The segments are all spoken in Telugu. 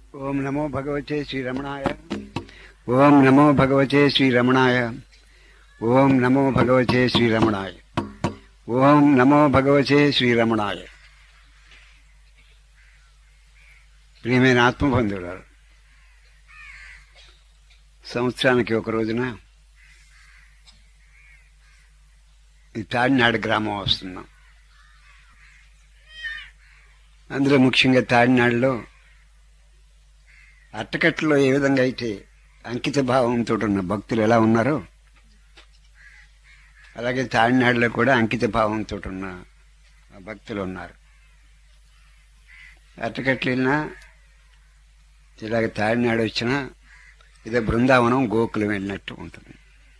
ఓం నమో భగవతే శ్రీరమణాయ ఓం నమో భగవతే శ్రీరమణాయ ఓం నమో భగవతే శ్రీరమణాయ ఓం నమో భగవతే శ్రీరమణాయ ప్రియమైన ఆత్మబంధువులారు సంవత్సరానికి ఒక రోజున ఈ తాడినాడు గ్రామం వస్తున్నాం అందులో ముఖ్యంగా తాడినాడులో అట్టకట్టలో ఏ విధంగా అయితే అంకిత భావంతో ఉన్న భక్తులు ఎలా ఉన్నారో అలాగే తాడినాడులో కూడా అంకిత భావంతో ఉన్న భక్తులు ఉన్నారు అట్టకట్లు వెళ్ళినా ఇలాగ తాడినాడు వచ్చినా ఇదే బృందావనం గోకులం వెళ్ళినట్టు ఉంటుంది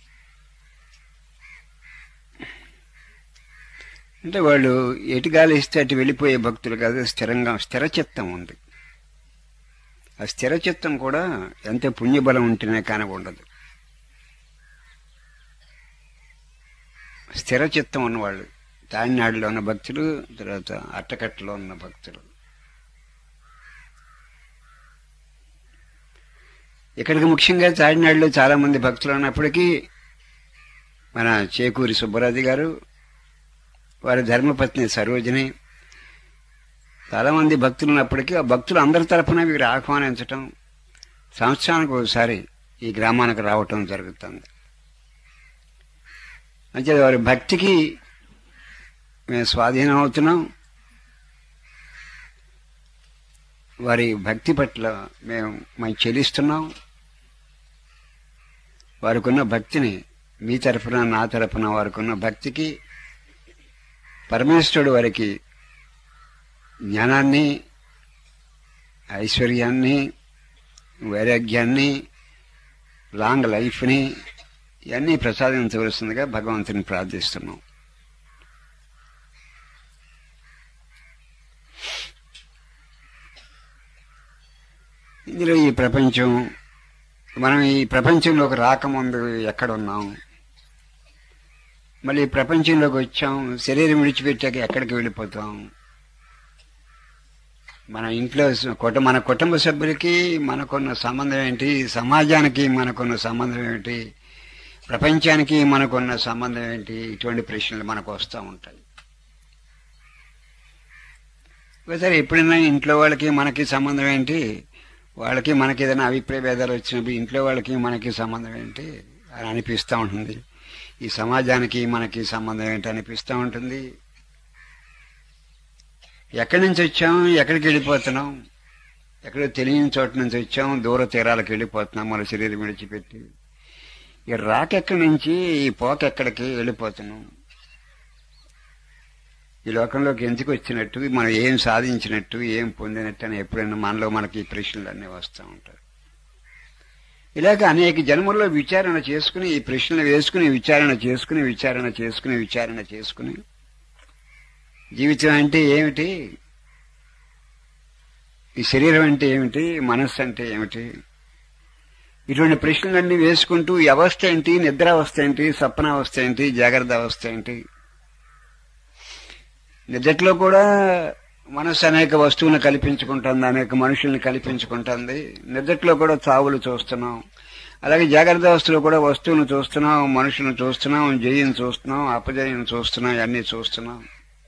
అంటే వాళ్ళు ఎటు గాలి ఇస్తే అటు వెళ్ళిపోయే భక్తులు కాదు స్థిరంగా స్థిరచిత్తం ఉంది ఆ స్థిరచిత్తం కూడా ఎంత పుణ్యబలం ఉంటేనే కాని ఉండదు స్థిరచిత్తం ఉన్నవాళ్ళు తాడినాడులో ఉన్న భక్తులు తర్వాత అట్టకట్టలో ఉన్న భక్తులు ఇక్కడికి ముఖ్యంగా తాడినాడులో చాలా మంది భక్తులు ఉన్నప్పటికీ మన చేకూరి సుబ్బరాజు గారు వారి ధర్మపత్ని సరోజిని చాలా మంది భక్తులు ఉన్నప్పటికీ ఆ భక్తులు అందరి తరఫున వీరు ఆహ్వానించటం సంవత్సరానికి ఒకసారి ఈ గ్రామానికి రావటం జరుగుతుంది అంటే వారి భక్తికి మేము స్వాధీనం అవుతున్నాం వారి భక్తి పట్ల మేము మేము చెల్లిస్తున్నాం వారికి ఉన్న భక్తిని మీ తరఫున నా తరఫున వారికి ఉన్న భక్తికి పరమేశ్వరుడు వారికి జ్ఞానాన్ని ఐశ్వర్యాన్ని వైరాగ్యాన్ని లాంగ్ లైఫ్ని ఇవన్నీ ప్రసాదించవలసిందిగా భగవంతుని ప్రార్థిస్తున్నాం ఇందులో ఈ ప్రపంచం మనం ఈ ప్రపంచంలోకి రాకముందు ఎక్కడున్నాం మళ్ళీ ప్రపంచంలోకి వచ్చాం శరీరం విడిచిపెట్టాక ఎక్కడికి వెళ్ళిపోతాం మన ఇంట్లో కుట మన కుటుంబ సభ్యులకి మనకున్న సంబంధం ఏంటి సమాజానికి మనకున్న సంబంధం ఏంటి ప్రపంచానికి మనకున్న సంబంధం ఏంటి ఇటువంటి ప్రశ్నలు మనకు వస్తూ ఉంటాయి ఒకసారి ఎప్పుడైనా ఇంట్లో వాళ్ళకి మనకి సంబంధం ఏంటి వాళ్ళకి మనకి ఏదైనా అభిప్రాయ భేదాలు వచ్చినప్పుడు ఇంట్లో వాళ్ళకి మనకి సంబంధం ఏంటి అని అనిపిస్తూ ఉంటుంది ఈ సమాజానికి మనకి సంబంధం ఏంటి అనిపిస్తూ ఉంటుంది ఎక్కడి నుంచి వచ్చాం ఎక్కడికి వెళ్ళిపోతున్నాం ఎక్కడో తెలియని చోట నుంచి వచ్చాం దూర తీరాలకు వెళ్ళిపోతున్నాం మన శరీరం విడిచిపెట్టి ఈ రాకెక్కడి నుంచి ఈ పోకెక్కడికి వెళ్ళిపోతున్నాం ఈ లోకంలోకి ఎందుకు వచ్చినట్టు మనం ఏం సాధించినట్టు ఏం పొందినట్టు అని ఎప్పుడైనా మనలో మనకి ప్రశ్నలు అన్నీ వస్తూ ఉంటాయి ఇలాగ అనేక జన్మల్లో విచారణ చేసుకుని ఈ ప్రశ్నలు వేసుకుని విచారణ చేసుకుని విచారణ చేసుకుని విచారణ చేసుకుని జీవితం అంటే ఏమిటి ఈ శరీరం అంటే ఏమిటి మనస్సు అంటే ఏమిటి ఇటువంటి ప్రశ్నలన్నీ వేసుకుంటూ ఈ అవస్థ ఏంటి నిద్రావస్థ ఏంటి స్వప్నావస్థ ఏంటి జాగ్రత్త అవస్థ ఏంటి నిద్రలో కూడా మనస్సు అనేక వస్తువులను కల్పించుకుంటుంది అనేక మనుషుల్ని కల్పించుకుంటుంది నిద్రలో కూడా చావులు చూస్తున్నాం అలాగే జాగ్రత్త అవస్థలో కూడా వస్తువులను చూస్తున్నాం మనుషులను చూస్తున్నాం జయం చూస్తున్నాం అపజయం చూస్తున్నాం ఇవన్నీ చూస్తున్నాం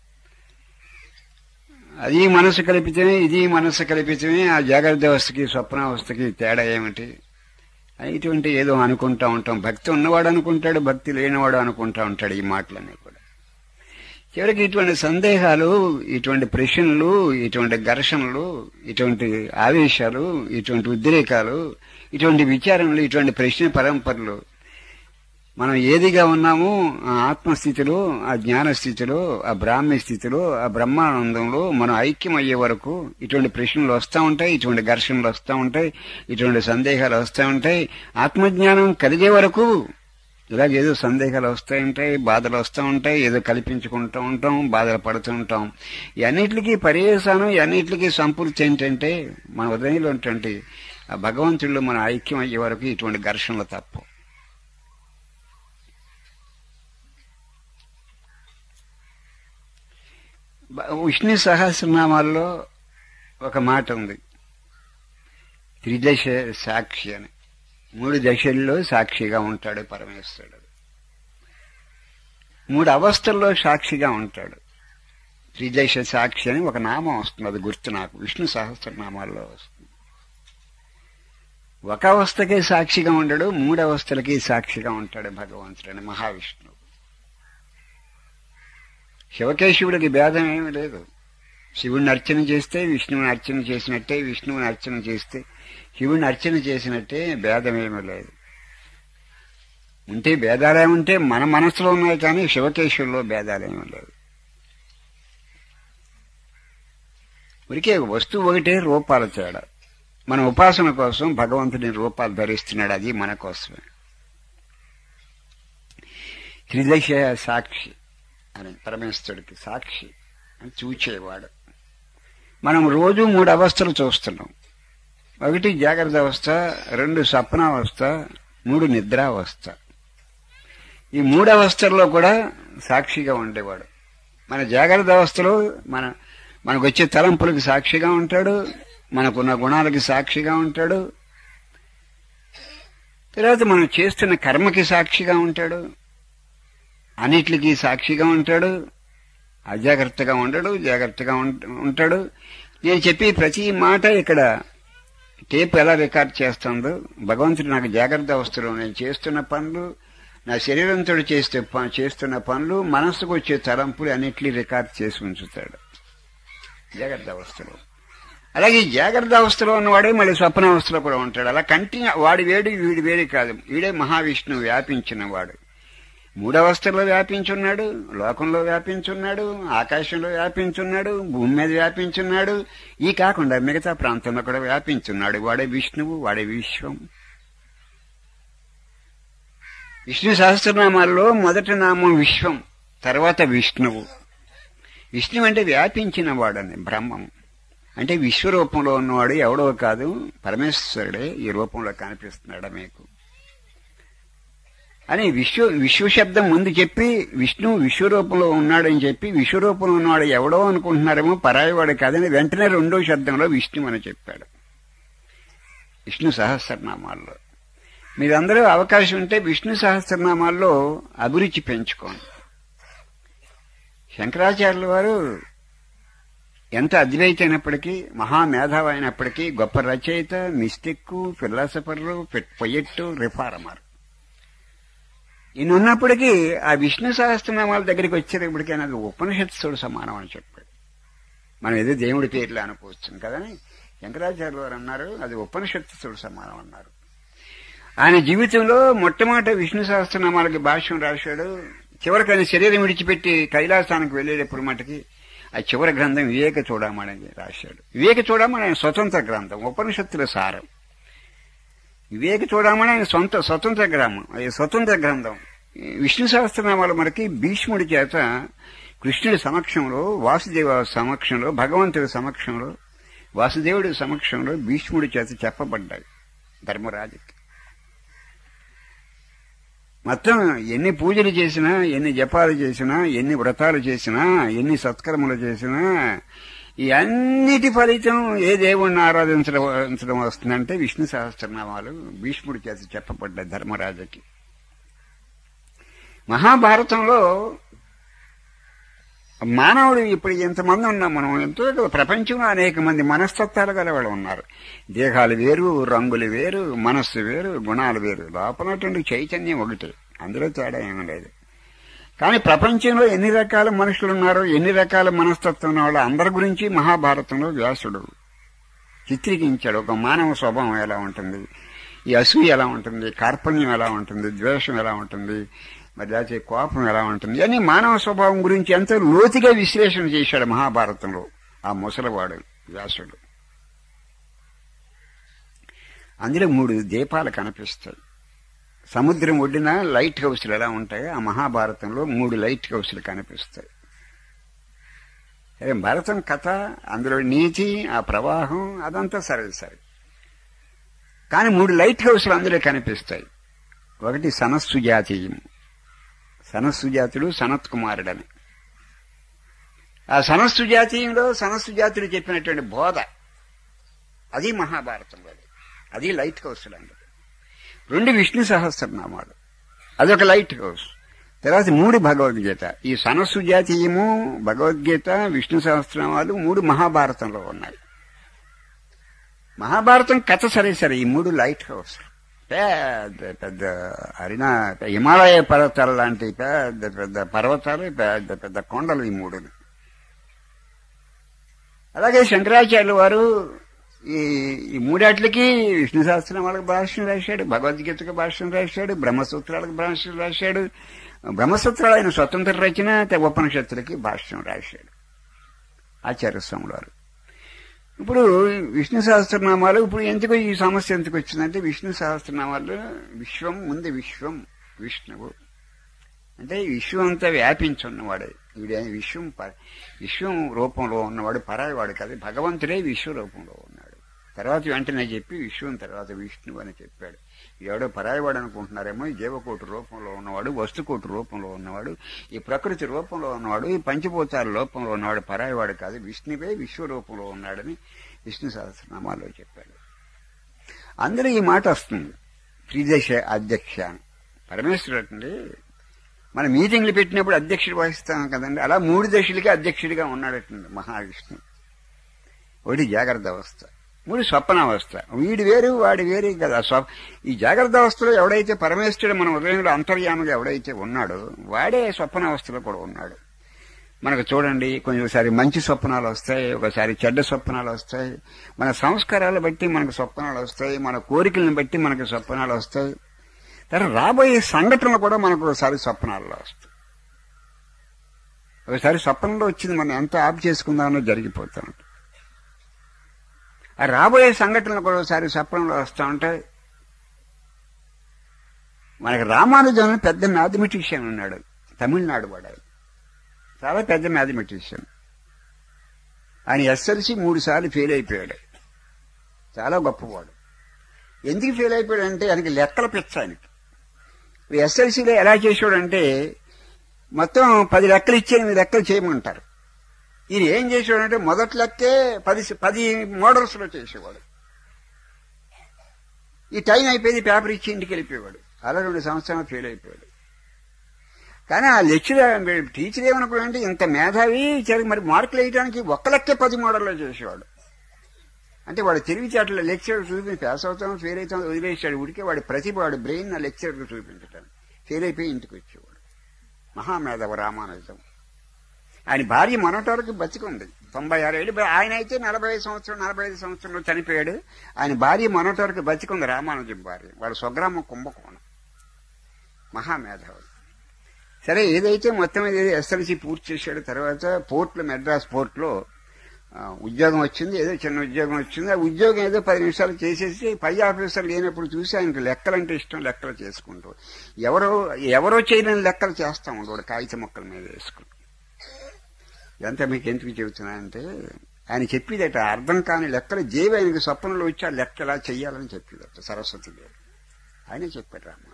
అది మనసు కల్పితమే ఇది మనసు కల్పితమే ఆ జాగ్రత్త అవస్థకి స్వప్నావస్థకి తేడా ఏమిటి ఇటువంటి ఏదో అనుకుంటా ఉంటాం భక్తి ఉన్నవాడు అనుకుంటాడు భక్తి లేనివాడు అనుకుంటా ఉంటాడు ఈ మాటలన్నీ కూడా చివరికి ఇటువంటి సందేహాలు ఇటువంటి ప్రశ్నలు ఇటువంటి ఘర్షణలు ఇటువంటి ఆవేశాలు ఇటువంటి ఉద్రేకాలు ఇటువంటి విచారణలు ఇటువంటి ప్రశ్న పరంపరలు మనం ఏదిగా ఉన్నామో ఆ ఆత్మస్థితిలో ఆ జ్ఞానస్థితిలో ఆ బ్రాహ్మ్య స్థితిలో ఆ బ్రహ్మానందంలో మనం ఐక్యం అయ్యే వరకు ఇటువంటి ప్రశ్నలు వస్తూ ఉంటాయి ఇటువంటి ఘర్షణలు వస్తూ ఉంటాయి ఇటువంటి సందేహాలు వస్తూ ఉంటాయి ఆత్మజ్ఞానం కలిగే వరకు ఇలాగ ఏదో సందేహాలు వస్తూ ఉంటాయి బాధలు వస్తూ ఉంటాయి ఏదో కల్పించుకుంటూ ఉంటాం బాధలు పడుతూ ఉంటాం ఇవన్నిటికీ పర్యవసానం ఇవన్నిటికీ సంపూర్తి ఏంటంటే మన ఉదయంలో ఉన్నటువంటి ఆ భగవంతుడిలో మన ఐక్యం అయ్యే వరకు ఇటువంటి ఘర్షణలు తప్పు విష్ణు సహస్రనామాల్లో ఒక మాట ఉంది త్రిదశ సాక్షి అని మూడు దశల్లో సాక్షిగా ఉంటాడు పరమేశ్వరుడు మూడు అవస్థల్లో సాక్షిగా ఉంటాడు త్రిదశ సాక్షి అని ఒక నామం వస్తుంది అది గుర్తు నాకు విష్ణు సహస్రనామాల్లో వస్తుంది ఒక అవస్థకే సాక్షిగా ఉండడు మూడు అవస్థలకి సాక్షిగా ఉంటాడు భగవంతుడని మహావిష్ణువు శివకేశవుడికి భేదం ఏమీ లేదు శివుడిని అర్చన చేస్తే విష్ణువుని అర్చన చేసినట్టే విష్ణువుని అర్చన చేస్తే శివుడిని అర్చన చేసినట్టే భేదమేమీ లేదు ఉంటే భేదాలేముంటే మన మనసులో ఉన్నాయి కానీ శివకేశవుల్లో భేదాలేమీ లేదు ఉరికే వస్తువు ఒకటే రూపాల తేడా మన ఉపాసన కోసం భగవంతుని రూపాలు ధరిస్తున్నాడు అది మన కోసమే త్రిదశ సాక్షి అని పరమేశ్వరుడికి సాక్షి అని చూచేవాడు మనం రోజు మూడు అవస్థలు చూస్తున్నాం ఒకటి జాగ్రత్త అవస్థ రెండు స్వప్నావస్థ మూడు నిద్రావస్థ ఈ మూడు అవస్థల్లో కూడా సాక్షిగా ఉండేవాడు మన జాగ్రత్త అవస్థలో మన మనకు వచ్చే తలంపులకు సాక్షిగా ఉంటాడు మనకున్న గుణాలకి సాక్షిగా ఉంటాడు తర్వాత మనం చేస్తున్న కర్మకి సాక్షిగా ఉంటాడు అన్నిటికి సాక్షిగా ఉంటాడు అజాగ్రత్తగా ఉండడు జాగ్రత్తగా ఉంటాడు నేను చెప్పి ప్రతి మాట ఇక్కడ టేప్ ఎలా రికార్డ్ చేస్తుందో భగవంతుడు నాకు జాగ్రత్త అవస్థలో నేను చేస్తున్న పనులు నా శరీరంతో చేస్తే చేస్తున్న పనులు మనస్సుకు వచ్చే తలంపులు అన్నిటినీ రికార్డ్ చేసి ఉంచుతాడు జాగ్రత్త అవస్థలో అలాగే జాగ్రత్త అవస్థలో ఉన్నవాడే మళ్ళీ స్వప్నావస్థలో కూడా ఉంటాడు అలా కంటిన్యూ వాడి వేడి వీడి వేడి కాదు వీడే మహావిష్ణువు వ్యాపించిన వాడు మూడవస్థలో వ్యాపించున్నాడు లోకంలో వ్యాపించున్నాడు ఆకాశంలో వ్యాపించున్నాడు భూమి మీద వ్యాపించున్నాడు ఈ కాకుండా మిగతా ప్రాంతంలో కూడా వ్యాపించున్నాడు వాడే విష్ణువు వాడే విశ్వం విష్ణు సహస్రనామాల్లో మొదటి నామం విశ్వం తర్వాత విష్ణువు విష్ణువు అంటే వ్యాపించిన వాడని బ్రహ్మం అంటే విశ్వరూపంలో ఉన్నవాడు ఎవడో కాదు పరమేశ్వరుడే ఈ రూపంలో కనిపిస్తున్నాడు మీకు అని విశ్వ విశ్వశబ్దం ముందు చెప్పి విష్ణు విశ్వరూపంలో ఉన్నాడని చెప్పి విశ్వరూపంలో ఉన్నవాడు ఎవడో అనుకుంటున్నారేమో పరాయవాడు కాదని వెంటనే రెండో శబ్దంలో విష్ణు అని చెప్పాడు విష్ణు సహస్రనామాల్లో మీరందరూ అవకాశం ఉంటే విష్ణు సహస్రనామాల్లో అభిరుచి పెంచుకోండి శంకరాచార్యుల వారు ఎంత అద్వైత అయినప్పటికీ మహామేధావి అయినప్పటికీ గొప్ప రచయిత మిస్టిక్ ఫిలాసఫర్ పొయ్యట్టు రిఫార్మర్ ఈయన ఉన్నప్పటికీ ఆ విష్ణు సహస్రనామాల దగ్గరికి వచ్చేటప్పటికీ అది ఉపనిషత్తుడు సమానం అని చెప్పాడు మనం ఏదో దేవుడి పేర్లు అనుకోవచ్చు కదని శంకరాచార్యులు వారు అన్నారు అది ఉపనిషత్తుడు సమానం అన్నారు ఆయన జీవితంలో మొట్టమొదట విష్ణు సహస్రనామాలకి భాష్యం రాశాడు చివరికి ఆయన శరీరం విడిచిపెట్టి కైలాసానికి వెళ్ళేటప్పుడు మటుకి ఆ చివరి గ్రంథం వివేక చూడమని రాశాడు వివేక చూడమని ఆయన స్వతంత్ర గ్రంథం ఉపనిషత్తుల సారం వివేక చూడమని ఆయన సొంత స్వతంత్ర గ్రామం అది స్వతంత్ర గ్రంథం విష్ణు సహస్రనామాలు మనకి భీష్ముడి చేత కృష్ణుడి సమక్షంలో వాసుదేవ సమక్షంలో భగవంతుడి సమక్షంలో వాసుదేవుడి సమక్షంలో భీష్ముడి చేత చెప్పబడ్డాయి ధర్మరాజుకి మొత్తం ఎన్ని పూజలు చేసినా ఎన్ని జపాలు చేసినా ఎన్ని వ్రతాలు చేసినా ఎన్ని సత్కర్మలు చేసినా ఈ అన్నిటి ఫలితం ఏ దేవుణ్ణి ఆరాధించడం వస్తుందంటే విష్ణు సహస్రనామాలు భీష్ముడి చేత చెప్పబడ్డ ధర్మరాజుకి మహాభారతంలో మానవుడు ఇప్పుడు ఎంతమంది ఉన్నాం మనం ఎంతో ప్రపంచంలో అనేక మంది మనస్తత్వాలు గల వాళ్ళు ఉన్నారు దేహాలు వేరు రంగులు వేరు మనస్సు వేరు గుణాలు వేరు లోపలటువంటి చైతన్యం ఒకటి అందులో తేడా ఏమీ లేదు కానీ ప్రపంచంలో ఎన్ని రకాల మనుషులు ఉన్నారో ఎన్ని రకాల మనస్తత్వం ఉన్న వాళ్ళు అందరి గురించి మహాభారతంలో వ్యాసుడు చిత్రీకరించాడు ఒక మానవ స్వభావం ఎలా ఉంటుంది ఈ అసూయ ఎలా ఉంటుంది కార్పణ్యం ఎలా ఉంటుంది ద్వేషం ఎలా ఉంటుంది మరి లేకపోతే కోపం ఎలా ఉంటుంది అని మానవ స్వభావం గురించి ఎంతో లోతుగా విశ్లేషణ చేశాడు మహాభారతంలో ఆ ముసలివాడు వ్యాసుడు అందులో మూడు దీపాలు కనిపిస్తాయి సముద్రం ఒడ్డిన లైట్ హౌస్లు ఎలా ఉంటాయో ఆ మహాభారతంలో మూడు లైట్ హౌస్లు కనిపిస్తాయి సరే భారతం కథ అందులో నీతి ఆ ప్రవాహం అదంతా సరే సరే కానీ మూడు లైట్ హౌస్లు అందులో కనిపిస్తాయి ఒకటి సనస్సు జాతీయం సనస్సు జాతుడు సనత్ కుమారుడని ఆ సనస్సు జాతీయంలో సనస్సు జాతుడు చెప్పినటువంటి బోధ అది మహాభారతంలో అది లైట్ హౌస్ లాంటిది రెండు విష్ణు సహస్రనామాలు అదొక లైట్ హౌస్ తర్వాత మూడు భగవద్గీత ఈ సనస్సు జాతీయము భగవద్గీత విష్ణు సహస్రనామాలు మూడు మహాభారతంలో ఉన్నాయి మహాభారతం కథ సరే సరే ఈ మూడు లైట్ హౌస్ పెద్ద పెద్ద అరినా హిమాలయ పర్వతాలు లాంటి పెద్ద పెద్ద పర్వతాలు పెద్ద పెద్ద కొండలు ఈ మూడు అలాగే శంకరాచార్యులు వారు ఈ ఈ మూడాట్లకి విష్ణు సహస్రనామాలకు భాష్యం రాశాడు భగవద్గీతకు భాష్యం రాశాడు బ్రహ్మసూత్రాలకు భాష్యం రాశాడు బ్రహ్మసూత్రాలు ఆయన స్వతంత్ర రచన తే- ఉపనిషత్తులకి భాష్యం రాశాడు ఆచార్య స్వాములు వారు ఇప్పుడు విష్ణు సహస్రనామాలు ఇప్పుడు ఎందుకు ఈ సమస్య ఎందుకు వచ్చిందంటే విష్ణు సహస్రనామాలు విశ్వం ముందు విశ్వం విష్ణువు అంటే ఈ విశ్వం అంతా వ్యాపించి ఉన్నవాడే వీడే విశ్వం ప- విశ్వం రూపంలో ఉన్నవాడు పరాయివాడు కాదు భగవంతుడే విశ్వ రూపంలో ఉన్నాడు తర్వాత వెంటనే చెప్పి విశ్వం తర్వాత విష్ణువు అని చెప్పాడు ఎవడో పరాయివాడు అనుకుంటున్నారేమో ఈ జీవకోటి రూపంలో ఉన్నవాడు వస్తుకోటి రూపంలో ఉన్నవాడు ఈ ప్రకృతి రూపంలో ఉన్నవాడు ఈ పంచభూతాల రూపంలో ఉన్నవాడు పరాయివాడు కాదు విష్ణువే విశ్వ రూపంలో ఉన్నాడని విష్ణు సహస్రనామాలో చెప్పాడు అందరూ ఈ మాట వస్తుంది త్రిదశ అధ్యక్ష అని పరమేశ్వరుడు అండి మన మీటింగ్లు పెట్టినప్పుడు అధ్యక్షుడు వహిస్తాం కదండి అలా మూడు దశలకి అధ్యక్షుడిగా ఉన్నాడటండి మహావిష్ణు ఒకటి జాగ్రత్త అవస్థ మూడు స్వప్నావస్థ వీడు వేరు వాడి వేరు కదా స్వ ఈ జాగ్రత్త అవస్థలో ఎవడైతే పరమేశ్వరుడు మన ఉదయంలో అంతర్యామిగా ఎవడైతే ఉన్నాడో వాడే స్వప్నావస్థలో కూడా ఉన్నాడు మనకు చూడండి కొంచెంసారి మంచి స్వప్నాలు వస్తాయి ఒకసారి చెడ్డ స్వప్నాలు వస్తాయి మన సంస్కారాలు బట్టి మనకు స్వప్నాలు వస్తాయి మన కోరికలను బట్టి మనకు స్వప్నాలు వస్తాయి తర్వాత రాబోయే సంఘటనలు కూడా మనకు ఒకసారి స్వప్నాల్లో వస్తాయి ఒకసారి స్వప్నంలో వచ్చింది మనం ఎంత ఆప్ చేసుకుందామో జరిగిపోతా ఉంటుంది ఆ రాబోయే సంఘటనలు కూడా ఒకసారి స్వప్నంలో వస్తూ ఉంటాయి మనకి రామానుజన్ అని పెద్ద మ్యాథమెటిషియన్ ఉన్నాడు తమిళనాడు వాడు చాలా పెద్ద మ్యాథమెటిషియన్ ఆయన ఎస్ఎల్సి మూడు సార్లు ఫెయిల్ అయిపోయాడు చాలా గొప్పవాడు ఎందుకు ఫెయిల్ అయిపోయాడు అంటే ఆయనకి లెక్కల పిచ్చ ఆయనకి ఎస్ఎల్సీలో ఎలా చేసాడంటే మొత్తం పది లెక్కలు ఇచ్చి ఎనిమిది లెక్కలు చేయమంటారు ఈయన ఏం చేసేవాడంటే మొదటి లెక్కే పది పది మోడల్స్లో చేసేవాడు ఈ టైం అయిపోయింది పేపర్ ఇచ్చి ఇంటికి వెళ్ళిపోయేవాడు అలా రెండు సంవత్సరాలు ఫెయిల్ అయిపోయాడు కానీ ఆ లెక్చరర్ టీచర్ ఏమనుకోండి ఇంత మేధావి సరే మరి మార్కులు వేయడానికి ఒక్క లెక్కే పది మోడల్లో చేసేవాడు అంటే వాడు తెలివితేటలో లెక్చర్ చూపి పాస్ అవుతాం ఫెయిల్ అవుతాం వదిలేసాడు ఉడికే వాడి ప్రతిభ వాడి బ్రెయిన్ నా లెక్చర్కి చూపించటానికి ఫెయిల్ అయిపోయి ఇంటికి వచ్చేవాడు మహామేధవ రామానుజం ఆయన భార్య మొనటవరకు బతికుంది తొంభై ఆరు ఏళ్ళు ఆయన అయితే నలభై ఐదు సంవత్సరం నలభై ఐదు సంవత్సరంలో చనిపోయాడు ఆయన భార్య మొనటవరకు బతికుంది రామానుజం భార్య వాడు స్వగ్రామం కుంభకోణం మహామేధావుడు సరే ఏదైతే మొత్తం మీద ఎస్ఎల్సి పూర్తి చేశాడు తర్వాత పోర్ట్లో మెడ్రాస్ పోర్ట్లో ఆ, ఉద్యోగం వచ్చింది ఏదో చిన్న ఉద్యోగం వచ్చింది ఆ ఉద్యోగం ఏదో పది నిమిషాలు చేసేసి పై ఆఫీసర్ లేనప్పుడు చూసి ఆయనకు లెక్కలంటే ఇష్టం లెక్కలు చేసుకుంటూ ఎవరో ఎవరో చేయలేని లెక్కలు చేస్తా ఉండడు కాగిత మొక్కల మీద వేసుకుని ఇదంతా మీకు ఎందుకు చెబుతున్నానంటే ఆయన చెప్పేదట అర్థం కాని లెక్కలు దేవి ఆయనకి స్వప్నంలో వచ్చి ఆ లెక్క ఎలా చెయ్యాలని చెప్పేదట సరస్వతి దేవి ఆయనే చెప్పాడు రామాయణ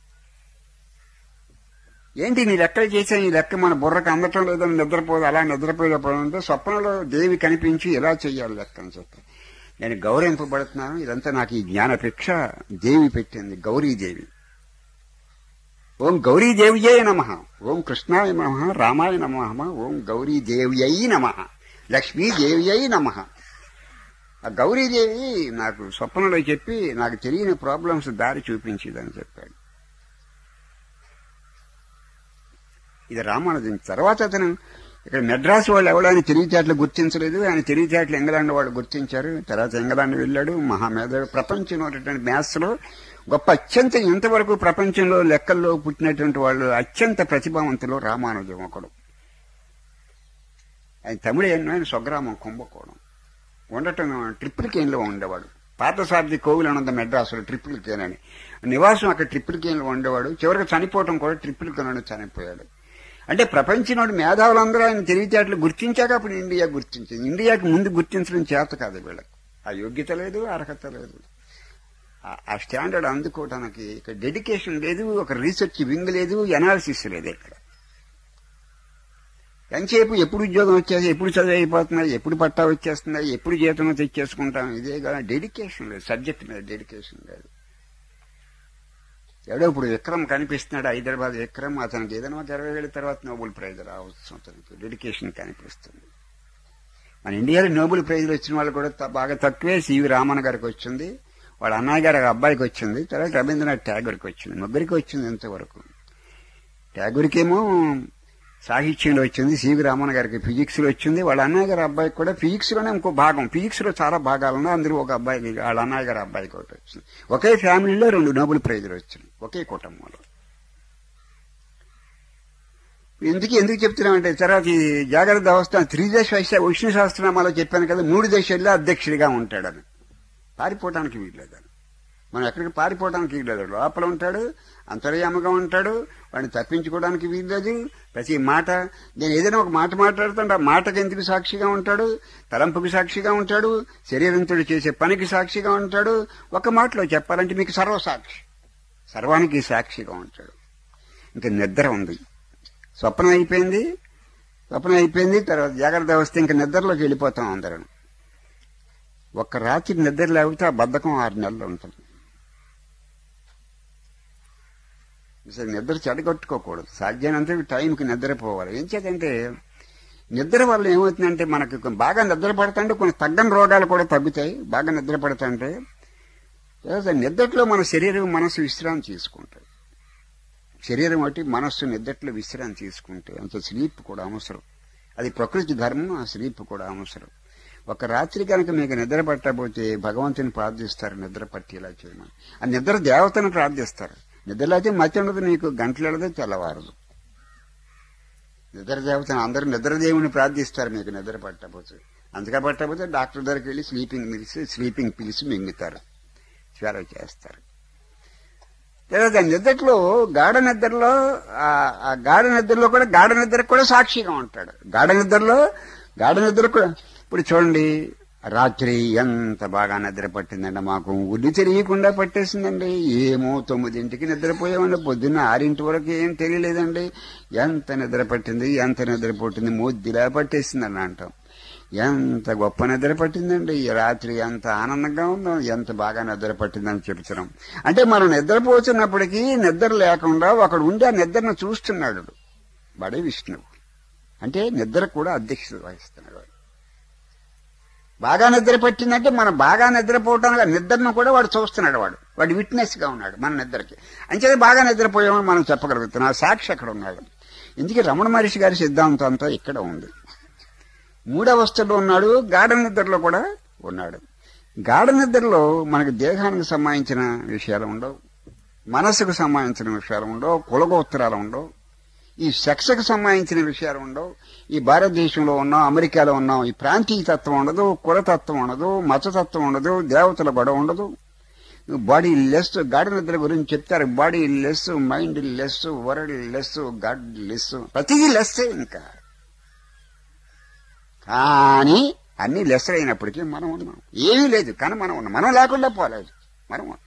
ఏంటి నీ లెక్కలు చేసే నీ లెక్క మన బుర్రకు అందటం లేదని నిద్రపోదు అలా నిద్రపోయేటప్పుడు అంటే స్వప్నంలో దేవి కనిపించి ఎలా చెయ్యాలి లెక్క అని చెప్పి నేను గౌరవింపబడుతున్నాను ఇదంతా నాకు ఈ జ్ఞానపేక్ష దేవి పెట్టింది గౌరీదేవి ఓం గౌరీదేవ్యై నమ ఓం కృష్ణాయ నమ రామాయ నమ ఓం గౌరీదేవ్యై నమ లక్ష్మీదేవ్యై నమ ఆ గౌరీదేవి నాకు స్వప్నంలో చెప్పి నాకు తెలియని ప్రాబ్లమ్స్ దారి చూపించిందని చెప్పాడు ఇది రామానుజన్ తర్వాత అతను ఇక్కడ మెడ్రాస్ వాళ్ళు ఎవడని తెలివితేటలు గుర్తించలేదు ఆయన తెలివితేటలు ఇంగ్లాండ్ వాళ్ళు గుర్తించారు తర్వాత ఇంగ్లాండ్ వెళ్ళాడు మహామేధావి ప్రపంచంలో ఉన్నటువంటి మ్యాథ్స్ లో గొప్ప అత్యంత ఇంతవరకు ప్రపంచంలో లెక్కల్లో పుట్టినటువంటి వాళ్ళు అత్యంత ప్రతిభావంతులు రామానుజం ఒకడు ఆయన తమిళ ఆయన స్వగ్రామం కుంభకోణం ఉండటం ట్రిపుల్ కేన్లో ఉండేవాడు పార్థసారథి కోవిల్ అనంత మెడ్రాసులో ట్రిపుల్ కేన్ అని నివాసం అక్కడ ట్రిపుల్ కేన్లో ఉండేవాడు చివరికి చనిపోవటం కూడా ట్రిపుల్ కేన్ చనిపోయాడు అంటే ప్రపంచంలోని మేధావులందరూ ఆయన తెలివితేటలు గుర్తించాక అప్పుడు ఇండియా గుర్తించింది ఇండియాకి ముందు గుర్తించడం చేత కాదు వీళ్ళకి ఆ యోగ్యత లేదు అర్హత లేదు ఆ- ఆ స్టాండర్డ్ అందుకోవడానికి ఇక్కడ డెడికేషన్ లేదు ఒక రీసెర్చ్ వింగ్ లేదు ఎనాలిసిస్ లేదు ఇక్కడ ఎంతసేపు ఎప్పుడు ఉద్యోగం వచ్చేసి ఎప్పుడు చదువు అయిపోతున్నాయి ఎప్పుడు పట్టా వచ్చేస్తున్నాయి ఎప్పుడు జీతం తెచ్చేసుకుంటాం ఇదే కదా డెడికేషన్ లేదు సబ్జెక్ట్ మీద డెడికేషన్ లేదు ఎవడో ఇప్పుడు విక్రమ్ కనిపిస్తున్నాడు హైదరాబాద్ విక్రమ్ అతనికి ఏదైనా ఒక ఇరవై వేల తర్వాత నోబెల్ ప్రైజ్ రావచ్చు అతనికి డెడికేషన్ కనిపిస్తుంది మన ఇండియాలో నోబెల్ ప్రైజ్లు వచ్చిన వాళ్ళు కూడా త- బాగా తక్కువే సివి రామన్ గారికి వచ్చింది వాళ్ళ అన్నయ్య గారి అబ్బాయికి వచ్చింది తర్వాత రవీంద్రనాథ్ ట్యాగూర్కి వచ్చింది ముగ్గురికి వచ్చింది ఇంతవరకు ట్యాగూర్కేమో సాహిత్యంలో వచ్చింది సివి రామన్ గారికి ఫిజిక్స్ లో వచ్చింది వాళ్ళ అన్నయ్య గారి అబ్బాయికి కూడా ఫిజిక్స్ లోనే ఇంకో భాగం ఫిజిక్స్ లో చాలా భాగాలు ఉన్నాయి అందులో ఒక అబ్బాయికి వాళ్ళ అన్నయ్య గారి అబ్బాయికి ఒకటి వచ్చింది ఒకే ఫ్యామిలీలో రెండు నోబెల్ ప్రైజులు వచ్చినాయి ఒకే కుటుంబంలో ఎందుకు ఎందుకు చెప్తున్నామంటే తర్వాత ఈ జాగ్రత్త అవస్థ త్రిదశ వైశ్య విష్ణు సహస్రనామాలో చెప్పాను కదా మూడు దశల్లో అధ్యక్షుడిగా ఉంటాడని పారిపోవటానికి వీల్లేదని మనం ఎక్కడికి పారిపోవడానికి వీల్లేదు లోపల ఉంటాడు అంతర్యామగా ఉంటాడు వాడిని తప్పించుకోవడానికి వీల్లేదు ప్రతి మాట నేను ఏదైనా ఒక మాట మాట్లాడుతుంటే ఆ మాటకి ఎందుకు సాక్షిగా ఉంటాడు తలంపుకి సాక్షిగా ఉంటాడు శరీరంతో చేసే పనికి సాక్షిగా ఉంటాడు ఒక మాటలో చెప్పాలంటే మీకు సర్వసాక్షి సర్వానికి సాక్షిగా ఉంటాడు ఇంకా నిద్ర ఉంది స్వప్నం అయిపోయింది స్వప్నం అయిపోయింది తర్వాత జాగ్రత్త వస్తే ఇంకా నిద్రలోకి వెళ్ళిపోతాం అందరం ఒక్క రాత్రి నిద్ర లేకపోతే ఆ బద్ధకం ఆరు నెలలు ఉంటుంది అసలు నిద్ర చెడగొట్టుకోకూడదు సాధ్యమైనంత టైంకి నిద్రపోవాలి ఏం చేతంటే నిద్ర వల్ల ఏమవుతుందంటే మనకు కొ- బాగా నిద్ర పడుతుంటే కొన్ని తగ్గని రోగాలు కూడా తగ్గుతాయి బాగా నిద్ర పడుతుంటే తర్వాత నిద్రలో మన శరీరం మనసు విశ్రాంతి తీసుకుంటాయి శరీరం ఒకటి మనస్సు నిద్రలో విశ్రాంతి తీసుకుంటే అంత స్లీప్ కూడా అవసరం అది ప్రకృతి ధర్మం ఆ స్లీప్ కూడా అవసరం ఒక రాత్రి కనుక మీకు నిద్ర పట్టకపోతే భగవంతుని ప్రార్థిస్తారు నిద్ర పట్టేలా చేయమని ఆ నిద్ర దేవతను ప్రార్థిస్తారు నిద్రలో అయితే మతి ఉండదు నీకు గంటలడదు తెల్లవారదు నిద్ర దేవతను అందరూ నిద్ర దేవుని ప్రార్థిస్తారు మీకు నిద్ర పట్టకపోతే అంతగా పట్టకపోతే డాక్టర్ దగ్గరికి వెళ్ళి స్లీపింగ్ మిల్స్ స్లీపింగ్ పిల్స్ మింగుతారు స్వేర చేస్తారు తర్వాత నిద్రలో గాఢ నిద్రలో ఆ- ఆ గాఢ నిద్రలో కూడా గాఢ నిద్ర కూడా సాక్షిగా ఉంటాడు గాఢ నిద్రలో గాఢ నిద్ర కూడా ఇప్పుడు చూడండి రాత్రి ఎంత బాగా నిద్ర పట్టిందండి మాకు ఉల్లి తెలియకుండా పట్టేసిందండి ఏమో తొమ్మిదింటికి నిద్రపోయామండి పొద్దున్న ఆరింటి వరకు ఏం తెలియలేదండి ఎంత నిద్ర పట్టింది ఎంత నిద్ర పట్టింది మొద్దిలా పట్టేసిందని అంటాం ఎంత గొప్ప నిద్ర పట్టిందండి ఈ రాత్రి ఎంత ఆనందంగా ఉందో ఎంత బాగా నిద్ర పట్టిందని చెప్తున్నాం అంటే మనం నిద్రపోతున్నప్పటికీ నిద్ర లేకుండా ఒకడు ఉండి ఆ నిద్రను చూస్తున్నాడు వాడే విష్ణువు అంటే నిద్ర కూడా అధ్యక్షత వహిస్తున్నాడు వాడు. బాగా నిద్ర పట్టిందంటే మనం బాగా నిద్రపోవటానికి నిద్రను కూడా వాడు చూస్తున్నాడు వాడు వాడు విట్నెస్ గా ఉన్నాడు మన నిద్రకి అంచేది బాగా నిద్రపోయామని మనం చెప్పగలుగుతున్నాం ఆ సాక్షి అక్కడ ఉన్నాడు ఇందుకే రమణ మహర్షి గారి సిద్ధాంతం అంతా ఇక్కడ ఉంది మూడవస్థలో ఉన్నాడు గాఢ నిద్రలో కూడా ఉన్నాడు గాఢ నిద్రలో మనకి దేహానికి సంబంధించిన విషయాలు ఉండవు మనసుకు సంబంధించిన విషయాలు ఉండవు కులగోత్తరాలు ఉండవు ఈ సెక్స్కి సంబంధించిన విషయాలు ఉండవు ఈ భారతదేశంలో ఉన్నాం అమెరికాలో ఉన్నాం ఈ ప్రాంతీయ తత్వం ఉండదు కులతత్వం ఉండదు మతతత్వం ఉండదు దేవతల గొడవ ఉండదు బాడీ లెస్ గాఢ నిద్ర గురించి చెప్తారు body less mind less world less God less ప్రతిదీ లెస్ ఇంకా కానీ అన్ని లెస్ అయినప్పటికీ మనం ఉన్నాం ఏమీ లేదు కానీ మనం ఉన్నాం మనం లేకుండా పోలేదు మనం ఉన్నాం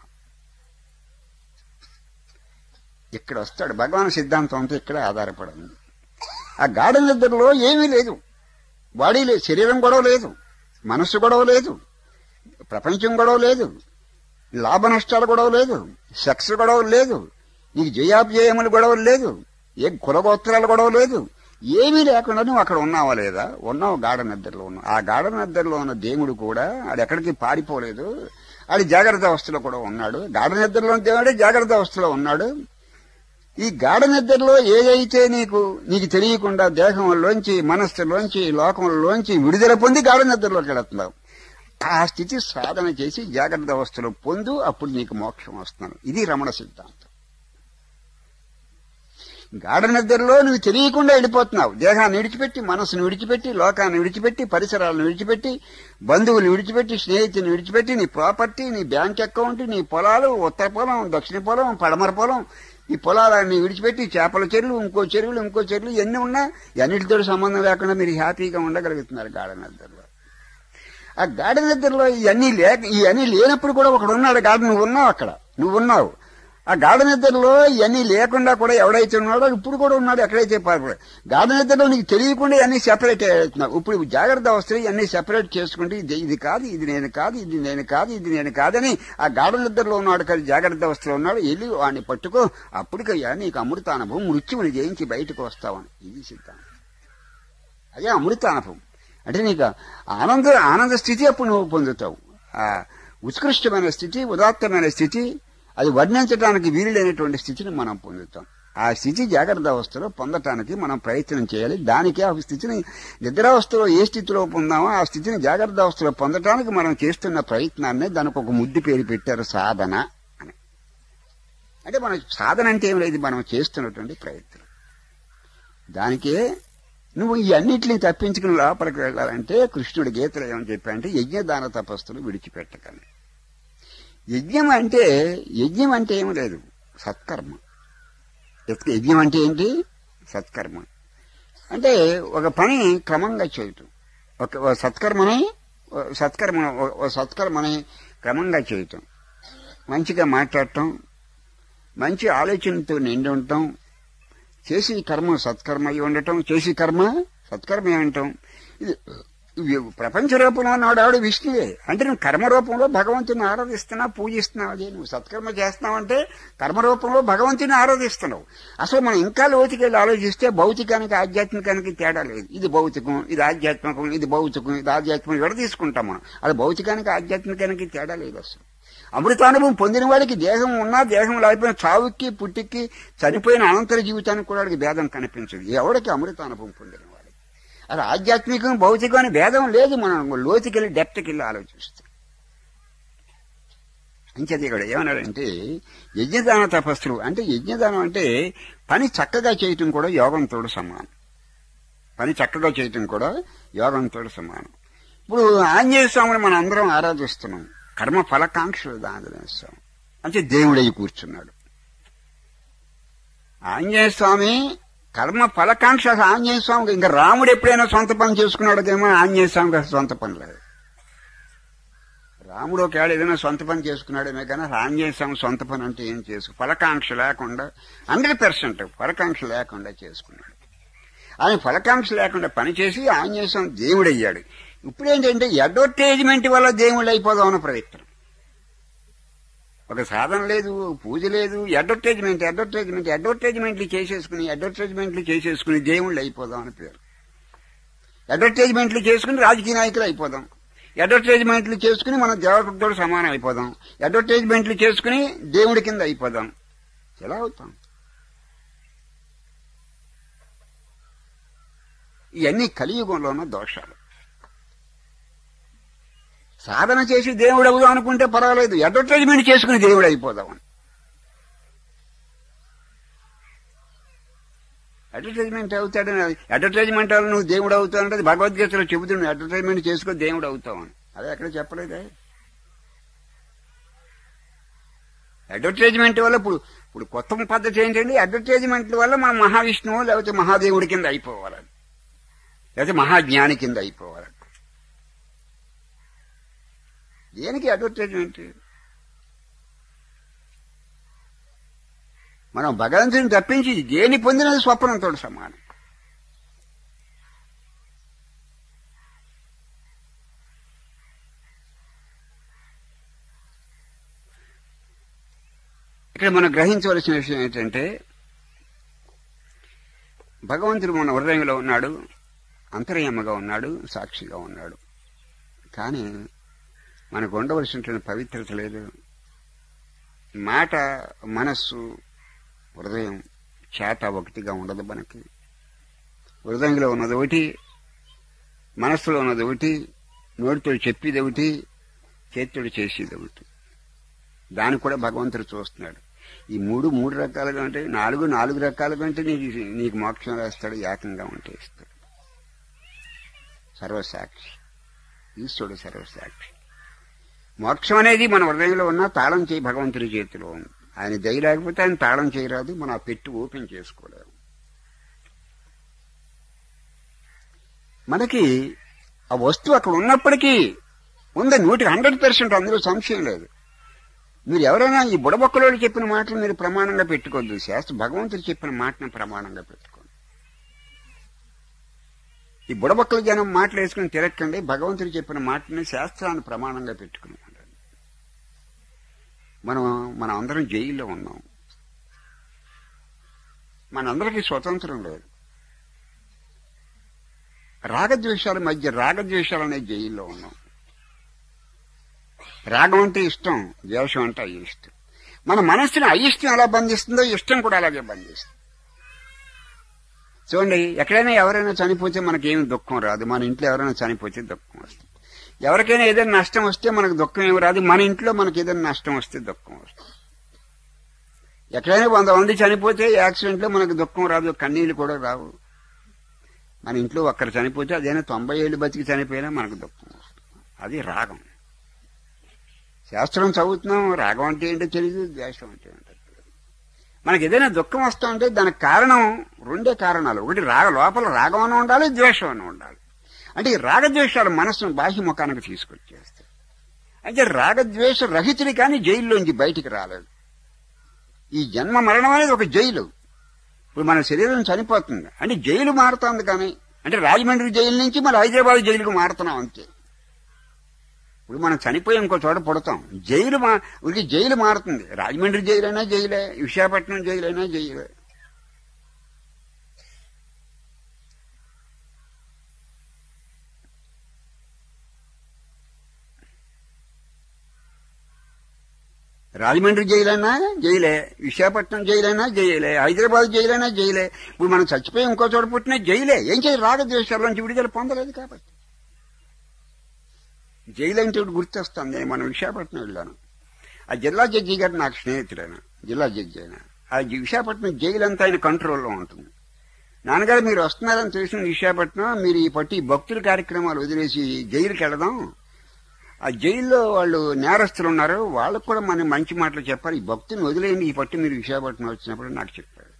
ఇక్కడ వస్తాడు భగవాన్ సిద్ధాంతం అంతా ఇక్కడ ఆధారపడింది ఆ గాఢ నిద్రలో ఏమీ లేదు బాడీ లేదు శరీరం గొడవ లేదు మనస్సు గొడవ లేదు ప్రపంచం గొడవ లేదు లాభ నష్టాల గొడవ లేదు సెక్స్ గొడవ లేదు నీకు జయాపజయముల గొడవ లేదు ఏ కులగోత్రాల గొడవ లేదు ఏమీ లేకుండా నువ్వు అక్కడ ఉన్నావా లేదా ఉన్నావు గాఢ నిద్రలో ఉన్నావు ఆ గాఢ నిద్రలో ఉన్న దేవుడు కూడా ఆడు ఎక్కడికి పారిపోలేదు ఆడు జాగ్రత్త అవస్థలో కూడా ఉన్నాడు గాఢ నిద్రలో ఉన్న దేవుడే జాగ్రత్త అవస్థలో ఉన్నాడు ఈ గాఢ నిద్రలో ఏదైతే నీకు నీకు తెలియకుండా దేహంలోంచి మనస్సులోంచి లోకంలోంచి విడుదల పొంది గాఢ నిద్రలోకి వెళుతున్నావు ఆ స్థితి సాధన చేసి జాగ్రత్త అవస్థలో పొందు అప్పుడు నీకు మోక్షం వస్తున్నాను ఇది రమణ సిద్ధాంతం గాఢ నిద్రలో నువ్వు తెలియకుండా వెళ్ళిపోతున్నావు దేహాన్ని విడిచిపెట్టి మనసును విడిచిపెట్టి లోకాన్ని విడిచిపెట్టి పరిసరాలను విడిచిపెట్టి బంధువులు విడిచిపెట్టి స్నేహితుని విడిచిపెట్టి నీ ప్రాపర్టీ నీ బ్యాంక్ అకౌంట్ నీ పొలాలు ఉత్తర పొలం దక్షిణ పొలం పడమర పొలం ఈ పొలాలన్నీ విడిచిపెట్టి చేపల చెరువులు ఇంకో చెరువులు ఇంకో చెరువులు ఎన్ని ఉన్నా అన్నిటితో సంబంధం లేకుండా మీరు హ్యాపీగా ఉండగలుగుతున్నారు గాఢ నిద్రలో ఆ గాఢ నిద్రలో ఇవన్నీ లేక ఇవన్నీ లేనప్పుడు కూడా ఒకడు ఉన్నాడు గాఢ నువ్వు ఉన్నావు అక్కడ నువ్వు ఉన్నావు ఆ గాఢ నిద్రలో ఇవన్నీ లేకుండా కూడా ఎవడైతే ఉన్నాడో ఇప్పుడు కూడా ఉన్నాడు ఎక్కడైతే పాల్పడు గాఢ నిద్రలో నీకు తెలియకుండా ఇవన్నీ సెపరేట్ అవుతున్నావు ఇప్పుడు జాగ్రత్త అవస్థలు ఇవన్నీ సెపరేట్ చేసుకుంటే ఇది ఇది కాదు ఇది నేను కాదు ఇది నేను కాదు ఇది నేను కాదని ఆ గాఢ నిద్రలో ఉన్నాడు కదా జాగ్రత్త అవస్థలో ఉన్నాడు వెళ్ళి వాడిని పట్టుకో అప్పటికయ్యా నీకు అమృతానుభవం మృత్యువుని జయించి బయటకు వస్తావని ఇది సిద్ధాంతం అదే అమృతానుభవం అంటే నీకు ఆనంద ఆనంద స్థితి అప్పుడు నువ్వు పొందుతావు ఆ ఉత్కృష్టమైన స్థితి ఉదాత్తమైన స్థితి అది వర్ణించడానికి వీలు లేనటువంటి స్థితిని మనం పొందుతాం ఆ స్థితి జాగ్రత్త అవస్థలో పొందటానికి మనం ప్రయత్నం చేయాలి దానికి ఆ స్థితిని నిద్రావస్థలో ఏ స్థితిలో పొందామో ఆ స్థితిని జాగ్రత్త అవస్థలో పొందటానికి మనం చేస్తున్న ప్రయత్నాన్ని దానికి ఒక ముద్దు పేరు పెట్టారు సాధన అని అంటే మన సాధన అంటే ఏం లేదు మనం చేస్తున్నటువంటి ప్రయత్నం దానికే నువ్వు ఈ అన్నిటిని తప్పించుకుని లోపలికి వెళ్ళాలంటే కృష్ణుడి గీతలు ఏమని చెప్పారంటే యజ్ఞదాన తపస్సులు విడిచిపెట్టకండి యజ్ఞం అంటే యజ్ఞం అంటే ఏమి లేదు సత్కర్మ యజ్ఞం అంటే ఏంటి సత్కర్మ అంటే ఒక పని క్రమంగా చేయటం ఒక ఒక సత్కర్మని ఓ సత్కర్మ ఓ- ఓ సత్కర్మని క్రమంగా చేయటం మంచిగా మాట్లాడటం మంచి ఆలోచనతో నిండి ఉండటం చేసి కర్మ సత్కర్మ అయి ఉండటం చేసి కర్మ సత్కర్మ అయి ఉండటం ఇది ఇవి ప్రపంచ రూపంలో ఉన్నాడు విష్ణువే అంటే నువ్వు కర్మ రూపంలో భగవంతుని ఆరాధిస్తున్నావు పూజిస్తున్నావు అదే నువ్వు సత్కర్మ చేస్తున్నావంటే కర్మ రూపంలో భగవంతుని ఆరాధిస్తున్నావు అసలు మనం ఇంకా లోతుకి వెళ్ళి ఆలోచిస్తే భౌతికానికి ఆధ్యాత్మికానికి తేడా లేదు ఇది భౌతికం ఇది ఆధ్యాత్మికం ఇది భౌతికం ఇది ఆధ్యాత్మికం విడ తీసుకుంటాం మనం అది భౌతికానికి ఆధ్యాత్మికానికి తేడా లేదు అసలు అమృతానుభవం పొందిన వాడికి దేహం ఉన్నా దేహం లేకపోయినా చావుకి పుట్టికి చనిపోయిన అనంతర జీవితానికి కూడా వాడికి భేదం కనిపించదు ఎవడికి అమృతానుభవం పొందిన వాడికి అది ఆధ్యాత్మికం భౌతికం అని భేదం లేదు మనం లోతుకెళ్ళి డెప్త్కి వెళ్ళి ఆలోచిస్తాం అంచేది ఇక్కడ ఏమన్నాడంటే యజ్ఞదాన తపస్సులు అంటే యజ్ఞదానం అంటే పని చక్కగా చేయటం కూడా యోగంతో సమానం పని చక్కగా చేయటం కూడా యోగంతో సమానం ఇప్పుడు ఆంజనేయ స్వామిని మనం అందరం ఆరాధిస్తున్నాం కర్మ ఫలకాంక్షలు ఆంజనేయ అంటే దేవుడై కూర్చున్నాడు ఆంజనేయ స్వామి కర్మ ఫలకాంక్ష అసలు ఆంజనేయ స్వామికి ఇంకా రాముడు ఎప్పుడైనా సొంత పని చేసుకున్నాడేమో ఆంజనేయ స్వామికి అసలు సొంత పని లేదు రాముడు ఒకవేళ ఏదైనా సొంత పని చేసుకున్నాడేమే కానీ అసలు ఆంజనేయ స్వామి సొంత పని అంటే ఏం చేసుకు ఫలకాంక్ష లేకుండా హండ్రెడ్ పర్సెంట్ ఫలకాంక్ష లేకుండా చేసుకున్నాడు ఆయన ఫలకాంక్ష లేకుండా పనిచేసి ఆంజనేయ స్వామి దేవుడయ్యాడు ఇప్పుడు ఏంటంటే అడ్వర్టైజ్మెంట్ వల్ల దేవుళ్ళు అయిపోదామన్న ప్రయత్నం ఒక సాధన లేదు పూజ లేదు అడ్వర్టైజ్మెంట్ అడ్వర్టైజ్మెంట్ అడ్వర్టైజ్మెంట్లు చేసేసుకుని అడ్వర్టైజ్మెంట్లు చేసేసుకుని దేవుళ్ళు అయిపోదాం అని పేరు అడ్వర్టైజ్మెంట్లు చేసుకుని రాజకీయ నాయకులు అయిపోదాం అడ్వర్టైజ్మెంట్లు చేసుకుని మనం దేవతతో సమానం అయిపోదాం అడ్వర్టైజ్మెంట్లు చేసుకుని దేవుడి కింద అయిపోదాం ఎలా అవుతాం ఇవన్నీ కలియుగంలో ఉన్న దోషాలు సాధన చేసి దేవుడు అవుదాం అనుకుంటే పర్వాలేదు అడ్వర్టైజ్మెంట్ చేసుకుని దేవుడు అయిపోదామని అడ్వర్టైజ్మెంట్ అవుతాడని అడ్వర్టైజ్మెంట్ వల్ల నువ్వు దేవుడు అవుతావు అంటే భగవద్గీతలో చెబుతున్నాడు అడ్వర్టైజ్మెంట్ చేసుకుని దేవుడు అవుతావని అదే ఎక్కడ చెప్పలేదే అడ్వర్టైజ్మెంట్ వల్ల ఇప్పుడు ఇప్పుడు కొత్త పద్ధతి ఏంటండి అడ్వర్టైజ్మెంట్ వల్ల మన మహావిష్ణువు లేకపోతే మహాదేవుడి కింద అయిపోవాలని లేకపోతే మహాజ్ఞాని కింద అయిపోవాలని దేనికి అడ్వర్టైజ్మెంట్ మనం భగవంతుని తప్పించి దేని పొందినది స్వప్నంతో సమానం ఇక్కడ మనం గ్రహించవలసిన విషయం ఏంటంటే భగవంతుడు మన హృదయంలో ఉన్నాడు అంతర్యమ్మగా ఉన్నాడు సాక్షిగా ఉన్నాడు కానీ మనకు ఉండవలసినటువంటి పవిత్రత లేదు మాట మనస్సు హృదయం చేత ఒకటిగా ఉండదు మనకి హృదయంలో ఉన్నది ఒకటి మనస్సులో ఉన్నది ఒకటి నోటితో చెప్పేది ఒకటి చేతితో చేసేది ఒకటి దాన్ని కూడా భగవంతుడు చూస్తున్నాడు ఈ మూడు మూడు రకాలుగా ఉంటాయి నాలుగు నాలుగు రకాలుగా ఉంటే నీకు నీకు మోక్షం రాస్తాడు ఏకంగా ఉంటే ఇస్తాడు సర్వసాక్షి ఈశ్వరుడు సర్వసాక్షి మోక్షం అనేది మన హృదయంలో ఉన్న తాళం చేయి భగవంతుడి చేతిలో ఉంది ఆయన దయ లేకపోతే ఆయన తాళం చేయరాదు మనం ఆ పెట్టి ఓపెన్ చేసుకోలేము మనకి ఆ వస్తువు అక్కడ ఉన్నప్పటికీ ఉంది నూటికి హండ్రెడ్ పర్సెంట్ అందులో సంశయం లేదు మీరు ఎవరైనా ఈ బుడబొక్కలోడు చెప్పిన మాటలు మీరు ప్రమాణంగా పెట్టుకోవద్దు శాస్త్ర భగవంతుడు చెప్పిన మాటను ప్రమాణంగా పెట్టుకోండి ఈ బుడబొక్కల జనం మాటలు వేసుకుని తిరక్కండి భగవంతుడు చెప్పిన మాటని శాస్త్రాన్ని ప్రమాణంగా పెట్టుకుని ఉండండి. మనం మనం అందరం జైల్లో ఉన్నాం మనందరికీ స్వతంత్రం లేదు రాగద్వేషాల మధ్య రాగద్వేషాలు అనే జైల్లో ఉన్నాం రాగం అంటే ఇష్టం ద్వేషం అంటే అయిష్టం మన మనస్సుని అయిష్టం ఎలా బంధిస్తుందో ఇష్టం కూడా అలాగే బంధిస్తుంది చూడండి ఎక్కడైనా ఎవరైనా చనిపోతే మనకేమి దుఃఖం రాదు మన ఇంట్లో ఎవరైనా చనిపోతే దుఃఖం వస్తుంది ఎవరికైనా ఏదైనా నష్టం వస్తే మనకు దుఃఖం ఏమి రాదు మన ఇంట్లో మనకి ఏదైనా నష్టం వస్తే దుఃఖం వస్తుంది ఎక్కడైనా వంద మంది చనిపోతే యాక్సిడెంట్ లో మనకు దుఃఖం రాదు కన్నీళ్లు కూడా రావు మన ఇంట్లో ఒక్కరు చనిపోతే అదేనా తొంభై ఏళ్ళు బతికి చనిపోయినా మనకు దుఃఖం వస్తుంది అది రాగం శాస్త్రం చదువుతున్నాం రాగం అంటే ఏంటో తెలియదు ద్వేషం అంటే ఏంటో తెలియదు మనకి ఏదైనా దుఃఖం వస్తా ఉంటే దానికి కారణం రెండే కారణాలు ఒకటి రాగ లోపల రాగం అని ఉండాలి ద్వేషం అని ఉండాలి అంటే ఈ రాగద్వేషాలు మనస్సును బాహ్య ముఖానికి తీసుకొచ్చేస్తాయి అయితే రాగద్వేష రహితుడి కానీ జైల్లోంచి బయటికి రాలేడు ఈ జన్మ మరణం అనేది ఒక జైలు ఇప్పుడు మన శరీరం చనిపోతుంది అంటే జైలు మారుతుంది కానీ అంటే రాజమండ్రి జైలు నుంచి మన హైదరాబాద్ జైలుకు మారుతున్నాం అంతే ఇప్పుడు మనం చనిపోయి ఇంకో చోట పుడతాం జైలు మా ఉరికి జైలు మారుతుంది రాజమండ్రి జైలు అయినా జైలే విశాఖపట్నం జైలు అయినా జైలే రాజమండ్రి జైలైనా జైలే విశాఖపట్నం జైలైనా జైలే హైదరాబాద్ జైలైనా జైలే ఇప్పుడు మనం చచ్చిపోయి ఇంకో చోట పుట్టినా జైలే ఏం చేయాలి రాగద్వేషాల్లోంచి విడుదల పొందలేదు కాబట్టి జైలు అంటే ఇప్పుడు గుర్తొస్తుంది నేను మనం విశాఖపట్నం వెళ్ళాను ఆ జిల్లా జడ్జి గారు నాకు స్నేహితుడైన జిల్లా జడ్జి అయిన ఆ జి- విశాఖపట్నం జైలు అంతా ఆయన కంట్రోల్లో ఉంటుంది నాన్నగారు మీరు వస్తున్నారని తెలిసిన విశాఖపట్నం మీరు ఈ పట్టి భక్తుల కార్యక్రమాలు వదిలేసి జైలుకి వెళదాం ఆ జైల్లో వాళ్ళు నేరస్తులు ఉన్నారు వాళ్ళకు కూడా మనం మంచి మాటలు చెప్పాలి ఈ భక్తుని వదిలేయండి ఈ పట్టి మీరు విశాఖపట్నం వచ్చినప్పుడు నాకు చెప్పారు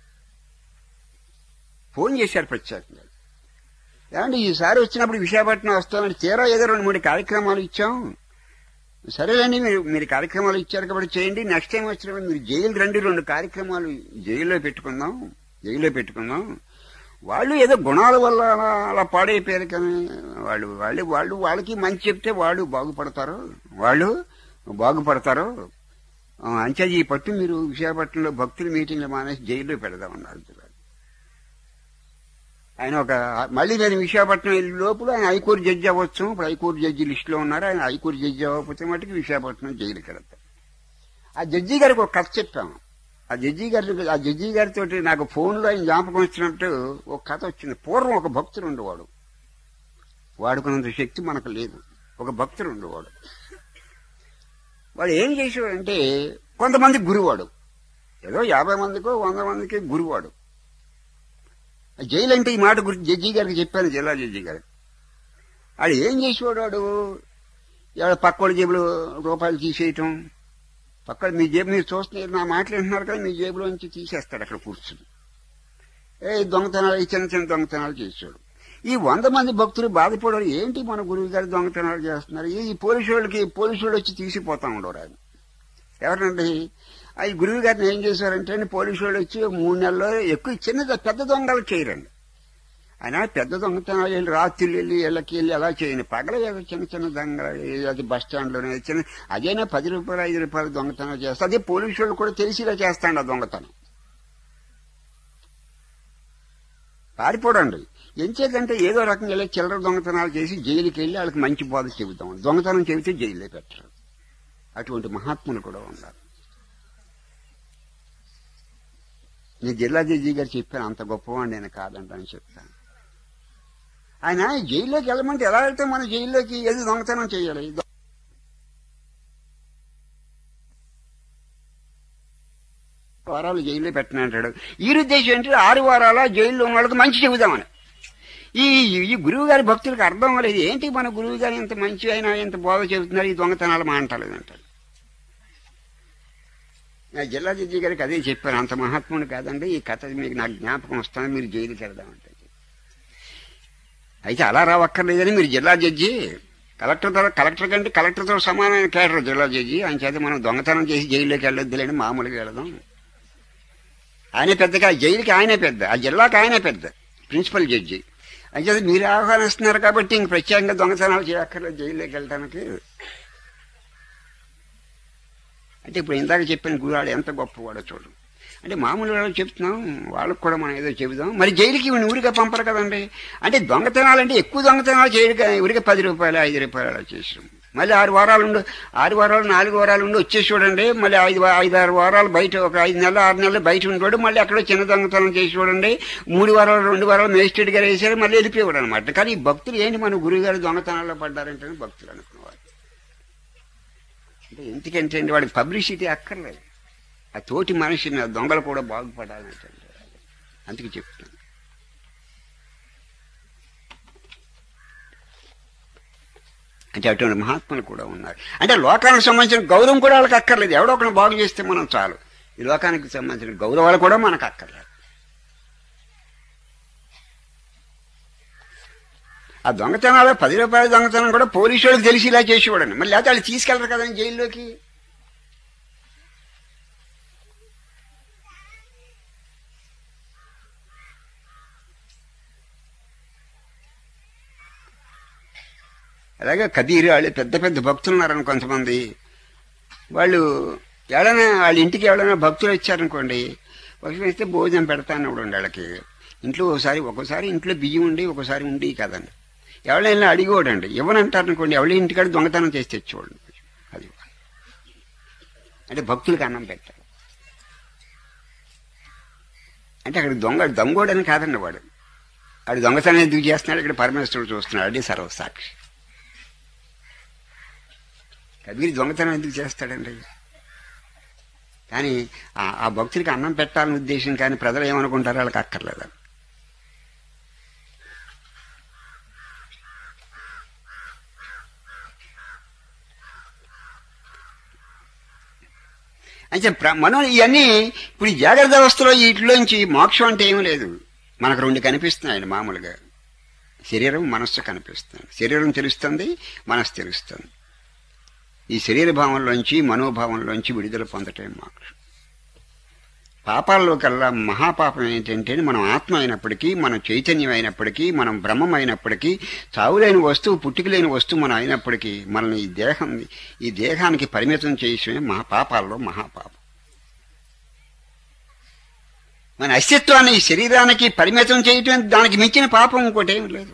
ఫోన్ చేశారు ప్రత్యేకంగా ఏమంటే ఈసారి వచ్చినప్పుడు విశాఖపట్నం వస్తామని తీరా ఏదో రెండు మూడు కార్యక్రమాలు ఇచ్చాం సరేనండి మీరు మీరు కార్యక్రమాలు ఇచ్చారు కాబట్టి చేయండి నెక్స్ట్ టైం వచ్చినప్పుడు మీరు జైలు రండి రెండు కార్యక్రమాలు జైల్లో పెట్టుకుందాం జైల్లో పెట్టుకుందాం వాళ్ళు ఏదో గుణాల వల్ల అలా అలా పాడైపోయారు కానీ వాళ్ళు వాళ్ళు వాళ్ళు వాళ్ళకి మంచి చెప్తే వాళ్ళు బాగుపడతారు వాళ్ళు బాగుపడతారు ఆ, అంచేది ఈ పట్టు మీరు విశాఖపట్నంలో భక్తుల మీటింగ్లు మానేసి జైల్లో పెడదామన్నారు జిల్లా ఆయన ఒక మళ్ళీ నేను విశాఖపట్నం వెళ్ళే లోపల ఆయన హైకోర్టు జడ్జి అవ్వచ్చు ఇప్పుడు హైకోర్టు జడ్జి లిస్టులో ఉన్నారు ఆయన హైకోర్టు జడ్జి అవ్వకపోతే మటుకు విశాఖపట్నం జైలుకి వెళ్తారు ఆ జడ్జి గారికి ఒక కథ చెప్పాము ఆ జడ్జి గారి ఆ జడ్జి గారితో నాకు ఫోన్లో ఆయన జ్ఞాపకం వచ్చినట్టు ఒక కథ వచ్చింది పూర్వం ఒక భక్తుడు ఉండేవాడు వాడుకున్నంత శక్తి మనకు లేదు ఒక భక్తుడు ఉండేవాడు వాడు ఏం చేసేవాడంటే కొంతమంది గురువాడు ఏదో యాభై మందికో వంద మందికి గురువాడు జైలు అంటే ఈ మాట గురించి జడ్జి గారికి చెప్పాను జిల్లా జడ్జి గారికి వాడు ఏం చేసేవాడు వాడు ఎవడ పక్కోళ్ళ జేబులో రూపాయలు తీసేయటం పక్క మీ జేబు మీరు చూస్తున్నారు నా మాటలు వింటున్నారు కదా మీ జేబులో నుంచి తీసేస్తాడు అక్కడ కూర్చుని ఏ దొంగతనాలు ఈ చిన్న చిన్న దొంగతనాలు చేసాడు ఈ వంద మంది భక్తులు బాధపడారు ఏంటి మన గురువు గారు దొంగతనాలు చేస్తున్నారు ఈ పోలీసు వాళ్ళకి పోలీసు వాళ్ళు వచ్చి తీసిపోతా ఉండరు ఆయన ఎవరండి ఆ ఈ గురువు గారిని ఏం చేశారంటే పోలీసు వాళ్ళు వచ్చి మూడు నెలల్లో ఎక్కువ చిన్న పెద్ద దొంగలు చేయరండి ఆయన పెద్ద దొంగతనాలు వెళ్ళి రాత్రులు వెళ్ళి ఇళ్ళకి వెళ్ళి అలా చేయండి పగల ఏదో చిన్న చిన్న దొంగలు అది బస్ స్టాండ్లోనే చిన్న అదేనా పది రూపాయలు ఐదు రూపాయలు దొంగతనం చేస్తా అదే పోలీసు వాళ్ళు కూడా తెలిసిలా చేస్తాండి ఆ దొంగతనం పారిపోడండి ఎంచేదంటే ఏదో రకంగా వెళ్ళి చిల్లర దొంగతనాలు చేసి జైలుకి వెళ్ళి వాళ్ళకి మంచి బోధ చెబుతాం దొంగతనం చెబితే జైల్లో పెట్టరు అటువంటి మహాత్ములు కూడా ఉన్నారు నేను జిల్లా జడ్జి గారు చెప్పాను అంత గొప్పవాడిని నేను కాదంటని చెప్తాను ఆయన జైల్లోకి వెళ్ళమంటే ఎలా వెళ్తే మన జైల్లోకి ఏది దొంగతనం చేయాలి దొ- వారాలు జైల్లో పెట్టను అంటాడు ఈ ఉద్దేశం ఏంటి ఆరు వారాల జైల్లో ఉన్న వాళ్ళకి మంచి చెబుదామని ఈ ఈ గురువు గారి భక్తులకు అర్థం అవ్వలేదు ఏంటి మన గురువు గారు ఇంత మంచి అయినా ఇంత బోధ చెబుతున్నారు ఈ దొంగతనాలు మా అంటలేదు అంటాడు నా జిల్లా జడ్జి గారికి అదే చెప్పాను అంత మహాత్ముడు కాదండి ఈ కథ మీకు నాకు జ్ఞాపకం వస్తుంది మీరు జైలుకి వెళ్దామంటే అయితే అలా రావక్కర్లేదని మీరు జిల్లా జడ్జి కలెక్టర్ ద్వారా కలెక్టర్ కంటే కలెక్టర్తో సమానమైన కేటర్ జిల్లా జడ్జి ఆయన చేత మనం దొంగతనం చేసి జైల్లోకి వెళ్ళొద్దులేని మామూలుగా వెళదాం ఆయనే పెద్దగా జైలుకి ఆయనే పెద్ద ఆ జిల్లాకి ఆయనే పెద్ద ప్రిన్సిపల్ జడ్జి అంచేత మీరు ఆహ్వానిస్తున్నారు కాబట్టి ఇంక ప్రత్యేకంగా దొంగతనాలు చేయక్కర్లేదు జైల్లోకి వెళ్ళడానికి అంటే ఇప్పుడు ఇందాక చెప్పిన గురాడు ఎంత గొప్పవాడో చూడు అంటే మామూలు వాళ్ళు చెప్తున్నాం వాళ్ళకు కూడా మనం ఏదో చెబుదాం మరి జైలుకి ఇవన్నీ ఊరిగా పంపరు కదండి అంటే దొంగతనాలు అంటే ఎక్కువ దొంగతనాలు చేయడం ఊరిగా పది రూపాయలు ఐదు రూపాయలు అలా చేసాం మళ్ళీ ఆరు వారాలు ఉండు ఆరు వారాలు నాలుగు వారాలు ఉండి వచ్చేసి చూడండి మళ్ళీ ఐదు వా- ఐదు ఆరు వారాలు బయట ఒక ఐదు నెలలు ఆరు నెలలు బయట ఉండేవాడు మళ్ళీ అక్కడ చిన్న దొంగతనం చేసి చూడండి మూడు వారాలు రెండు వారాలు మేజిస్ట్రేట్ గారు వేసారు మళ్ళీ వెళ్ళిపోయాడు అనమాట కానీ ఈ భక్తులు ఏంటి మన గురువు గారు దొంగతనాల్లో పడ్డారంటే భక్తులు అనుకునేవారు అంటే ఎందుకంటే అండి వాడికి పబ్లిసిటీ అక్కర్లేదు ఆ తోటి మనిషిని ఆ దొంగలు కూడా బాగుపడాలంటే అందుకే చెప్తాను అంటే అటువంటి మహాత్ములు కూడా ఉన్నారు అంటే లోకానికి సంబంధించిన గౌరవం కూడా వాళ్ళకి అక్కర్లేదు ఎవడో ఒకరిని బాగు చేస్తే మనం చాలు ఈ లోకానికి సంబంధించిన గౌరవాలు కూడా మనకు అక్కర్లేదు ఆ దొంగతనాలు పది రూపాయల దొంగతనం కూడా పోలీసు వాళ్ళకి తెలిసి ఇలా చేసేవాడండి మళ్ళీ లేకపోతే వాళ్ళు తీసుకెళ్ళరు కదండి జైల్లోకి అలాగే కదీరు వాళ్ళు పెద్ద పెద్ద భక్తులు ఉన్నారని కొంతమంది వాళ్ళు ఎవడైనా వాళ్ళ ఇంటికి ఎవడైనా భక్తులు వచ్చారనుకోండి ఒకసారి ఇస్తే భోజనం పెడతాను ఉండి వాళ్ళకి ఇంట్లో ఒకసారి ఒక్కోసారి ఇంట్లో బియ్యం ఉండి ఒకసారి ఉండి కదండి ఎవరైనా అడిగోడండి ఇవ్వనంటారు అనుకోండి ఎవరి ఇంటికాడ దొంగతనం చేసి తెచ్చేవాడు అది అంటే భక్తులకు అన్నం పెట్టాలి అంటే అక్కడ దొంగ దొంగోడని కాదండి వాడు వాడు దొంగతనం ఎందుకు చేస్తున్నాడు ఇక్కడ పరమేశ్వరుడు చూస్తున్నాడు అది సర్వసాక్షి కబీర్ దొంగతనం ఎందుకు చేస్తాడండి కానీ ఆ- ఆ భక్తులకి అన్నం పెట్టాలని ఉద్దేశం కానీ ప్రజలు ఏమనుకుంటారో వాళ్ళకి అక్కర్లేదు అంటే ప్ర- మనం ఇవన్నీ ఇప్పుడు ఈ జాగ్రత్త అవస్థలో వీటిలోంచి మోక్షం అంటే ఏమీ లేదు మనకు రెండు కనిపిస్తున్నాయండి మామూలుగా శరీరం మనస్సు కనిపిస్తుంది శరీరం తెలుస్తుంది మనస్సు తెలుస్తుంది ఈ శరీర భావంలోంచి మనోభావంలోంచి విడుదల పొందటం మోక్షం పాపాల్లో కల్లా మహాపాపం ఏంటంటే మనం ఆత్మ అయినప్పటికీ మనం చైతన్యం అయినప్పటికీ మనం బ్రహ్మం అయినప్పటికీ చావులేని వస్తువు పుట్టుకలేని వస్తువు మనం అయినప్పటికీ మనల్ని ఈ దేహం ఈ దేహానికి పరిమితం చేయడమే మహా పాపాల్లో మహాపాపం మన అస్తిత్వాన్ని ఈ శరీరానికి పరిమితం చేయటం దానికి మించిన పాపం ఇంకోటి ఏం లేదు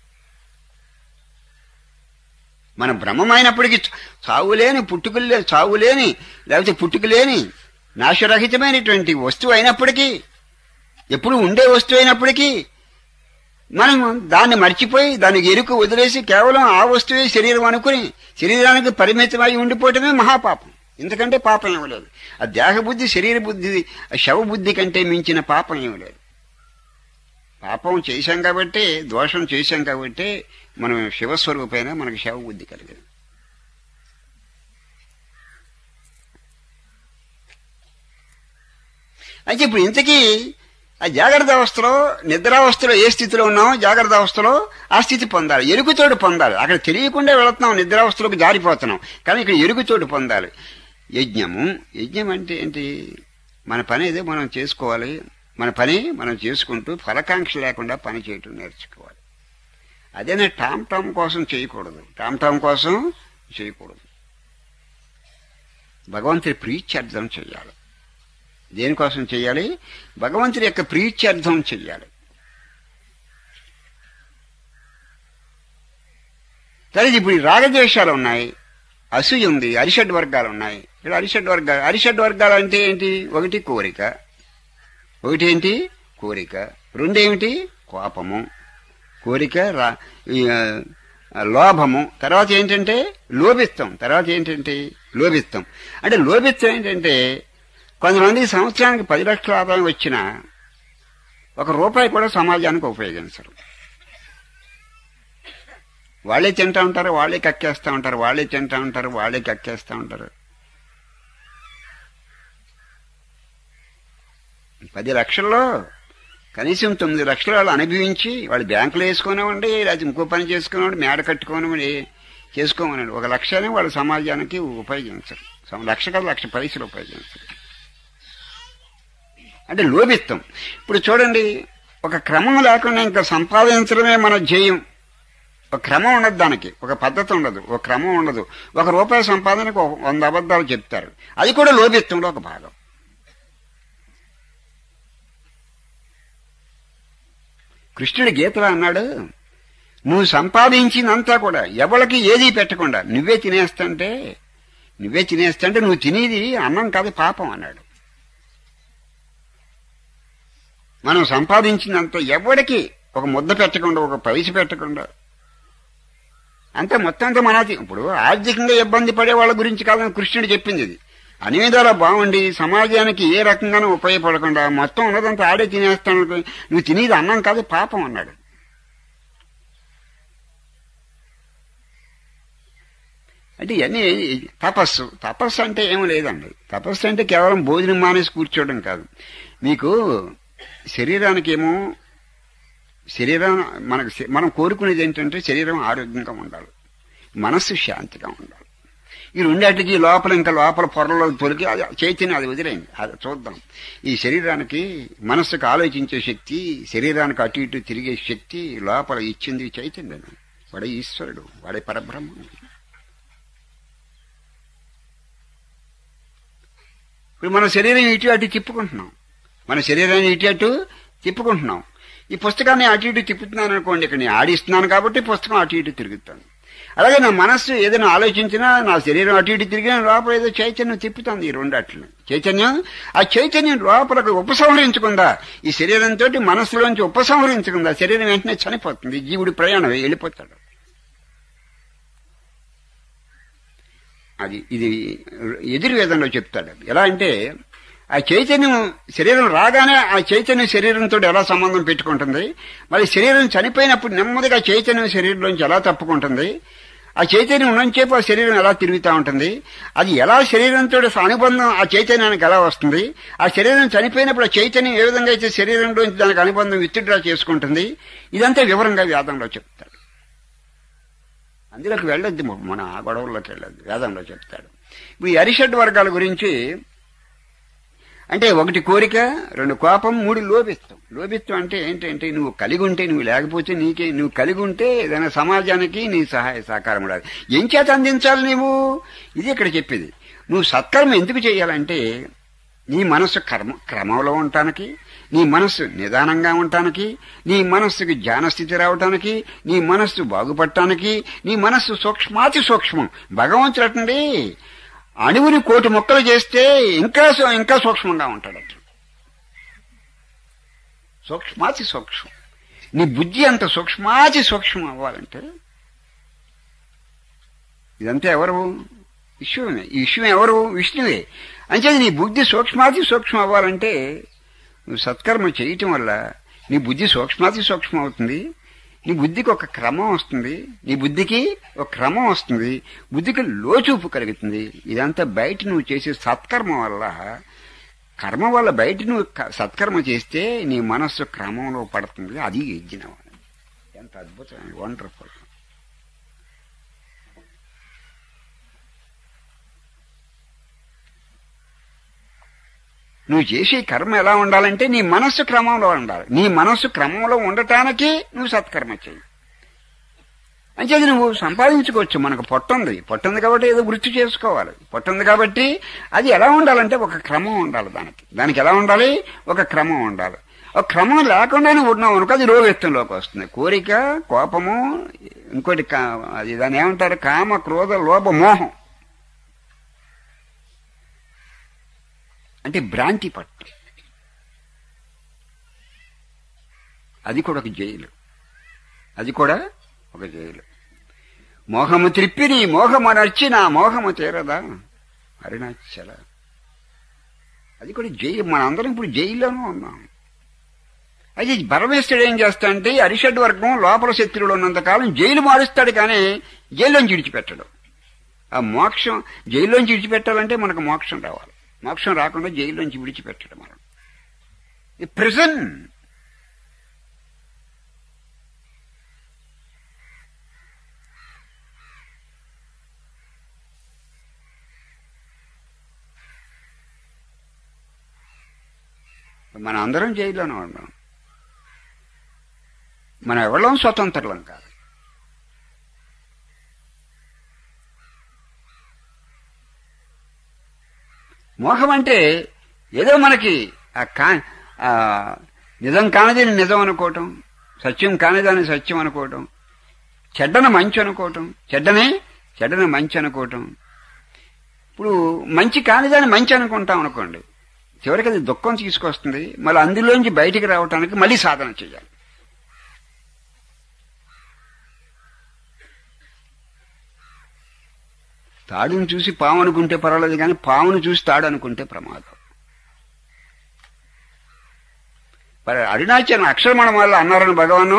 మన బ్రహ్మమైనప్పటికీ చావులేని పుట్టుకలే చావులేని లేకపోతే పుట్టుకలేని నాశరహితమైనటువంటి వస్తువు అయినప్పటికీ ఎప్పుడు ఉండే వస్తువు అయినప్పటికీ మనం దాన్ని మర్చిపోయి దానికి ఎరుకు వదిలేసి కేవలం ఆ వస్తువే శరీరం అనుకుని శరీరానికి పరిమితమై ఉండిపోవటమే మహాపాపం ఎందుకంటే పాపం ఏమి లేదు ఆ దేహబుద్ధి శరీర బుద్ధి ఆ శవ బుద్ధి కంటే మించిన పాపం ఏమి లేదు పాపం చేశాం కాబట్టి దోషం చేశాం కాబట్టి మనం శివస్వరూపైన మనకి శవ బుద్ధి కలిగింది అయితే ఇప్పుడు ఇంతకీ ఆ జాగ్రత్త అవస్థలో నిద్రావస్థలో ఏ స్థితిలో ఉన్నామో జాగ్రత్త అవస్థలో ఆ స్థితి పొందాలి ఎరుగుతోడు పొందాలి అక్కడ తెలియకుండా వెళుతున్నాం నిద్రావస్థలోకి జారిపోతున్నాం కానీ ఇక్కడ ఎరుగుతోడు పొందాలి యజ్ఞము యజ్ఞం అంటే ఏంటి మన పని ఏదో మనం చేసుకోవాలి మన పని మనం చేసుకుంటూ ఫలకాంక్ష లేకుండా పని చేయటం నేర్చుకోవాలి అదేనా టామ్ టామ్ కోసం చేయకూడదు టామ్ టామ్ కోసం చేయకూడదు భగవంతుడి ప్రీత్యర్థం చేయాలి దేనికోసం చేయాలి భగవంతుడి యొక్క ప్రీత్యర్థం చెయ్యాలి సరే ఇప్పుడు ఈ రాగద్వేషాలు ఉన్నాయి అసూయ ఉంది అరిషడ్ వర్గాలు ఉన్నాయి ఇక్కడ అరిషడ్ వర్గాలు అరిషడ్ వర్గాలు అంటే ఏంటి ఒకటి కోరిక ఒకటి ఏంటి కోరిక రెండేమిటి కోపము కోరిక రా ఈ, ఆ, లోభము తర్వాత ఏంటంటే లోభిత్వం తర్వాత ఏంటంటే లోభిత్వం అంటే లోభిత్వం ఏంటంటే కొంతమంది సంవత్సరానికి పది లక్షల ఆదాయం వచ్చినా ఒక రూపాయి కూడా సమాజానికి ఉపయోగించరు వాళ్ళే తింటా ఉంటారు వాళ్ళే కక్కేస్తూ ఉంటారు వాళ్ళే తింటా ఉంటారు వాళ్ళే కక్కేస్తూ ఉంటారు పది లక్షల్లో కనీసం తొమ్మిది లక్షలు వాళ్ళు అనుభవించి వాళ్ళు బ్యాంకులో వేసుకునేవ్వండి లేకపోతే ఇంకో పని చేసుకునేవాడు మేడ కట్టుకోనివ్వండి చేసుకోమనండి ఒక లక్షనే వాళ్ళు సమాజానికి ఉపయోగించరు సమ- లక్ష కాదు లక్ష పైసలు ఉపయోగించరు అంటే లోభిత్వం ఇప్పుడు చూడండి ఒక క్రమం లేకుండా ఇంకా సంపాదించడమే మన ధ్యేయం ఒక క్రమం ఉండదు దానికి ఒక పద్ధతి ఉండదు ఒక క్రమం ఉండదు ఒక రూపాయి సంపాదనకు ఒక వంద అబద్ధాలు చెప్తారు అది కూడా లోభిత్వంలో ఒక భాగం కృష్ణుడు గీతలో అన్నాడు నువ్వు సంపాదించినంతా కూడా ఎవరికి ఏదీ పెట్టకుండా నువ్వే తినేస్తంటే నువ్వే తినేస్తంటే నువ్వు తినేది అన్నం కాదు పాపం అన్నాడు మనం సంపాదించినంత ఎవరికి ఒక ముద్ద పెట్టకుండా ఒక పైస పెట్టకుండా అంతే మొత్తం అంతా మనది ఇప్పుడు ఆర్థికంగా ఇబ్బంది పడే వాళ్ళ గురించి కాదని కృష్ణుడు చెప్పింది ఇది అన్ని విధాలా బాగుండి సమాజానికి ఏ రకంగానూ ఉపయోగపడకుండా మొత్తం ఉన్నదంతా ఆడే తినేస్తాను నువ్వు తినేది అన్నం కాదు పాపం అన్నాడు అంటే ఇవన్నీ తపస్సు తపస్సు అంటే ఏమీ లేదండి తపస్సు అంటే కేవలం భోజనం మానేసి కూర్చోవడం కాదు మీకు శరీరానికి ఏమో శరీరం మనకు శ- మనం కోరుకునేది ఏంటంటే శరీరం ఆరోగ్యంగా ఉండాలి మనస్సు శాంతిగా ఉండాలి ఈ రెండాటికి లోపల ఇంకా లోపల పొరలో తొలికి అది చైతన్యం అది వదిలేయండి అది చూద్దాం ఈ శరీరానికి మనస్సుకు ఆలోచించే శక్తి శరీరానికి అటు ఇటు తిరిగే శక్తి లోపల ఇచ్చింది చైతన్యం వాడే ఈశ్వరుడు వాడే పరబ్రహ్మం ఇప్పుడు మన శరీరం ఇటు అటు తిప్పుకుంటున్నాం మన శరీరాన్ని ఇటు అటు తిప్పుకుంటున్నాం ఈ పుస్తకాన్ని అటు ఇటు తిప్పుతున్నాను అనుకోండి ఇక్కడ నేను ఆడిస్తున్నాను కాబట్టి పుస్తకం అటు ఇటు తిరుగుతాను అలాగే నా మనస్సు ఏదైనా ఆలోచించినా నా శరీరం అటు ఇటు తిరిగినా లోపల ఏదో చైతన్యం తిప్పుతుంది ఈ రెండు అట్లని చైతన్యం ఆ చైతన్యం లోపలకు ఉపసంహరించకుండా ఈ శరీరంతో మనస్సులోంచి ఉపసంహరించకుండా శరీరం వెంటనే చనిపోతుంది జీవుడి ప్రయాణం వెళ్ళిపోతాడు అది ఇది ఎదుర్వేదంలో చెప్తాడు ఎలా అంటే ఆ చైతన్యం శరీరం రాగానే ఆ చైతన్యం శరీరంతో ఎలా సంబంధం పెట్టుకుంటుంది మరి శరీరం చనిపోయినప్పుడు నెమ్మదిగా చైతన్యం శరీరంలోంచి ఎలా తప్పుకుంటుంది ఆ చైతన్యం ఉన్నంచేపు ఆ శరీరం ఎలా తిరుగుతూ ఉంటుంది అది ఎలా శరీరంతో అనుబంధం ఆ చైతన్యానికి ఎలా వస్తుంది ఆ శరీరం చనిపోయినప్పుడు ఆ చైతన్యం ఏ విధంగా అయితే శరీరంలోంచి దానికి అనుబంధం విత్డ్రా చేసుకుంటుంది ఇదంతా వివరంగా వేదంలో చెప్తాడు అందులోకి వెళ్ళొద్దు మన ఆ గొడవల్లోకి వెళ్ళొద్దు వేదంలో చెప్తాడు ఇప్పుడు ఈ అరిషడ్ వర్గాల గురించి అంటే ఒకటి కోరిక రెండు కోపం మూడు లోభిత్వం లోభిత్వం అంటే ఏంటంటే నువ్వు కలిగి ఉంటే నువ్వు లేకపోతే నీకే నువ్వు కలిగి ఉంటే ఏదైనా సమాజానికి నీ సహాయ సహకారం ఉండాలి ఏం చేత అందించాలి నువ్వు ఇది ఇక్కడ చెప్పేది నువ్వు సత్కర్మ ఎందుకు చేయాలంటే నీ మనస్సు కర్మ క్రమంలో ఉండటానికి నీ మనస్సు నిదానంగా ఉండటానికి నీ మనస్సుకి జ్ఞానస్థితి రావటానికి నీ మనస్సు బాగుపడటానికి నీ మనస్సు సూక్ష్మాతి సూక్ష్మం భగవంతుడు అటండి అణువుని కోటి మొక్కలు చేస్తే ఇంకా సూ- ఇంకా సూక్ష్మంగా ఉంటాడు అతను సూక్ష్మాతి సూక్ష్మం నీ బుద్ధి అంత సూక్ష్మాతి సూక్ష్మం అవ్వాలంటే ఇదంతా ఎవరు విశ్వమే ఈ విశ్వం ఎవరు విష్ణువే అంచేది నీ బుద్ధి సూక్ష్మాతి సూక్ష్మం అవ్వాలంటే నువ్వు సత్కర్మ చేయటం వల్ల నీ బుద్ధి సూక్ష్మాతి సూక్ష్మం అవుతుంది నీ బుద్ధికి ఒక క్రమం వస్తుంది నీ బుద్ధికి ఒక క్రమం వస్తుంది బుద్ధికి లోచూపు కలుగుతుంది ఇదంతా బయట నువ్వు చేసే సత్కర్మ వల్ల కర్మ వల్ల బయట నువ్వు క- సత్కర్మ చేస్తే నీ మనస్సు క్రమంలో పడుతుంది అది యజ్ఞం ఎంత అద్భుతమైన వండర్ఫుల్ నువ్వు చేసే కర్మ ఎలా ఉండాలంటే నీ మనస్సు క్రమంలో ఉండాలి నీ మనస్సు క్రమంలో ఉండటానికి నువ్వు సత్కర్మ చేయి అంచేది నువ్వు సంపాదించుకోవచ్చు మనకు పొట్టుంది పొట్టుంది కాబట్టి ఏదో వృత్తి చేసుకోవాలి పొట్టుంది కాబట్టి అది ఎలా ఉండాలంటే ఒక క్రమం ఉండాలి దానికి దానికి ఎలా ఉండాలి ఒక క్రమం ఉండాలి ఒక క్రమం లేకుండా నువ్వు ఉన్నావు అనుకో అది రోగెత్తంలోకి వస్తుంది కోరిక కోపము ఇంకోటి కా- అది దాన్ని ఏమంటారు కామ క్రోధ లోభ మోహం అంటే భ్రాంతి పట్టు అది కూడా ఒక జైలు అది కూడా ఒక జైలు మోహము త్రిప్పిని మోహము నచ్చిన మోహము తీరదా అరుణాచల అది కూడా జైలు మనందరం ఇప్పుడు జైల్లోనూ ఉన్నాం అయితే పరమేశ్వరుడు ఏం చేస్తా అంటే అరిషడ్ వర్గం లోపల శత్రువులు ఉన్నంతకాలం జైలు మారుస్తాడు కానీ జైల్లోంచి విడిచిపెట్టడు ఆ మోక్షం జైల్లోంచి విడిచిపెట్టాలంటే మనకు మోక్షం రావాలి మోక్షం రాకుండా జైల్లోంచి విడిచిపెట్టడం మనం ఈ ప్రిజన్ మన అందరం జైల్లోనే ఉన్నాం మనం ఎవరం స్వతంత్రులం కాదు మోహం అంటే ఏదో మనకి ఆ కా ఆ నిజం కానిదని నిజం అనుకోవటం సత్యం కానిదాన్ని సత్యం అనుకోవటం చెడ్డన మంచి అనుకోవటం చెడ్డనే చెడ్డన మంచి అనుకోవటం ఇప్పుడు మంచి కానిదాన్ని మంచి అనుకుంటాం అనుకోండి చివరికి అది దుఃఖం తీసుకొస్తుంది మళ్ళీ అందులోంచి బయటికి రావటానికి మళ్ళీ సాధన చేయాలి తాడుని చూసి పాము అనుకుంటే పర్వాలేదు కానీ పామును చూసి తాడు అనుకుంటే ప్రమాదం మరి అరుణాచలం అక్షరమణం వల్ల అన్నారని భగవాను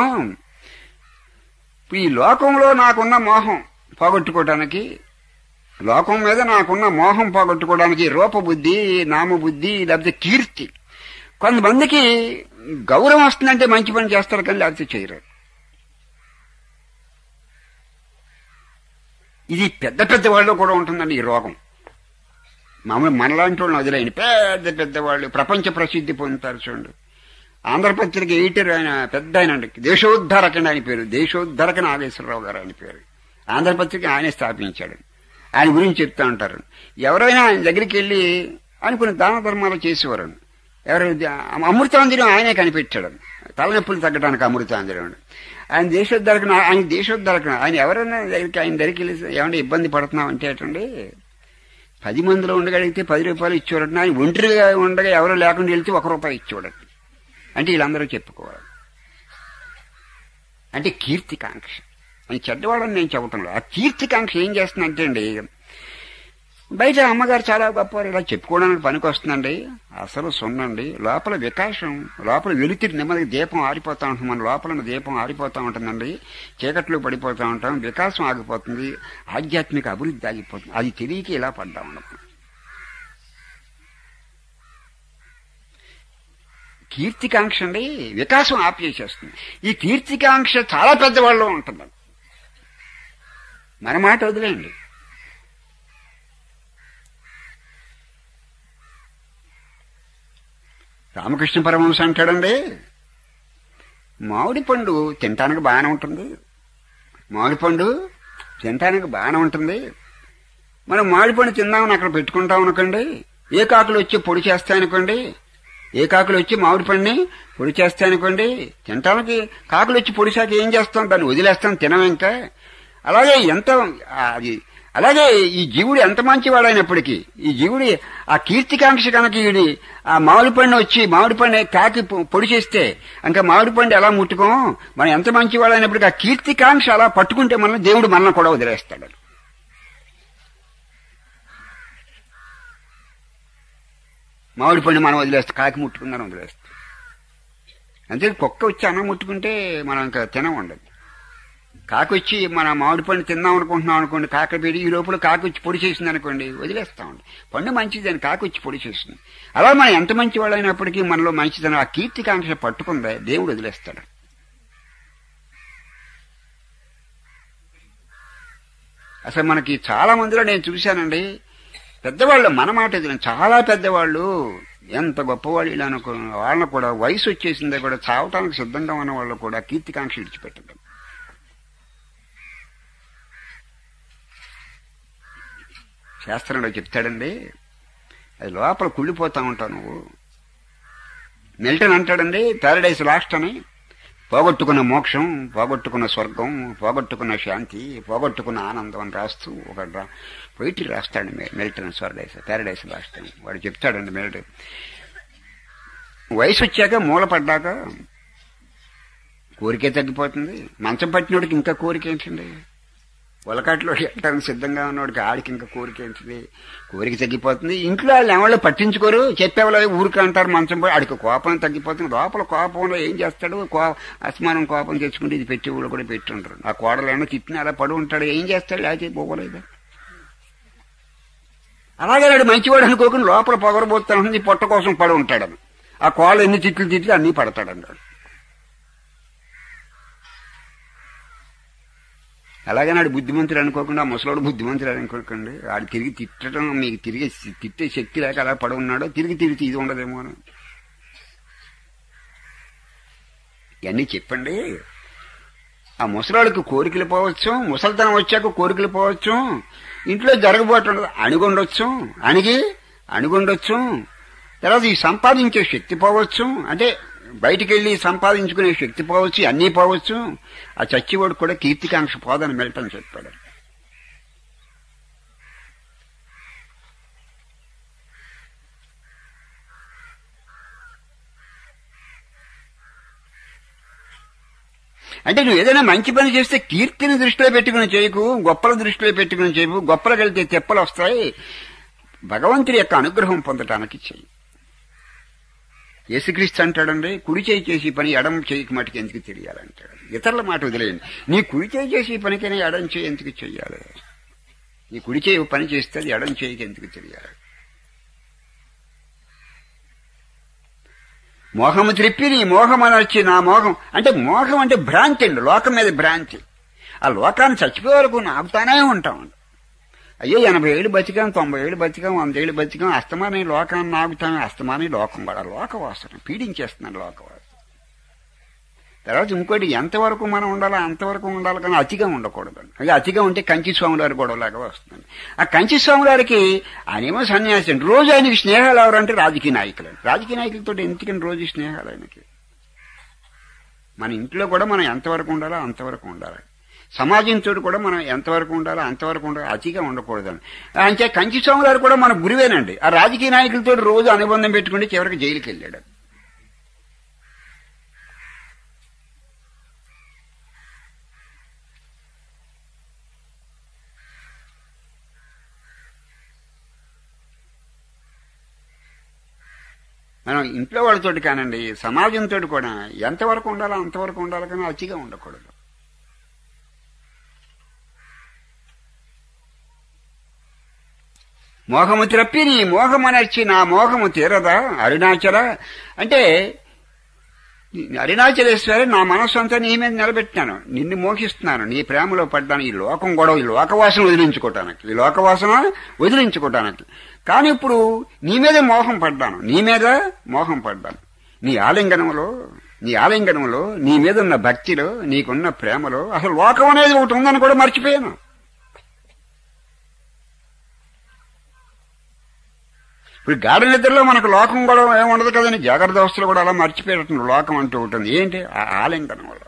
ఈ లోకంలో నాకున్న మోహం పోగొట్టుకోవటానికి లోకం మీద నాకున్న మోహం పోగొట్టుకోవడానికి రూపబుద్ధి నామబుద్ధి లేకపోతే కీర్తి కొంతమందికి గౌరవం వస్తుందంటే మంచి పని చేస్తారు కానీ లేకపోతే చేయరు ఇది పెద్ద పెద్ద వాళ్ళు కూడా ఉంటుందండి ఈ రోగం మామూలు మనలాంటి వాళ్ళని వదిలేయండి పెద్ద పెద్ద వాళ్ళు ప్రపంచ ప్రసిద్ధి పొందుతారు చూడండి ఆంధ్రపత్రిక ఎడిటర్ ఆయన పెద్ద ఆయన అండి దేశోద్ధారకని ఆయన పేరు దేశోద్ధారక నాగేశ్వరరావు గారు ఆయన పేరు ఆంధ్రపత్రిక ఆయనే స్థాపించాడు ఆయన గురించి చెప్తా ఉంటారు ఎవరైనా ఆయన దగ్గరికి వెళ్ళి ఆయన కొన్ని దాన ధర్మాలు చేసేవారు ఎవరు అమృతాంజనం ఆయనే కనిపెట్టాడు తలనొప్పులు తగ్గడానికి అమృతాంజనం ఆయన దేశోద్ధరకన ఆయన దేశోద్ధరకన ఆయన ఎవరైనా దగ్గరికి ఆయన దగ్గరికి వెళ్ళి ఏమంటే ఇబ్బంది పడుతున్నాం అంటే అటండి పది మందిలో ఉండగలిగితే పది రూపాయలు ఇచ్చేవాడు ఆయన ఒంటరిగా ఉండగా ఎవరో లేకుండా వెళ్తే ఒక రూపాయి ఇచ్చేవాడు అంటే వీళ్ళందరూ చెప్పుకోవాలి అంటే కీర్తికాంక్ష అని చెడ్డవాళ్ళని నేను చెప్పటంలో ఆ కీర్తికాంక్ష ఏం చేస్తుందంటే అండి బయట అమ్మగారు చాలా గొప్పవారు ఇలా చెప్పుకోవడానికి పనికి వస్తుందండి అసలు సున్నండి లోపల వికాసం లోపల వెలుతిరి నెమ్మదిగా దీపం ఆరిపోతా ఉంటుంది మన లోపల దీపం ఆరిపోతూ ఉంటుందండి చీకట్లో పడిపోతూ ఉంటాం వికాసం ఆగిపోతుంది ఆధ్యాత్మిక అభివృద్ధి ఆగిపోతుంది అది తెలియక ఇలా పడ్డా ఉండదు కీర్తికాంక్ష అండి వికాసం ఆపేసేస్తుంది ఈ కీర్తికాంక్ష చాలా పెద్దవాళ్ళు ఉంటుంది మన మాట వదిలేయండి రామకృష్ణ పరమహంస అంటాడండి మామిడి పండు తినటానికి బాగానే ఉంటుంది మామిడి పండు తినటానికి బాగానే ఉంటుంది మనం మామిడి పండు తిందామని అక్కడ పెట్టుకుంటాం అనుకోండి ఏ కాకులు వచ్చి పొడి చేస్తాయనుకోండి ఏ కాకులు వచ్చి మామిడి పండుని పొడి చేస్తాయనుకోండి తినటానికి కాకులు వచ్చి పొడిశాక ఏం చేస్తాం దాన్ని వదిలేస్తాం తినం ఇంకా అలాగే ఎంత అది అలాగే ఈ జీవుడు ఎంత మంచివాడైనప్పటికీ ఈ జీవుడి ఆ కీర్తికాంక్ష కనుక ఈడి ఆ మామిడి పండు వచ్చి మామిడి పండు కాకి పొడి చేస్తే ఇంకా మామిడి పండు ఎలా ముట్టుకోం మనం ఎంత మంచివాడైనప్పటికీ ఆ కీర్తికాంక్ష అలా పట్టుకుంటే మనం దేవుడు మనల్ని కూడా వదిలేస్తాడు మామిడి పండు మనం వదిలేస్తాం కాకి ముట్టుకుందని వదిలేస్తాం అంతే కుక్క వచ్చి అన్నం ముట్టుకుంటే మనం ఇంకా తినం ఉండదు కాకి వచ్చి మన మామిడి పండు తిందాం అనుకుంటున్నాం అనుకోండి కాక పెడి ఈ లోపల కాకి వచ్చి పొడి చేసింది అనుకోండి వదిలేస్తామండి పండు మంచిదని కాకి వచ్చి పొడి చేసింది అలా మనం ఎంత మంచి వాళ్ళైనప్పటికీ మనలో మంచిదని ఆ కీర్తికాంక్ష పట్టుకుందే దేవుడు వదిలేస్తాడు అసలు మనకి చాలా మందిలో నేను చూశానండి పెద్దవాళ్ళు మన మాట ఎదిగిన చాలా పెద్దవాళ్ళు ఎంత గొప్పవాళ్ళు ఇలా అనుకో వాళ్ళని కూడా వయసు వచ్చేసిందే కూడా చావటానికి సిద్ధంగా ఉన్న వాళ్ళు కూడా కీర్తికాంక్ష విడిచిపెట్టడం శాస్త్రంలో చెప్తాడండి అది లోపల కుళ్ళిపోతా ఉంటావు నువ్వు మిల్టన్ అంటాడండి ప్యారడైజ్ లాస్ట్ అని పోగొట్టుకున్న మోక్షం పోగొట్టుకున్న స్వర్గం పోగొట్టుకున్న శాంతి పోగొట్టుకున్న ఆనందం అని రాస్తూ ఒక పొయిట్రీ రాస్తాడు మిల్టన్ స్వర్గైస్ ప్యారడైజ్ లాస్ట్ అని వాడు చెప్తాడండి మిల్టన్ వయసు వచ్చాక మూలపడ్డాక కోరికే తగ్గిపోతుంది మంచం పట్టినోడికి ఇంకా కోరిక ఏంటండి ఉలకాట్లో వెళ్ళడానికి సిద్ధంగా ఉన్నవాడికి ఆడికి ఇంకా కోరిక ఏంటిది కోరిక తగ్గిపోతుంది ఇంట్లో వాళ్ళు ఎవరో పట్టించుకోరు చెప్పేవాళ్ళు ఊరికి అంటారు మంచం పోయి ఆడికి కోపం తగ్గిపోతుంది లోపల కోపంలో ఏం చేస్తాడు కో అస్మానం కోపం తెచ్చుకుంటే ఇది పెట్టి ఊళ్ళు కూడా పెట్టి ఉంటారు ఆ కోడలేమో తిట్టిన అలా పడి ఉంటాడు ఏం చేస్తాడు లేకపోతే పోగలేదు అలాగే నాడు మంచివాడు అనుకోకుండా లోపల పొగరబోతా ఉంటుంది పొట్ట కోసం పడి ఉంటాడు ఆ కోళ్ళు ఎన్ని తిట్లు తిట్లు అన్నీ పడతాడన్నాడు అలాగే నాడు బుద్ధిమంతుడు అనుకోకుండా ముసలోడు బుద్ధిమంతుడు అనుకోకండి వాడు తిరిగి తిట్టడం మీకు తిరిగి తిట్టే శక్తి లేక అలా పడి ఉన్నాడో తిరిగి తిరిగి ఇది ఉండదేమో అని ఇవన్నీ చెప్పండి ఆ ముసలాళ్ళకి కోరికలు పోవచ్చు ముసలితనం వచ్చాక కోరికలు పోవచ్చు ఇంట్లో జరగబోతుండదు అణిగుండొచ్చు అణిగి అణిగుండొచ్చు తర్వాత ఈ సంపాదించే శక్తి పోవచ్చు అంటే బయటికి వెళ్ళి సంపాదించుకునే శక్తి పోవచ్చు అన్నీ పోవచ్చు ఆ చచ్చివాడు కూడా కీర్తికాంక్ష పోదని మిల్టన్ చెప్పాడు అంటే నువ్వు ఏదైనా మంచి పని చేస్తే కీర్తిని దృష్టిలో పెట్టుకుని చేయకు గొప్పల దృష్టిలో పెట్టుకుని చేయకు గొప్పలకు వెళ్తే తెప్పలు వస్తాయి భగవంతుడి యొక్క అనుగ్రహం పొందటానికి చెయ్యి యేసుక్రీస్తు అంటాడండి కుడి చేయి చేసి పని ఎడం చేయికి మటుకు ఎందుకు తెలియాలంటాడు ఇతరుల మాట వదిలేయండి నీ కుడి చేయి చేసి పనికైనా ఎడం చేయి ఎందుకు చెయ్యాలి నీ కుడి చేయి పని చేస్తే అది ఎడం చేయికి ఎందుకు తెలియాలి మోహము త్రిప్పి నీ మోహం అనొచ్చి నా మోహం అంటే మోహం అంటే భ్రాంతి అండి లోకం మీద భ్రాంతి ఆ లోకాన్ని చచ్చిపోయే వరకు నాకుతానే ఉంటాం అయ్యో ఎనభై ఏళ్ళు బతికాం తొంభై ఏళ్ళు బతికాం వంద ఏళ్ళు బతికాం అస్తమాని లోకాన్ని నాగుతాం అస్తమాని లోకం కూడా లోకవాసన పీడించేస్తున్నాడు లోకవాసన తర్వాత ఇంకోటి ఎంతవరకు మనం ఉండాలో అంతవరకు ఉండాలి కానీ అతిగా ఉండకూడదు అది అతిగా ఉంటే కంచి స్వామి వారి గొడవలాగా వస్తుంది ఆ కంచి స్వామి వారికి ఆయనేమో సన్యాసి అండి రోజు ఆయనకి స్నేహాలు ఎవరంటే రాజకీయ నాయకులు రాజకీయ నాయకులతో ఎందుకని రోజు స్నేహాలు ఆయనకి మన ఇంట్లో కూడా మనం ఎంతవరకు ఉండాలో అంతవరకు ఉండాలి సమాజంతో కూడా మనం ఎంతవరకు ఉండాలో అంతవరకు ఉండాలి అతిగా ఉండకూడదని అంటే కంచి స్వామి గారు కూడా మన గురువేనండి ఆ రాజకీయ నాయకులతో రోజు అనుబంధం పెట్టుకుంటే చివరికి జైలుకి వెళ్ళాడు మనం ఇంట్లో వాళ్ళతోటి కానండి సమాజంతో కూడా ఎంతవరకు ఉండాలో అంతవరకు ఉండాలి కానీ అతిగా ఉండకూడదు మోహము త్రప్పి నీ మోహమనర్చి నా మోహము తీరదా అరుణాచల అంటే అరుణాచలేశ్వరి నా మనస్సు అంతా నీ మీద నిలబెట్టాను నిన్ను మోహిస్తున్నాను నీ ప్రేమలో పడ్డాను ఈ లోకం గొడవ ఈ లోకవాసన వదిలించుకోవటానికి ఈ లోకవాసన వదిలించుకోవటానికి కానీ ఇప్పుడు నీ మీద మోహం పడ్డాను నీ మీద మోహం పడ్డాను నీ ఆలింగనంలో నీ ఆలింగనంలో నీ మీద ఉన్న భక్తిలో నీకున్న ప్రేమలో అసలు లోకం అనేది ఒకటి ఉందని కూడా మర్చిపోయాను ఇప్పుడు గాఢ నిద్రలో మనకు లోకం కూడా ఏముండదు కదండి జాగ్రత్త అవస్థలు కూడా అలా మర్చిపోయేటట్టు లోకం అంటూ ఉంటుంది ఏంటి ఆ ఆలింగనం వల్ల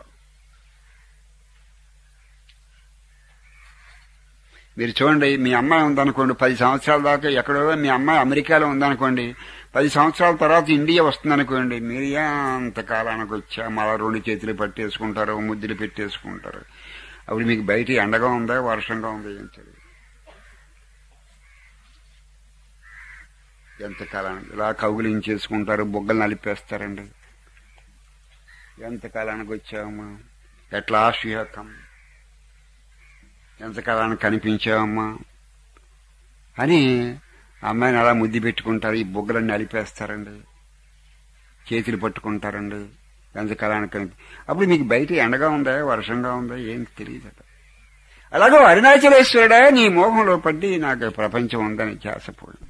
మీరు చూడండి మీ అమ్మాయి ఉందనుకోండి పది సంవత్సరాల దాకా ఎక్కడో మీ అమ్మాయి అమెరికాలో ఉందనుకోండి పది సంవత్సరాల తర్వాత ఇండియా వస్తుందనుకోండి మీరు ఎంత కాలానికి వచ్చా మళ్ళా రెండు చేతులు పట్టేసుకుంటారు ముద్దులు పెట్టేసుకుంటారు అప్పుడు మీకు బయట ఎండగా ఉందా వర్షంగా ఉందా ఏం తెలియదు ఎంతకాలానికి ఇలా కౌగులించేసుకుంటారు బొగ్గలు నలిపేస్తారండి ఎంతకాలానికి వచ్చావమ్మా ఎట్లా ఆశీహకం ఎంతకాలానికి కనిపించావమ్మా అని అమ్మాయిని అలా ముద్దు పెట్టుకుంటారు ఈ బొగ్గలన్నీ నలిపేస్తారండి చేతులు పట్టుకుంటారండి ఎంతకాలానికి కనిపి అప్పుడు మీకు బయట ఎండగా ఉందా వర్షంగా ఉందా ఏం తెలియదు అలాగే అరుణాచలేశ్వరుడా నీ మోహంలో పడ్డి నాకు ప్రపంచం ఉందని చేసపోయింది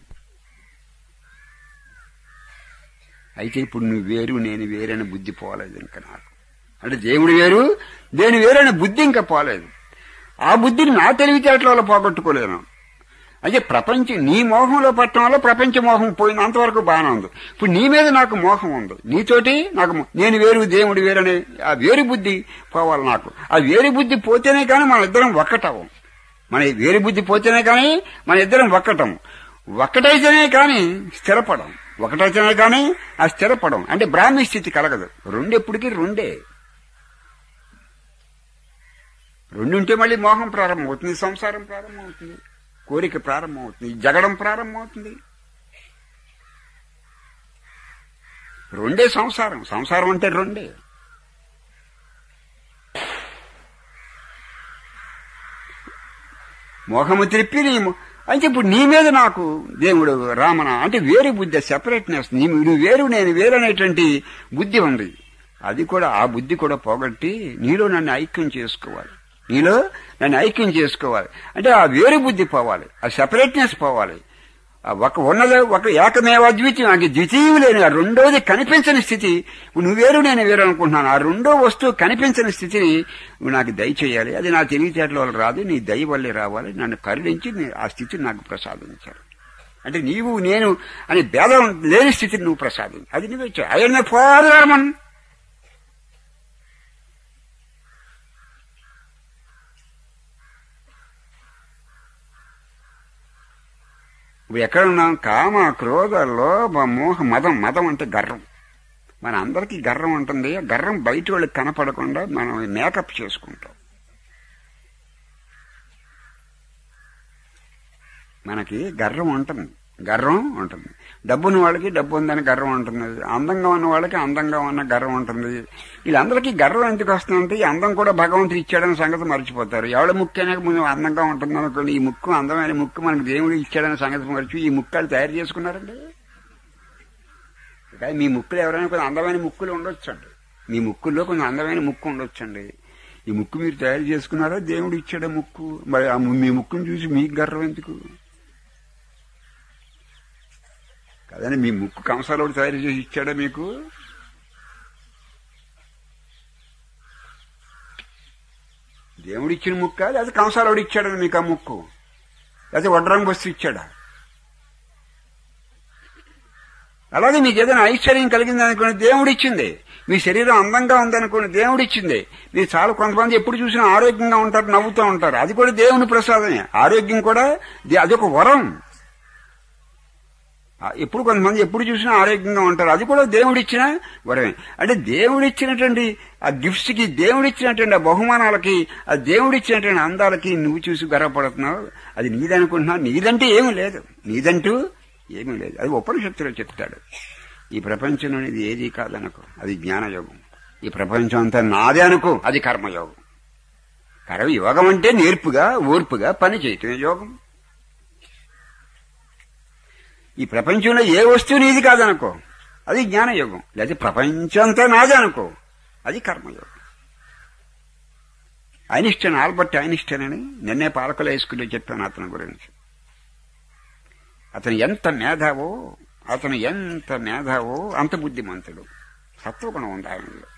అయితే ఇప్పుడు నువ్వు వేరు నేను వేరని బుద్ధి పోలేదు ఇంకా నాకు అంటే దేవుడు వేరు దేని వేరని బుద్ధి ఇంకా పోలేదు ఆ బుద్ధిని నా తెలివితేటల వల్ల పోగొట్టుకోలేను అయితే ప్రపంచం నీ మోహంలో పట్టడం వల్ల ప్రపంచ మోహం పోయింది అంతవరకు బాగానే ఉంది ఇప్పుడు నీ మీద నాకు మోహం ఉంది నీతోటి నాకు నేను వేరు దేవుడు వేరని ఆ వేరు బుద్ధి పోవాలి నాకు ఆ వేరు బుద్ధి పోతేనే కానీ మన ఇద్దరం ఒక్కటవం మన వేరు బుద్ధి పోతేనే కానీ మన ఇద్దరం ఒక్కటం ఒక్కటైతేనే కానీ స్థిరపడం ఒకటైతేనే కానీ ఆ స్థిరపడం అంటే బ్రాహ్మీ స్థితి కలగదు రెండెప్పటికీ రెండే రెండుంటే మళ్ళీ మోహం ప్రారంభమవుతుంది సంసారం ప్రారంభమవుతుంది కోరిక ప్రారంభమవుతుంది జగడం ప్రారంభమవుతుంది రెండే సంసారం సంసారం అంటే రెండే మోహము త్రిప్పి నీ అంటే ఇప్పుడు నీ మీద నాకు దేవుడు రామన అంటే వేరు బుద్ధి సెపరేట్నెస్ నీ నువ్వు వేరు నేను వేరు అనేటువంటి బుద్ధి ఉంది అది కూడా ఆ బుద్ధి కూడా పోగొట్టి నీలో నన్ను ఐక్యం చేసుకోవాలి నీలో నన్ను ఐక్యం చేసుకోవాలి అంటే ఆ వేరు బుద్ధి పోవాలి ఆ సెపరేట్నెస్ పోవాలి ఆ ఒక ఉన్నది ఒక ఏకమేవ అద్వితీయం అది ద్వితీయం లేని ఆ రెండోది కనిపించని స్థితి నువ్వు వేరు నేను వేరు అనుకుంటున్నాను ఆ రెండో వస్తువు కనిపించని స్థితిని నువ్వు నాకు దయచేయాలి అది నా తెలివితేటల వల్ల రాదు నీ దయ వల్లే రావాలి నన్ను కరుణించి నీ- ఆ స్థితిని నాకు ప్రసాదించారు అంటే నీవు నేను అనే భేదం లేని స్థితిని నువ్వు ప్రసాదించు అది నువ్వు ఇచ్చావు ఆయన పోరాడమన్ ఇప్పుడు ఎక్కడ ఉన్నాం కామ క్రోధ లోభ మోహ మదం మదం అంటే గర్వం మన అందరికీ గర్వం ఉంటుంది ఆ గర్వం బయట వాళ్ళకి కనపడకుండా మనం మేకప్ చేసుకుంటాం మనకి గర్వం ఉంటుంది గర్వం ఉంటుంది డబ్బున్న వాళ్ళకి డబ్బు ఉందని గర్వం ఉంటుంది అందంగా ఉన్న వాళ్ళకి అందంగా ఉన్న గర్వం ఉంటుంది వీళ్ళందరికీ గర్వం ఎందుకు వస్తుందంటే ఈ అందం కూడా భగవంతుడు ఇచ్చాడని సంగతి మర్చిపోతారు ఎవడ ముక్కు అయినా ముందు అందంగా ఉంటుంది అనుకోండి ఈ ముక్కు అందమైన ముక్కు మనకు దేవుడు ఇచ్చాడని సంగతి మర్చి ఈ ముక్కలు తయారు చేసుకున్నారండి కానీ మీ ముక్కులు ఎవరైనా కొంచెం అందమైన ముక్కులు ఉండొచ్చండి మీ ముక్కుల్లో కొంచెం అందమైన ముక్కు ఉండొచ్చండి ఈ ముక్కు మీరు తయారు చేసుకున్నారా దేవుడు ఇచ్చాడా ముక్కు మరి ఆ ము- మీ ముక్కును చూసి మీకు గర్వం ఎందుకు కదండి మీ ముక్కు కంసాలోడు తయారు చేసి ఇచ్చాడా మీకు దేవుడు ఇచ్చిన ముక్క లేదా కంసాలోడు ఇచ్చాడా మీకు ఆ ముక్కు లేదా వడ్రంగి బస్సు ఇచ్చాడా అలాగే మీకు ఏదైనా ఐశ్వర్యం కలిగింది అనుకోండి దేవుడు ఇచ్చింది మీ శరీరం అందంగా ఉందనుకోండి దేవుడు ఇచ్చింది మీరు చాలా కొంతమంది ఎప్పుడు చూసినా ఆరోగ్యంగా ఉంటారు నవ్వుతూ ఉంటారు అది కూడా దేవుని ప్రసాదమే ఆరోగ్యం కూడా దే- అదొక వరం ఆ, ఎప్పుడు కొంతమంది ఎప్పుడు చూసినా ఆరోగ్యంగా ఉంటారు అది కూడా దేవుడు ఇచ్చిన వరమే అంటే దేవుడు ఇచ్చినటువంటి ఆ గిఫ్ట్స్ కి దేవుడు ఇచ్చినటువంటి ఆ బహుమానాలకి ఆ దేవుడు ఇచ్చినటువంటి అందాలకి నువ్వు చూసి గర్వపడుతున్నావు అది నీదనుకుంటున్నావు నీదంటే ఏమీ లేదు నీదంటూ ఏమీ లేదు అది ఉపనిషత్తులో చెప్తాడు ఈ ప్రపంచంలో ఇది ఏది కాదనుకో అది జ్ఞానయోగం ఈ ప్రపంచం అంతా నాదే అనుకో అది కర్మయోగం కర్మ యోగం అంటే నేర్పుగా ఓర్పుగా పని చేయటమే యోగం ఈ ప్రపంచంలో ఏ వస్తువు నీది కాదనుకో అది జ్ఞానయోగం లేదా ప్రపంచం అంతా నాదే అనుకో అది కర్మయోగం ఐనిస్టన్ ఆల్బర్ట్ ఐనిస్టన్ అని నిన్నే పాలకుల స్కూల్లో చెప్పాను అతని గురించి అతను ఎంత మేధావో అతను ఎంత మేధావో అంత బుద్ధిమంతుడు సత్వగుణం ఉంది ఆయనలో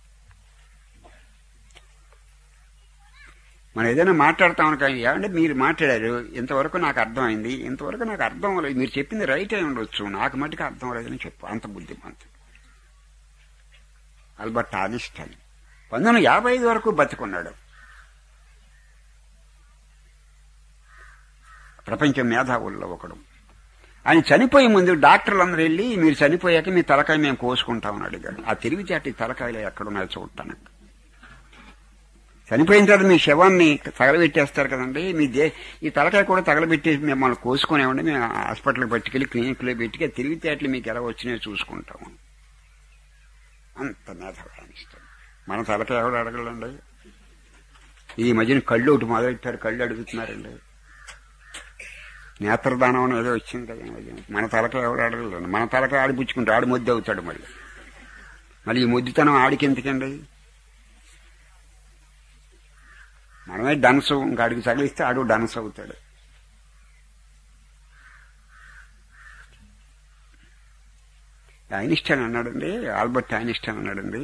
మనం ఏదైనా మాట్లాడతాం కానీ ఏమంటే మీరు మాట్లాడారు ఇంతవరకు నాకు అర్థమైంది ఇంతవరకు నాకు అర్థం అవ్వలేదు మీరు చెప్పింది రైట్ అయి ఉండొచ్చు నాకు మటుకు అర్థం అవ్వలేదని చెప్పు అంత బుద్ధిమంతుడు ఆల్బర్ట్ ఆనిస్టన్ పంతొమ్మిది వందల యాభై ఐదు వరకు బతుకున్నాడు ప్రపంచ మేధావుల్లో ఒకడు ఆయన చనిపోయే ముందు డాక్టర్లు అందరూ వెళ్ళి మీరు చనిపోయాక మీ తలకాయ మేము కోసుకుంటామని అడిగాడు ఆ తెలివితేటి తలకాయలు ఎక్కడున్నాయో చూడటానికి చనిపోయిన తర్వాత మీ శవాన్ని తగలబెట్టేస్తారు కదండి మీ దే ఈ తలకాయ కూడా తగలబెట్టేసి మిమ్మల్ని కోసుకునేవండి మేము హాస్పిటల్కి పట్టుకెళ్ళి క్లినిక్లో పెట్టి ఆ తెలివితేటలు మీకు ఎలా వచ్చినాయో చూసుకుంటాం అంత మేధావి ఇష్టం మన తలకాయ ఎవడు అడగలండి ఈ మధ్యన కళ్ళు ఒకటి మొదలెట్టారు కళ్ళు అడుగుతున్నారండి నేత్రదానం అని ఏదో వచ్చింది కదా ఈ మధ్యన. మన తలకాయ ఎవడు అడగలండి మన తలకాయ ఆడిపుచ్చుకుంటే ఆడి ముద్ద అవుతాడు మళ్ళీ మళ్ళీ ఈ ముద్దుతనం ఆడికి ఎందుకండి మనమే డన్స్ ఇంకా ఆడికి తగిలిస్తే ఆడు డన్స్ అవుతాడు ఐనిస్టైన్ అన్నాడండి ఆల్బర్ట్ ఐనిస్టైన్ అన్నాడండి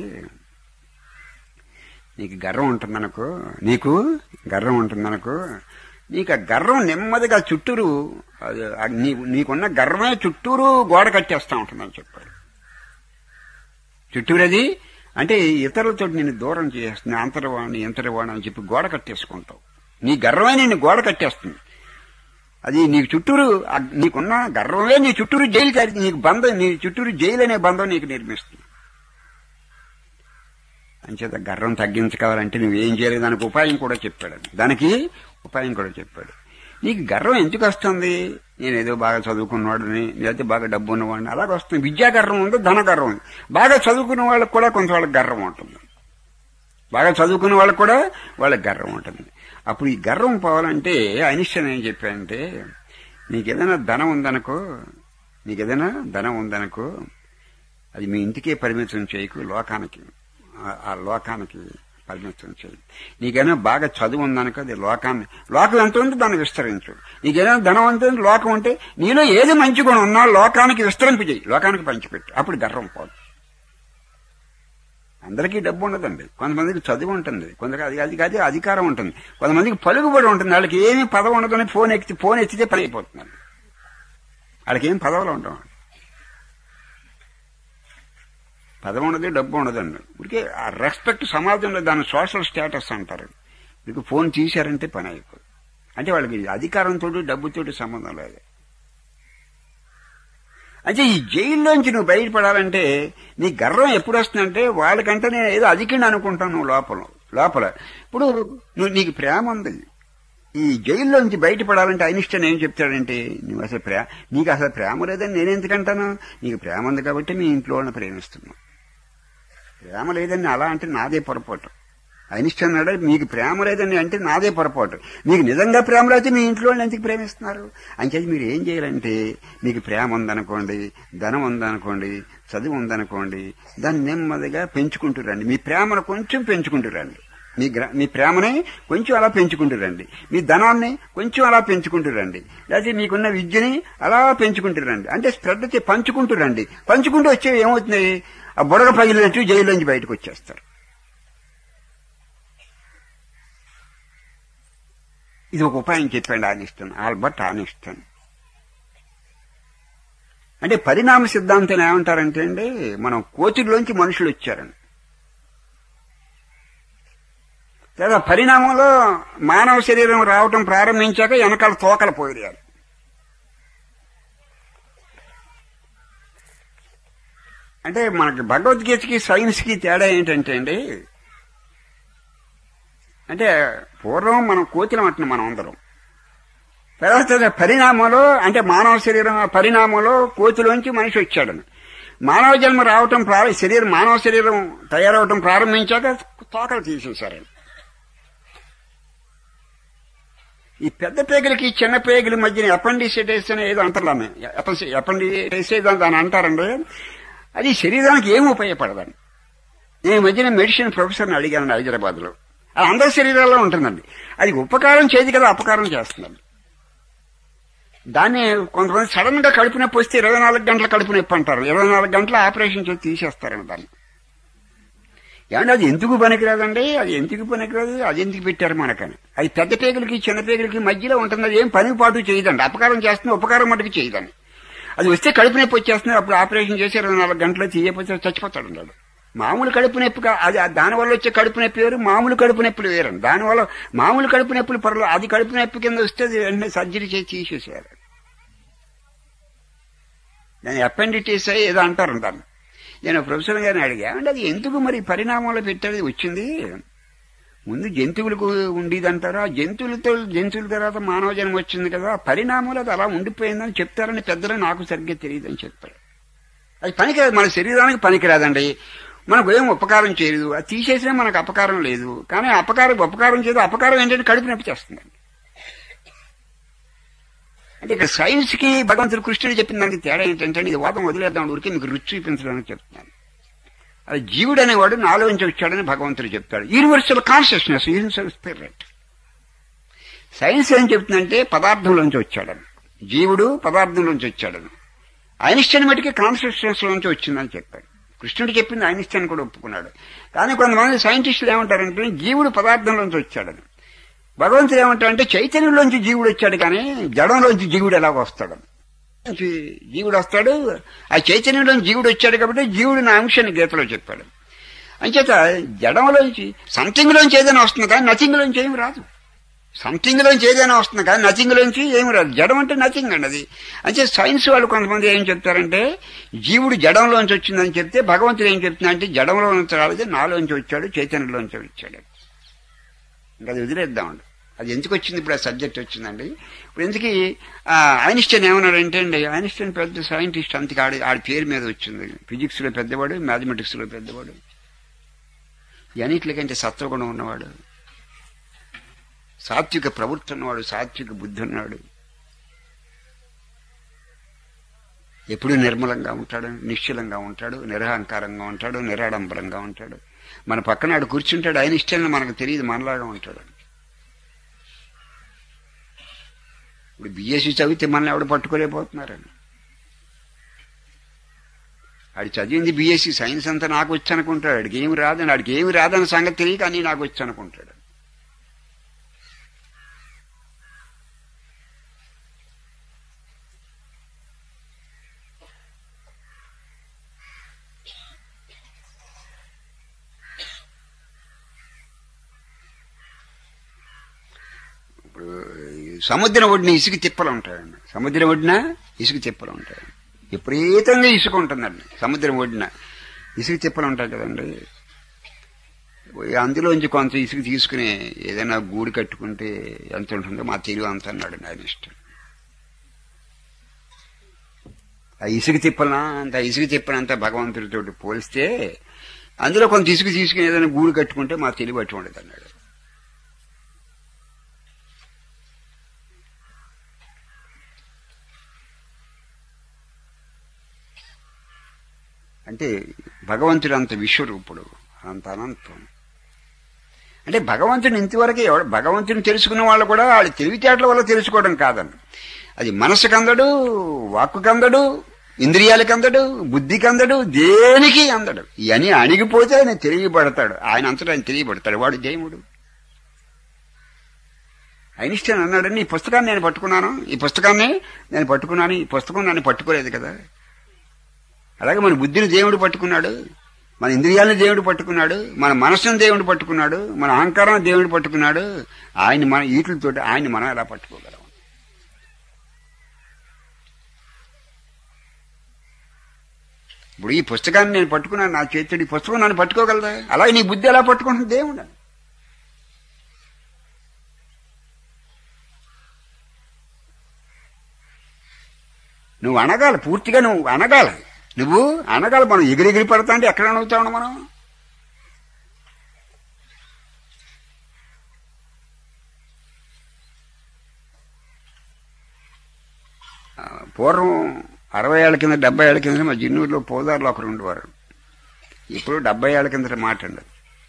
నీకు గర్వం ఉంటుందనుకో నీకు గర్వం ఉంటుందనుకో నీకు ఆ గర్వం నెమ్మదిగా చుట్టూరు అది ఆ నీ నీకున్న గర్వమే చుట్టూరు గోడ కట్టేస్తా ఉంటుందని చెప్పాడు చుట్టూరది అంటే ఇతరులతో నిన్ను దూరం చేస్తుంది అంతర్వాణి ఇంతర్వాణి అని చెప్పి గోడ కట్టేసుకుంటావు నీ గర్వమే నిన్ను గోడ కట్టేస్తుంది అది నీకు చుట్టూరు ఆ నీకున్న గర్వమే నీ చుట్టూరు జైలు తరి నీకు బంధం నీ చుట్టూరు జైలు అనే బంధం నీకు నిర్మిస్తుంది అంచేత గర్వం తగ్గించుకోవాలంటే నువ్వేం చేయలేదు దానికి ఉపాయం కూడా చెప్పాడు దానికి ఉపాయం కూడా చెప్పాడు నీకు గర్వం ఎందుకు వస్తుంది నేను ఏదో బాగా చదువుకున్నవాడిని లేకపోతే బాగా డబ్బు ఉన్నవాడిని అలాగ వస్తుంది విద్యా గర్వం ఉంది ధన గర్వం ఉంది బాగా చదువుకున్న వాళ్ళకి కూడా కొంత వాళ్ళకి గర్వం ఉంటుంది బాగా చదువుకున్న వాళ్ళకి కూడా వాళ్ళకి గర్వం ఉంటుంది అప్పుడు ఈ గర్వం పోవాలంటే అనిష్టం ఏం చెప్పానంటే నీకు ఏదైనా ధనం ఉందనుకో నీకు ఏదైనా ధనం ఉందనుకో అది మీ ఇంటికే పరిమితం చేయకు లోకానికి ఆ- ఆ లోకానికి పరిమితం చేయి నీకైనా బాగా చదువు ఉందనుకో అది లోకాన్ని లోకం ఎంత ఉంది దాన్ని విస్తరించు నీకైనా ధనం ఎంత ఉంది లోకం ఉంటే నీలో ఏది మంచి గుణం ఉన్నా లోకానికి విస్తరింపు చేయి లోకానికి పంచిపెట్టు అప్పుడు గర్వం పోదు అందరికీ డబ్బు ఉండదండి కొంతమందికి చదువు ఉంటుంది కొందరికి అది అది అది అధికారం ఉంటుంది కొంతమందికి పలుకుబడి ఉంటుంది వాళ్ళకి ఏమీ పదవి ఉండదని ఫోన్ ఎక్కి ఫోన్ ఎత్తితే పని అయిపోతున్నారు వాళ్ళకి ఏం పదవులు ఉండవు పదవి ఉండదు డబ్బు ఉండదండి ఇప్పటికే ఆ రెస్పెక్ట్ సమాజంలో దాని సోషల్ స్టేటస్ అంటారు మీకు ఫోన్ తీశారంటే పని అయిపోతుంది అంటే వాళ్ళకి అధికారంతో డబ్బుతోటి సంబంధం లేదు అంటే ఈ జైల్లోంచి నువ్వు బయటపడాలంటే నీ గర్వం ఎప్పుడు వస్తుందంటే వాళ్ళకంటే నేను ఏదో అధికంగా అనుకుంటాను నువ్వు లోపల లోపల ఇప్పుడు నువ్వు నీకు ప్రేమ ఉంది ఈ జైల్లోంచి బయటపడాలంటే ఐనిస్టన్ ఏం చెప్తాడంటే నువ్వు అసలు ప్రేమ నీకు అసలు ప్రేమ లేదని నేను ఎందుకంటాను నీకు ప్రేమ ఉంది కాబట్టి మీ ఇంట్లో వాళ్ళని ప్రేమిస్తున్నావు ప్రేమ లేదని అలా అంటే నాదే పొరపాటు ఐనిస్టన్ అన్నాడు మీకు ప్రేమ లేదని అంటే నాదే పొరపాటు మీకు నిజంగా ప్రేమ లేకపోతే మీ ఇంట్లో వాళ్ళు ఎందుకు ప్రేమిస్తున్నారు అంచేది మీరు ఏం చేయాలంటే మీకు ప్రేమ ఉందనుకోండి ధనం ఉందనుకోండి చదువు ఉందనుకోండి దాన్ని నెమ్మదిగా పెంచుకుంటూ రండి మీ ప్రేమను కొంచెం పెంచుకుంటూ రండి మీ గ్ర మీ ప్రేమని కొంచెం అలా పెంచుకుంటూ రండి మీ ధనాన్ని కొంచెం అలా పెంచుకుంటూ రండి లేకపోతే మీకున్న విద్యని అలా పెంచుకుంటూ రండి అంటే స్ప్రెడ్ చే- పంచుకుంటూ రండి పంచుకుంటూ వచ్చే ఏమవుతుంది ఆ బుడగ పగిలినట్టు జైల్లోంచి బయటకు వచ్చేస్తారు ఇది ఒక ఉపాయం చెప్పండి ఆనిస్తాను ఆల్బర్ట్ ఆనిస్తాను అంటే పరిణామ సిద్ధాంతం ఏమంటారంటే అండి మనం కోతిలోంచి మనుషులు వచ్చారండి లేదా పరిణామంలో మానవ శరీరం రావటం ప్రారంభించాక వెనకాల తోకలు పోయారు అంటే మనకి భగవద్గీతకి సైన్స్కి తేడా ఏంటంటే అండి అంటే పూర్వం మనం కోతిలం అంటున్నాం మనం అందరం తర్వాత పరిణామంలో అంటే మానవ శరీరం పరిణామంలో కోతిలోంచి మనిషి వచ్చాడని మానవ జన్మ రావటం ప్రార శరీరం మానవ శరీరం తయారవటం ప్రారంభించాక తోకలు తీసేశారండి ఈ పెద్ద పేగులకి చిన్న పేగుల మధ్యన అపెండిసైటిస్ అని ఏదో అంటారు అపెండిసైటిస్ దాన్ని అంటారండి అది శరీరానికి ఏమి ఉపయోగపడదండి నేను ఈ మధ్యన మెడిసిన్ ప్రొఫెసర్ని అడిగాను హైదరాబాద్ లో అది అందరి శరీరాల్లో ఉంటుందండి అది ఉపకారం చేయదు కదా అపకారం చేస్తుందండి దాన్ని కొంతమంది సడన్ గా కడుపు నొప్పి వస్తే ఇరవై నాలుగు గంటల కడుపు నొప్పి అంటారు ఇరవై నాలుగు గంటల ఆపరేషన్ చేసి తీసేస్తారండి దాన్ని ఏమంటే అది ఎందుకు పనికిరాదండి అది ఎందుకు పనికిరాదు అది ఎందుకు పెట్టారు మనకని అది పెద్ద పేగులకి చిన్న పేగులకి మధ్యలో ఉంటుంది అది ఏం పని పాటు చేయదండి అపకారం చేస్తుంది ఉపకారం మటుకు చేయదండి అది వస్తే కడుపు నొప్పి వచ్చేస్తుంది అప్పుడు ఆపరేషన్ చేసి ఇరవై నాలుగు గంటలు తీయకపోతే చచ్చిపోతాడు అన్నాడు మామూలు కడుపు నొప్పి కా- అది దానివల్ల వచ్చే కడుపు నొప్పి వేరు మామూలు కడుపు నొప్పులు వేరండి దానివల్ల మామూలు కడుపు నొప్పులు పర్లేదు అది కడుపు నొప్పి కింద వస్తే అది వెంటనే సర్జరీ చేసి తీసేసారు దాని అపెండిటిస్ ఏదో అంటారు దాన్ని నేను ప్రొఫెసర్ గారిని అడిగా అంటే అది ఎందుకు మరి పరిణామంలో పెట్టేది వచ్చింది ముందు జంతువులకు ఉండేదంటారు ఆ జంతువులతో జంతువుల తర్వాత మానవ జన్మ వచ్చింది కదా ఆ పరిణామంలో అది అలా ఉండిపోయిందని చెప్తారని పెద్దలు నాకు సరిగ్గా తెలియదని చెప్తారు అది పనికిరాదు మన శరీరానికి పనికిరాదండి మనకు ఏం ఉపకారం చేయదు అది తీసేసినా మనకు అపకారం లేదు కానీ అపకారం ఉపకారం చేయదు అపకారం ఏంటంటే కడుపు నొప్పి చేస్తుందండి అంటే ఇక్కడ సైన్స్ కి భగవంతుడు కృష్ణుడు చెప్పిన దానికి తేడా ఏంటంటే ఇది వాదం వదిలేద్దాం ఊరికి మీకు రుచి చూపించడానికి చెప్తున్నాను అది జీవుడు అనేవాడు నాలోంచి వచ్చాడని భగవంతుడు చెప్తాడు universal consciousness universal spirit science ఏం చెప్తుందంటే పదార్థంలోంచి వచ్చాడని జీవుడు పదార్థంలోంచి వచ్చాడని ఐన్స్టైన్ మటుకి కాన్షియస్నెస్ లోంచి వచ్చిందని చెప్పాడు కృష్ణుడు చెప్పింది ఐన్స్టైన్ కూడా ఒప్పుకున్నాడు కానీ కొంతమంది సైంటిస్టులు ఏమంటారంటే జీవుడు పదార్థంలోంచి వచ్చాడని భగవంతుడు ఏమంటాడంటే చైతన్యంలోంచి జీవుడు వచ్చాడు కానీ జడంలోంచి జీవుడు ఎలాగ వస్తాడు నుంచి జీవుడు వస్తాడు ఆ చైతన్యంలో జీవుడు వచ్చాడు కాబట్టి జీవుడు నా అంశాన్ని గీతలో చెప్పాడు అంచేత జడంలోంచి సంథింగ్ లోంచి ఏదైనా వస్తుంది కానీ నథింగ్ లోంచి ఏమి రాదు సంథింగ్ లోంచి ఏదైనా వస్తుంది కానీ నథింగ్ లోంచి ఏమి రాదు జడం అంటే నథింగ్ అండి అది అంటే సైన్స్ వాళ్ళు కొంతమంది ఏం చెప్తారంటే జీవుడు జడంలోంచి వచ్చిందని చెప్తే భగవంతుడు ఏం చెప్తున్నాడంటే జడంలో నుంచి రాలేదు నాలోంచి వచ్చాడు చైతన్యంలోంచి వచ్చాడు ఇంకా అది వదిలేద్దామండి అది ఎందుకు వచ్చింది ఇప్పుడు ఆ సబ్జెక్ట్ వచ్చిందండి ఇప్పుడు ఎందుకు ఐన్స్టైన్ ఏమన్నాడంటే అండి ఐన్స్టైన్ పెద్ద సైంటిస్ట్ అంతకి ఆడి ఆడి పేరు మీద వచ్చింది ఫిజిక్స్ లో పెద్దవాడు మ్యాథమెటిక్స్ లో పెద్దవాడు అన్నిటికంటే సత్వగుణం ఉన్నవాడు సాత్విక ప్రవృత్తి ఉన్నవాడు సాత్విక బుద్ధి ఉన్నాడు ఎప్పుడు నిర్మలంగా ఉంటాడు నిశ్చలంగా ఉంటాడు నిరహంకారంగా ఉంటాడు నిరాడంబరంగా ఉంటాడు మన పక్కన ఆడు కూర్చుంటాడు ఆయన ఇష్టం మనకు తెలియదు మనలాగా ఉంటాడు ఇప్పుడు బిఎస్సి చదివితే మనల్ని ఎవడు పట్టుకోలేకపోతున్నారని ఆడు చదివింది బీఎస్సీ సైన్స్ అంతా నాకు వచ్చి అనుకుంటాడు ఆడికి ఏమి రాదని ఆడికి ఏమి రాదని సంగతి తెలియక అన్నీ నాకు వచ్చి అనుకుంటాడు ఇప్పుడు ఈ సముద్రం ఒడిన ఇసుక తిప్పలు ఉంటాయండి సముద్రం ఒడిన ఇసుక తిప్పలు ఉంటాయి విపరీతంగా ఇసుక ఉంటుందండి సముద్రం ఒడిన ఇసుక తిప్పలు ఉంటాయి కదండి అందులోంచి కొంత ఇసుక తీసుకుని ఏదైనా గూడు కట్టుకుంటే ఎంత ఉంటుందో మా తెలివి అంత అన్నాడు ఆయన ఇష్టం ఆ ఇసుక తిప్పలనా అంత ఇసుక తిప్పనంత భగవంతుడితో పోలిస్తే అందులో కొంత ఇసుక తీసుకుని ఏదైనా గూడు కట్టుకుంటే మా తెలివి అట్టి ఉండదు అన్నాడు అంటే భగవంతుడు అంత విశ్వరూపుడు అంత అనంతం అంటే భగవంతుని ఇంతవరకే ఎవడు భగవంతుని తెలుసుకున్న వాళ్ళు కూడా వాళ్ళ తెలివితేటల వల్ల తెలుసుకోవడం కాదండి అది మనసుకు అందడు వాక్కుకి అందడు ఇంద్రియాలకు అందడు బుద్ధికి అందడు దేనికి అందడు ఇవన్నీ అణిగిపోతే ఆయన తెలియబడతాడు ఆయన అంతటా ఆయన తెలియబడతాడు వాడు దేవుడు ఐన్స్టైన్ అన్నాడని ఈ పుస్తకాన్ని నేను పట్టుకున్నాను ఈ పుస్తకాన్ని నేను పట్టుకున్నాను ఈ పుస్తకం నన్ను పట్టుకోలేదు కదా అలాగే మన బుద్ధిని దేవుడు పట్టుకున్నాడు మన ఇంద్రియాలను దేవుడు పట్టుకున్నాడు మన మనసును దేవుడు పట్టుకున్నాడు మన అహంకారాన్ని దేవుడు పట్టుకున్నాడు ఆయన మన ఈట్లతో ఆయన మనం ఎలా పట్టుకోగలం ఇప్పుడు ఈ పుస్తకాన్ని నేను పట్టుకున్నాను నా చేతుడు ఈ పుస్తకం నన్ను పట్టుకోగలదా అలాగే నీ బుద్ధి ఎలా పట్టుకుంటుంది దేవుడు నువ్వు అనగాలి పూర్తిగా నువ్వు అనగాలి నువ్వు అనగాలి మనం ఎగిరెగిరి పడతా అంటే ఎక్కడ అనుగుతావు మనం ఆ, పూర్వం అరవై ఏళ్ళ కింద డెబ్బై ఏళ్ళ కింద మా జిన్నూరులో పోదారులో ఒకరు ఉండేవారు ఇప్పుడు డెబ్బై ఏళ్ళ కింద మాట అండి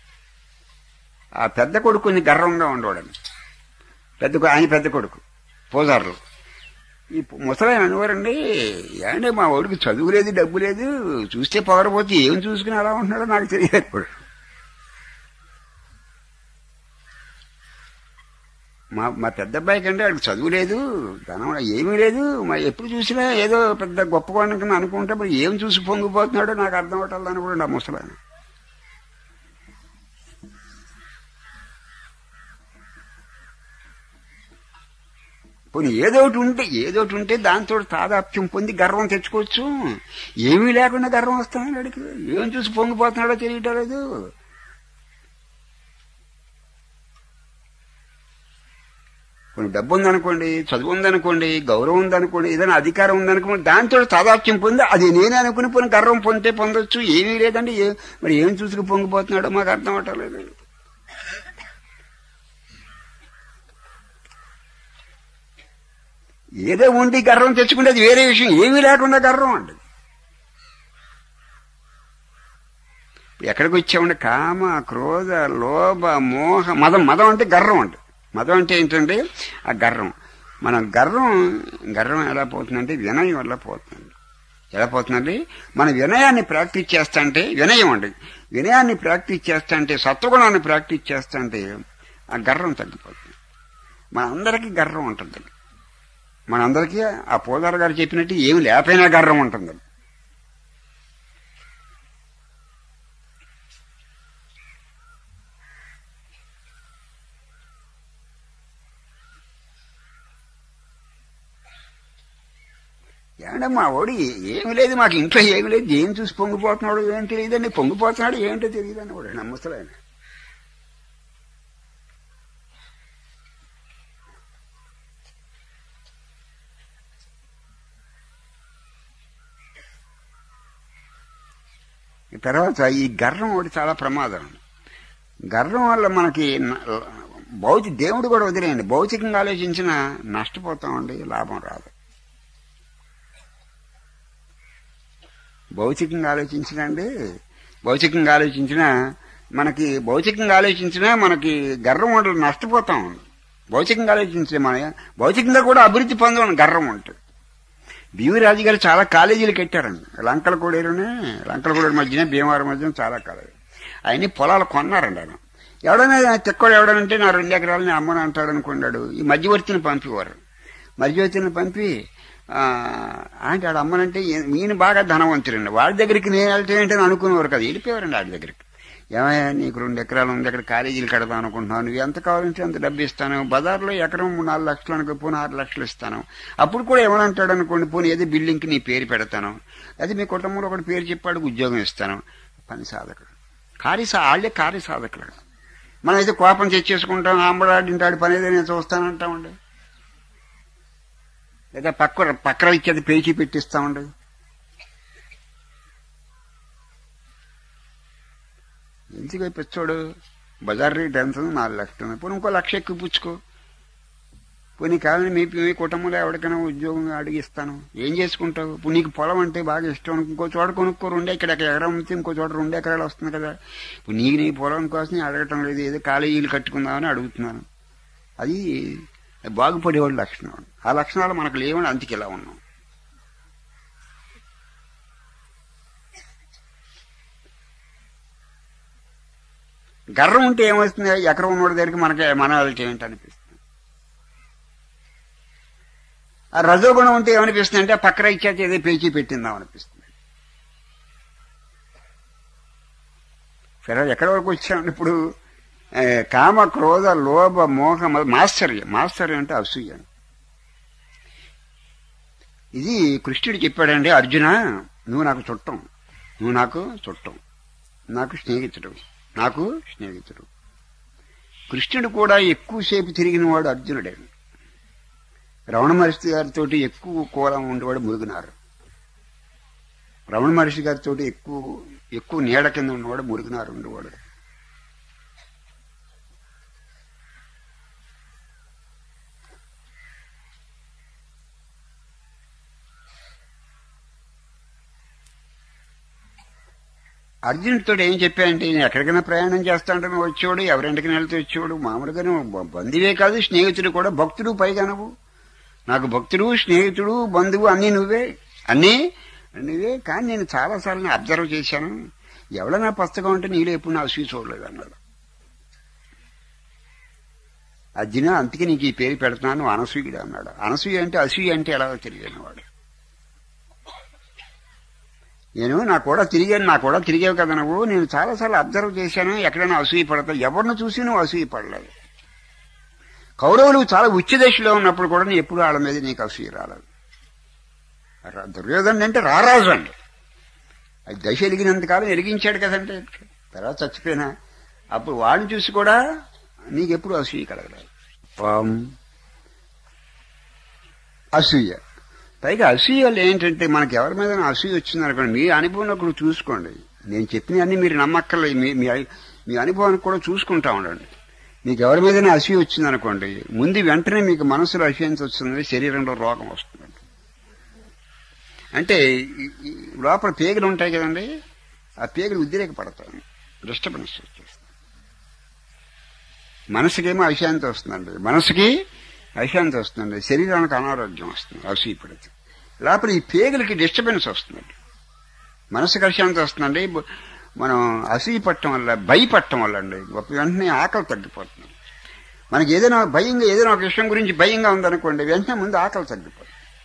ఆ పెద్ద కొడుకు కొంచెం గర్వంగా ఉండేవాడు పెద్ద కొ- ఆయన పెద్ద కొడుకు పోదారులో ఈ ముసలాయన అనేవారండి ఏమంటే మా వాడికి చదువు లేదు డబ్బు లేదు చూస్తే పొగరపోతే ఏం చూసుకుని అలా ఉంటున్నాడో నాకు తెలియదు ఇప్పుడు మా మా పెద్ద అబ్బాయి కంటే వాడికి చదువు లేదు ధనం ఏమీ లేదు మరి ఎప్పుడు చూసినా ఏదో పెద్ద గొప్ప కింద అనుకుంటే మరి ఏం చూసి పొంగిపోతున్నాడో నాకు అర్థం అవటాలి అనుకోండి ఆ ముసలాయన పోనీ ఏదో ఒకటి ఉంటే ఏదో ఒకటి ఉంటే దాంతో తాదాప్యం పొంది గర్వం తెచ్చుకోవచ్చు ఏమీ లేకుండా గర్వం వస్తానని అడిగి ఏం చూసి పొంగిపోతున్నాడో తెలియటం లేదు కొన్ని డబ్బు ఉందనుకోండి చదువు ఉందనుకోండి గౌరవం ఉందనుకోండి ఏదైనా అధికారం ఉందనుకోండి దాంతో తాదాప్యం పొంది అది నేనే అనుకుని పోయిన గర్వం పొందితే పొందొచ్చు ఏమీ లేదండి ఏ- మరి ఏం చూసుకు పొంగిపోతున్నాడో మాకు అర్థం అవటం లేదు ఏదో ఉండి గర్వం తెచ్చుకుంటే అది వేరే విషయం ఏమీ లేకుండా గర్వం అండి ఎక్కడికి వచ్చామంటే కామ క్రోధ లోభ మోహ మదం మదం అంటే గర్వం అండి మదం అంటే ఏంటంటే ఆ గర్వం మనం గర్వం గర్వం ఎలా పోతుందంటే వినయం వల్ల పోతుంది ఎలా పోతుందండి మన వినయాన్ని ప్రాక్టీస్ చేస్తాంటే వినయం అండి వినయాన్ని ప్రాక్టీస్ చేస్తాంటే సత్వగుణాన్ని ప్రాక్టీస్ చేస్తాంటే ఆ గర్వం తగ్గిపోతుంది మన అందరికీ గర్వం ఉంటుంది మనందరికీ ఆ పోదారు గారు చెప్పినట్టు ఏమి లేకపోయినా గర్వం ఉంటుంది ఏమంటే మా వాడు ఏమి లేదు మాకు ఇంట్లో ఏమి లేదు ఏం చూసి పొంగిపోతున్నాడు ఏం తెలియదండి పొంగిపోతున్నాడు ఏంటో తెలియదని వాడు నమ్మసలేను తర్వాత ఈ గర్వం ఒకటి చాలా ప్రమాదం గర్వం వల్ల మనకి న- భౌతి దేవుడు కూడా వదిలేయండి భౌతికంగా ఆలోచించిన నష్టపోతామండి లాభం రాదు భౌతికంగా ఆలోచించినండి భౌతికంగా ఆలోచించిన మనకి భౌతికంగా ఆలోచించినా మనకి గర్వం ఉండదు నష్టపోతాం భౌతికంగా ఆలోచించే మన భౌతికంగా కూడా అభివృద్ధి పొందడం గర్వం ఉంటుంది బివి రాజు గారు చాలా కాలేజీలు కట్టారండి లంకల కోడేరునే లంకల కోడేరు మధ్యన భీమవరం మధ్యన చాలా కాలేజీ ఆయన్ని పొలాలు కొన్నారండి ఆయన ఎవడైనా తిక్కడు ఎవడనంటే నా రెండు ఎకరాలని అమ్మని అంటాడు అనుకున్నాడు ఈ మధ్యవర్తిని పంపేవారు మధ్యవర్తిని పంపి ఆ, అంటే ఆడ అమ్మనంటే ఈ- ఈయన బాగా ధనవంతుడండి వాడి దగ్గరికి నేను వెళ్తే ఏంటని అనుకునేవారు కదా వెళ్ళిపోయారండి వాడి దగ్గరికి ఏమయ్యా నీకు రెండు ఎకరాలు ఉంది అక్కడ కాలేజీలు కడదాం అనుకుంటున్నాను నువ్వు ఎంత కావాలంటే అంత డబ్బు ఇస్తాను బజార్లో ఎకరం మూడు నాలుగు లక్షలు అనుకో పోనీ ఆరు లక్షలు ఇస్తాను అప్పుడు కూడా ఏమనంటాడు అనుకోండి పోనీ ఏదో బిల్డింగ్కి నీ పేరు పెడతాను అది మీ కుటుంబంలో ఒకటి పేరు చెప్పాడు ఉద్యోగం ఇస్తాను పని సాధకుడు కార్య సా- వాళ్ళే కార్య సాధకులు మనం అయితే కోపం తెచ్చేసుకుంటాం ఆంబడాడింటాడు పని ఏదో నేను చూస్తానంటామండి లేదా పక్క పక్కన ఇచ్చేది పేచి పెట్టిస్తామండి ఎందుకు పిచ్చోడు బజార్ రేట్ ఎంత ఉంది? నాలుగు లక్షలు ఉంది. పోనీ ఇంకో లక్ష ఎక్కువ పుచ్చుకో పోనీ కాదని మీ మీ కుటుంబంలో ఎవరికైనా ఉద్యోగం అడిగిస్తాను ఏం చేసుకుంటావు ఇప్పుడు నీకు పొలం అంటే బాగా ఇష్టం అనుకో, ఇంకో చోట కొనుక్కో రెండు ఎక్కడ ఎకరం ఉంటే ఇంకో చోట రెండు ఎకరాలు వస్తుంది కదా ఇప్పుడు నీకు నీ పొలం కోసం నేను అడగటం లేదు ఏదో కాలేజీలు కట్టుకుందామని అడుగుతున్నాను అది బాగుపడేవాడి లక్షణం ఆ లక్షణాలు మనకు లేవని అందుకు ఇలా ఉన్నాం గర్వం ఉంటే ఏమవుతుంది ఎకరం ఉన్నోడి దగ్గరికి మనకి మన వాళ్ళకి ఏంటి అనిపిస్తుంది ఆ రజోగుణం ఉంటే ఏమనిపిస్తుంది అంటే పక్కన ఇచ్చేది ఏదో పేచీ పెట్టిందాం అనిపిస్తుంది సరే ఎక్కడి వరకు వచ్చామండి ఇప్పుడు ఆ, కామ క్రోధ లోభ మోహ మ- మాత్సర్యం మాత్సర్యం అంటే అసూయ ఇది కృష్ణుడు చెప్పాడండి అర్జున నువ్వు నాకు చుట్టం నువ్వు నాకు చుట్టం నాకు స్నేహితుడు నాకు స్నేహితుడు కృష్ణుడు కూడా ఎక్కువసేపు తిరిగిన వాడు అర్జునుడే రమణ మహర్షి గారితో ఎక్కువ కోలం ఉండేవాడు మురుగునారు రమణ మహర్షి గారితో ఎక్కువ ఎక్కువ నీడ కింద ఉన్నవాడు మురుగునారు ఉండేవాడు అర్జునుడితో ఏం చెప్పానంటే నేను ఎక్కడికైనా ప్రయాణం చేస్తాంటే నువ్వు వచ్చేవాడు ఎవరింటికి వెళ్తే వచ్చేవాడు మామూలుగా నువ్వు బ- బంధువే కాదు స్నేహితుడు కూడా భక్తుడు పైగా నువ్వు నాకు భక్తుడు స్నేహితుడు బంధువు అన్నీ నువ్వే అన్నీ నువ్వే కానీ నేను చాలాసార్లు అబ్జర్వ్ చేశాను ఎవడన్నా పుస్తకం అంటే నీలో ఎప్పుడు నా అసూయ చూడలేదు అన్నాడు అర్జున అందుకే నీకు ఈ పేరు పెడుతున్నాను అనసూయుడు అన్నాడు అనసూయ అంటే అసూయ అంటే ఎలాగో తెలియని వాడు నేను నా కూడా తిరిగాను నా కూడా తిరిగావు కదా నువ్వు నేను చాలాసార్లు అబ్జర్వ్ చేశాను ఎక్కడైనా అసూయ పడతా ఎవరిని చూసి నువ్వు అసూయ పడలేదు కౌరవులు చాలా ఉచ్చ దశలో ఉన్నప్పుడు కూడా నేను ఎప్పుడు వాళ్ళ మీద నీకు అసూయ రాలేదు రా- దుర్యోధనుడు అంటే రారాజు అండి అది దశ ఎలిగినంతకాలం ఎలిగించాడు కదంటే తర్వాత చచ్చిపోయినా అప్పుడు వాడిని చూసి కూడా నీకెప్పుడు అసూయ కలగలేదు పాం. అసూయ పైగా అసూయలు ఏంటంటే మనకి ఎవరి మీద అసూయ వచ్చింది అనుకోండి మీ అనుభవంలో కూడా చూసుకోండి నేను చెప్పినవన్నీ మీరు నమ్మక్కర్లేదు మీ మీ మీ అనుభవానికి కూడా చూసుకుంటా ఉండండి మీకు ఎవరి మీదైనా అసూయ వచ్చింది అనుకోండి ముందు వెంటనే మీకు మనసులో అసూయంత వస్తుంది శరీరంలో రోగం వస్తుంది అంటే ఈ- ఈ లోపల పేగులు ఉంటాయి కదండి ఆ పేగులు ఉద్రేకపడతాయి డిస్టర్బెన్స్ వచ్చేస్తుంది మనసుకేమో అశాంతి వస్తుందండి మనసుకి అశాంతి వస్తుందండి శరీరానికి అనారోగ్యం వస్తుంది అసూయ పడితే లోపల ఈ పేగులకి డిస్టర్బెన్స్ వస్తుందండి మనసుకి అశాంతి వస్తుందండి బ- మనం అసూయ పట్టడం వల్ల భయపడటం వల్ల అండి గొప్ప వెంటనే ఆకలి తగ్గిపోతుంది మనకి ఏదైనా భయంగా ఏదైనా ఒక విషయం గురించి భయంగా ఉందనుకోండి వెంటనే ముందు ఆకలి తగ్గిపోతుంది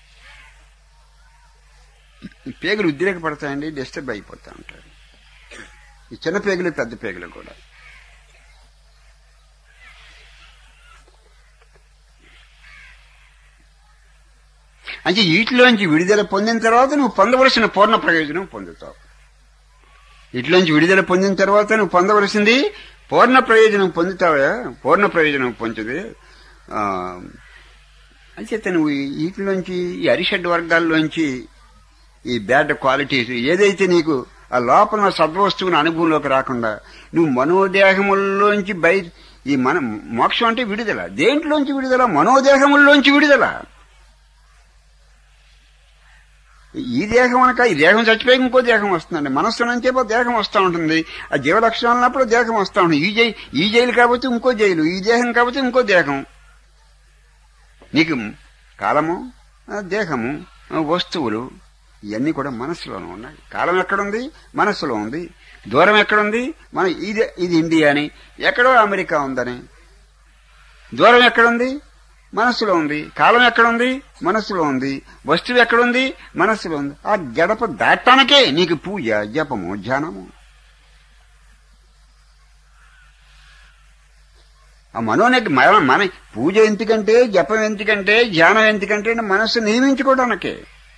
ఈ పేగులు ఉద్రేకపడతాయండి డిస్టర్బ్ అయిపోతూ ఉంటారు ఈ చిన్న పేగులు పెద్ద పేగులు కూడా అంటే వీటిలోంచి విడుదల పొందిన తర్వాత నువ్వు పొందవలసిన పూర్ణ ప్రయోజనం పొందుతావు వీటిలోంచి విడుదల పొందిన తర్వాత నువ్వు పొందవలసింది పూర్ణ ప్రయోజనం పొందుతావా పూర్ణ ప్రయోజనం పొందుతుంది ఆ, అంచేత నువ్వు ఈ- వీటిలోంచి ఈ అరిషడ్ వర్గాల్లోంచి ఈ బ్యాడ్ క్వాలిటీస్ ఏదైతే నీకు ఆ లోపల సద్వస్తువుని అనుభవంలోకి రాకుండా నువ్వు మనోదేహముల్లోంచి బయట ఈ మన మోక్షం అంటే విడుదల దేంట్లోంచి విడుదల మనోదేహముల్లోంచి విడుదల ఈ దేహం అనక ఈ దేహం చచ్చిపోయి ఇంకో దేహం వస్తుందండి మనస్సు నుంచి ఏమో దేహం వస్తూ ఉంటుంది ఆ జీవ లక్షణాలు ఉన్నప్పుడు దేహం వస్తూ ఉంటుంది ఈ జై ఈ జైలు కాబట్టి ఇంకో జైలు ఈ దేహం కాబట్టి ఇంకో దేహం నీకు కాలము ఆ దేహము ఆ వస్తువులు ఇవన్నీ కూడా మనస్సులోనే ఉన్నాయి కాలం ఎక్కడుంది మనస్సులో ఉంది దూరం ఎక్కడుంది మన ఇది ఇది ఇండియా అని ఎక్కడో అమెరికా ఉందని దూరం ఎక్కడుంది మనస్సులో ఉంది కాలం ఎక్కడుంది మనస్సులో ఉంది వస్తువు ఎక్కడుంది మనస్సులో ఉంది ఆ గడప దాటానికే నీకు పూజ జపము ధ్యానము ఆ మనోనికి మన మన పూజ ఎందుకంటే జపం ఎందుకంటే ధ్యానం ఎందుకంటే మనస్సు నియమించుకోవడానికే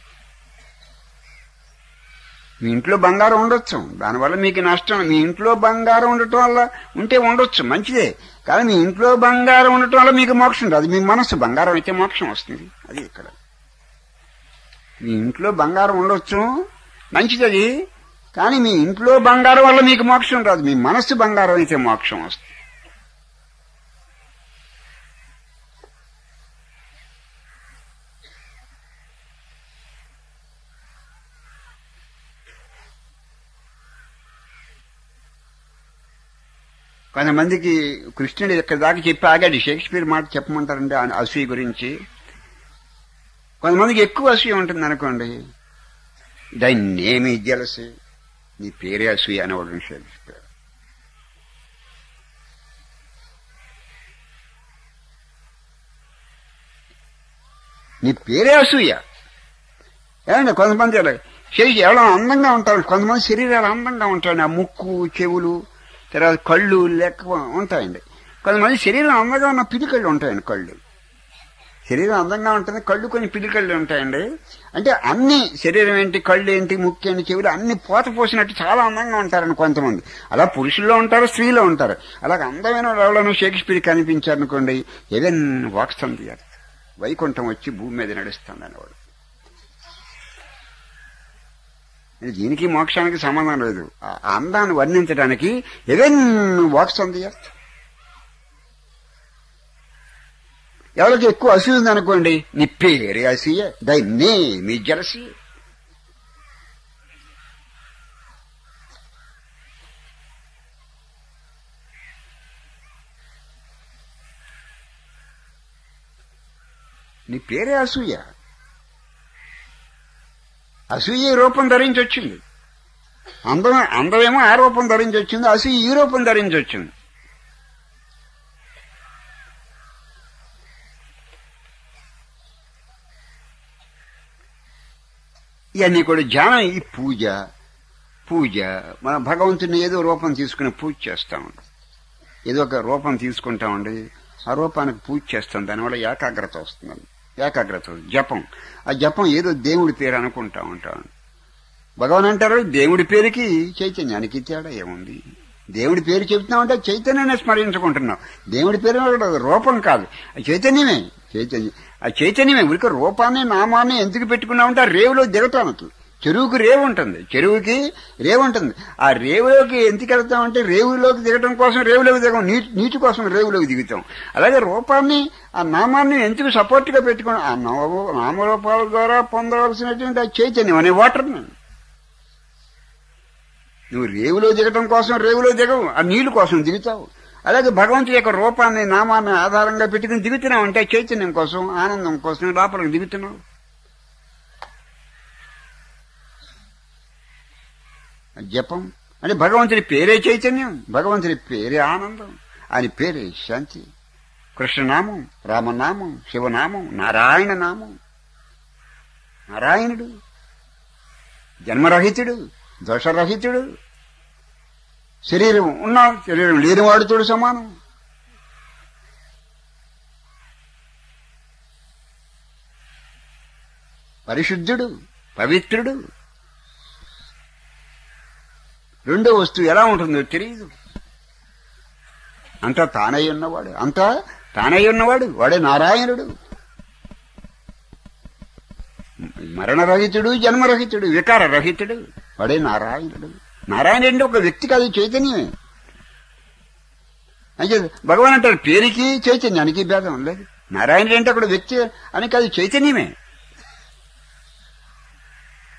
మీ ఇంట్లో బంగారం ఉండొచ్చు దానివల్ల మీకు నష్టం మీ ఇంట్లో బంగారం ఉండటం వల్ల ఉంటే ఉండొచ్చు మంచిదే కానీ మీ ఇంట్లో బంగారం ఉండటం వల్ల మీకు మోక్షం రాదు మీ మనస్సు బంగారం అయితే మోక్షం వస్తుంది అది ఇక్కడ మీ ఇంట్లో బంగారం ఉండొచ్చు మంచిది అది కానీ మీ ఇంట్లో బంగారం వల్ల మీకు మోక్షం రాదు మీ మనస్సు బంగారం అయితే మోక్షం వస్తుంది కొంతమందికి కృష్ణుడు ఇక్కడ దాకా చెప్పి ఆగాడు షేక్స్పియర్ మాట చెప్పమంటారండి ఆ అసూయ గురించి కొంతమందికి ఎక్కువ అసూయ ఉంటుంది అనుకోండి దాన్ని ఏమి జలసి నీ పేరే అసూయ అనేవాడు షేక్స్పియర్ నీ పేరే అసూయ ఏమండి కొంతమంది ఇలా శరీరం ఎవరో అందంగా ఉంటారు కొంతమంది శరీరాలు అందంగా ఉంటాయండి ఆ ముక్కు చెవులు తర్వాత కళ్ళు లెక్క ఉంటాయండి కొంతమంది శరీరం అందంగా ఉన్న పిలికళ్ళు ఉంటాయండి కళ్ళు శరీరం అందంగా ఉంటుంది కళ్ళు కొన్ని పిలికళ్ళు ఉంటాయండి అంటే అన్ని శరీరం ఏంటి కళ్ళు ఏంటి ముక్కు ఏంటి చెవులు అన్ని పోత పోసినట్టు చాలా అందంగా ఉంటారని కొంతమంది అలా పురుషుల్లో ఉంటారు స్త్రీలో ఉంటారు అలాగే అందమైన ఎవరైనా షేక్స్పియర్ కనిపించారనుకోండి ఏదైనా వాక్స్తుంది వైకుంఠం వచ్చి భూమి మీద నడుస్తుంది అనేవాడు దీనికి మోక్షానికి సంబంధం లేదు ఆ అందాన్ని వర్ణించడానికి even walks on the earth ఎవరికి ఎక్కువ అసూయ ఉందనుకోండి నీ పేరే అసూయ దై నేమ్ ఈ జలసి నీ పేరే అసూయ అసూయ ఈ రూపం ధరించి వచ్చింది అందం అందమేమో ఆ రూపం ధరించి వచ్చింది అసూయ ఈ రూపం ధరించి వచ్చింది ఇవన్నీ కూడా ధ్యానం ఈ పూజ పూజ మన భగవంతుని ఏదో రూపం తీసుకుని పూజ చేస్తామండి ఏదో ఒక రూపం తీసుకుంటామండి ఆ రూపానికి పూజ చేస్తాం దానివల్ల ఏకాగ్రత వస్తుందండి ఏకాగ్రత జపం ఆ జపం ఏదో దేవుడి పేరు అనుకుంటా ఉంటాం భగవాన్ అంటారు దేవుడి పేరుకి చైతన్యానికి తేడా ఏముంది దేవుడి పేరు చెబుతున్నామంటే చైతన్యాన్ని స్మరించుకుంటున్నాం దేవుడి పేరు రూపం కాదు ఆ చైతన్యమే చైతన్యం ఆ చైతన్యమే ఉరికి రూపాన్ని నామాన్ని ఎందుకు పెట్టుకున్నామంటే ఆ రేవులో దిగటానికి చెరువుకి రేవు ఉంటుంది చెరువుకి రేవు ఉంటుంది ఆ రేవులోకి ఎందుకు వెళ్తామంటే రేవులోకి దిగడం కోసం రేవులోకి దిగం నీటి నీటి కోసం రేవులోకి దిగుతాం అలాగే రూపాన్ని ఆ నామాన్ని ఎందుకు సపోర్ట్గా పెట్టుకుని ఆ నామ నామరూపాల ద్వారా పొందవలసినటువంటి ఆ చైతన్యం అనే వాటర్ని నువ్వు రేవులో దిగటం కోసం రేవులో దిగవు ఆ నీళ్లు కోసం దిగుతావు అలాగే భగవంతుడి యొక్క రూపాన్ని నామాన్ని ఆధారంగా పెట్టుకుని దిగుతున్నావు అంటే చైతన్యం కోసం ఆనందం కోసం లోపలికి దిగుతున్నావు జపం అంటే భగవంతుడి పేరే చైతన్యం భగవంతుడి పేరే ఆనందం ఆయన పేరే శాంతి కృష్ణనామం రామనామం శివనామం నారాయణ నామం నారాయణుడు జన్మరహితుడు దోషరహితుడు శరీరం ఉన్న శరీరం లేనివాడుతోడు సమానం పరిశుద్ధుడు పవిత్రుడు రెండో వస్తువు ఎలా ఉంటుందో తెలియదు అంతా తానై ఉన్నవాడు అంతా తానై ఉన్నవాడు వాడే నారాయణుడు మరణరహితుడు జన్మరహితుడు వికారరహితుడు వాడే నారాయణుడు నారాయణ అంటే ఒక వ్యక్తి కాదు చైతన్యమే అంటే భగవాన్ అంటారు పేరుకి చైతన్యానికి భేదం లేదు నారాయణుడు అంటే అక్కడ వ్యక్తి అని కాదు చైతన్యమే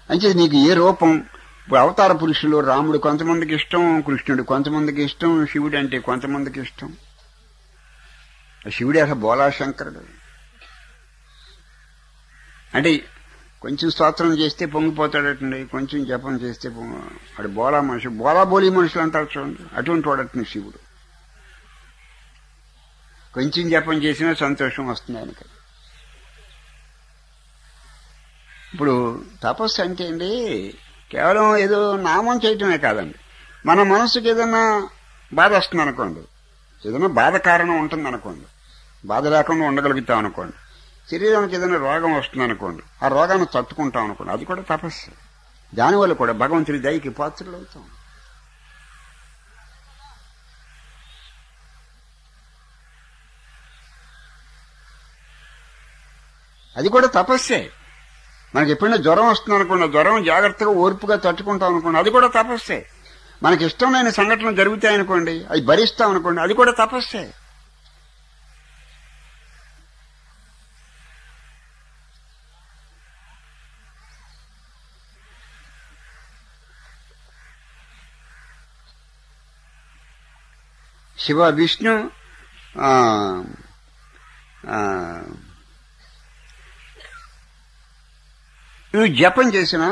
అంటే నీకు ఏ రూపం ఇప్పుడు అవతార పురుషులు రాముడు కొంతమందికి ఇష్టం కృష్ణుడు కొంతమందికి ఇష్టం శివుడు అంటే కొంతమందికి ఇష్టం శివుడు అసలు బోలాశంకరుడు అంటే కొంచెం స్తోత్రం చేస్తే పొంగిపోతాడటండి కొంచెం జపం చేస్తే పొంగ వాడు బోలా మనిషి బోలా బోలి మనుషులు అంటారు చూడండి అటువంటి వాడటండి శివుడు కొంచెం జపం చేసినా సంతోషం వస్తుంది ఆయనకి ఇప్పుడు తపస్సు అంటే అండి కేవలం ఏదో నామం చేయటమే కాదండి మన మనసుకి ఏదైనా బాధ వస్తుంది అనుకోండి ఏదైనా బాధ కారణం ఉంటుంది అనుకోండి బాధ లేకుండా ఉండగలుగుతాం అనుకోండి శరీరానికి ఏదైనా రోగం వస్తుంది అనుకోండి ఆ రోగాన్ని తట్టుకుంటాం అనుకోండి అది కూడా తపస్సు దానివల్ల కూడా భగవంతుడి దయకి పాత్రలు అవుతాం అది కూడా తపస్సే మనకి ఎప్పుడైనా జ్వరం వస్తుంది అనుకోండి జ్వరం జాగ్రత్తగా ఓర్పుగా తట్టుకుంటాం అనుకోండి అది కూడా తపస్సే మనకి ఇష్టం లేని సంఘటనలు జరుగుతాయనుకోండి అవి భరిస్తాం అనుకోండి అది కూడా తపస్సే శివ విష్ణు ఆ, ఆ, నువ్వు జపం చేసినా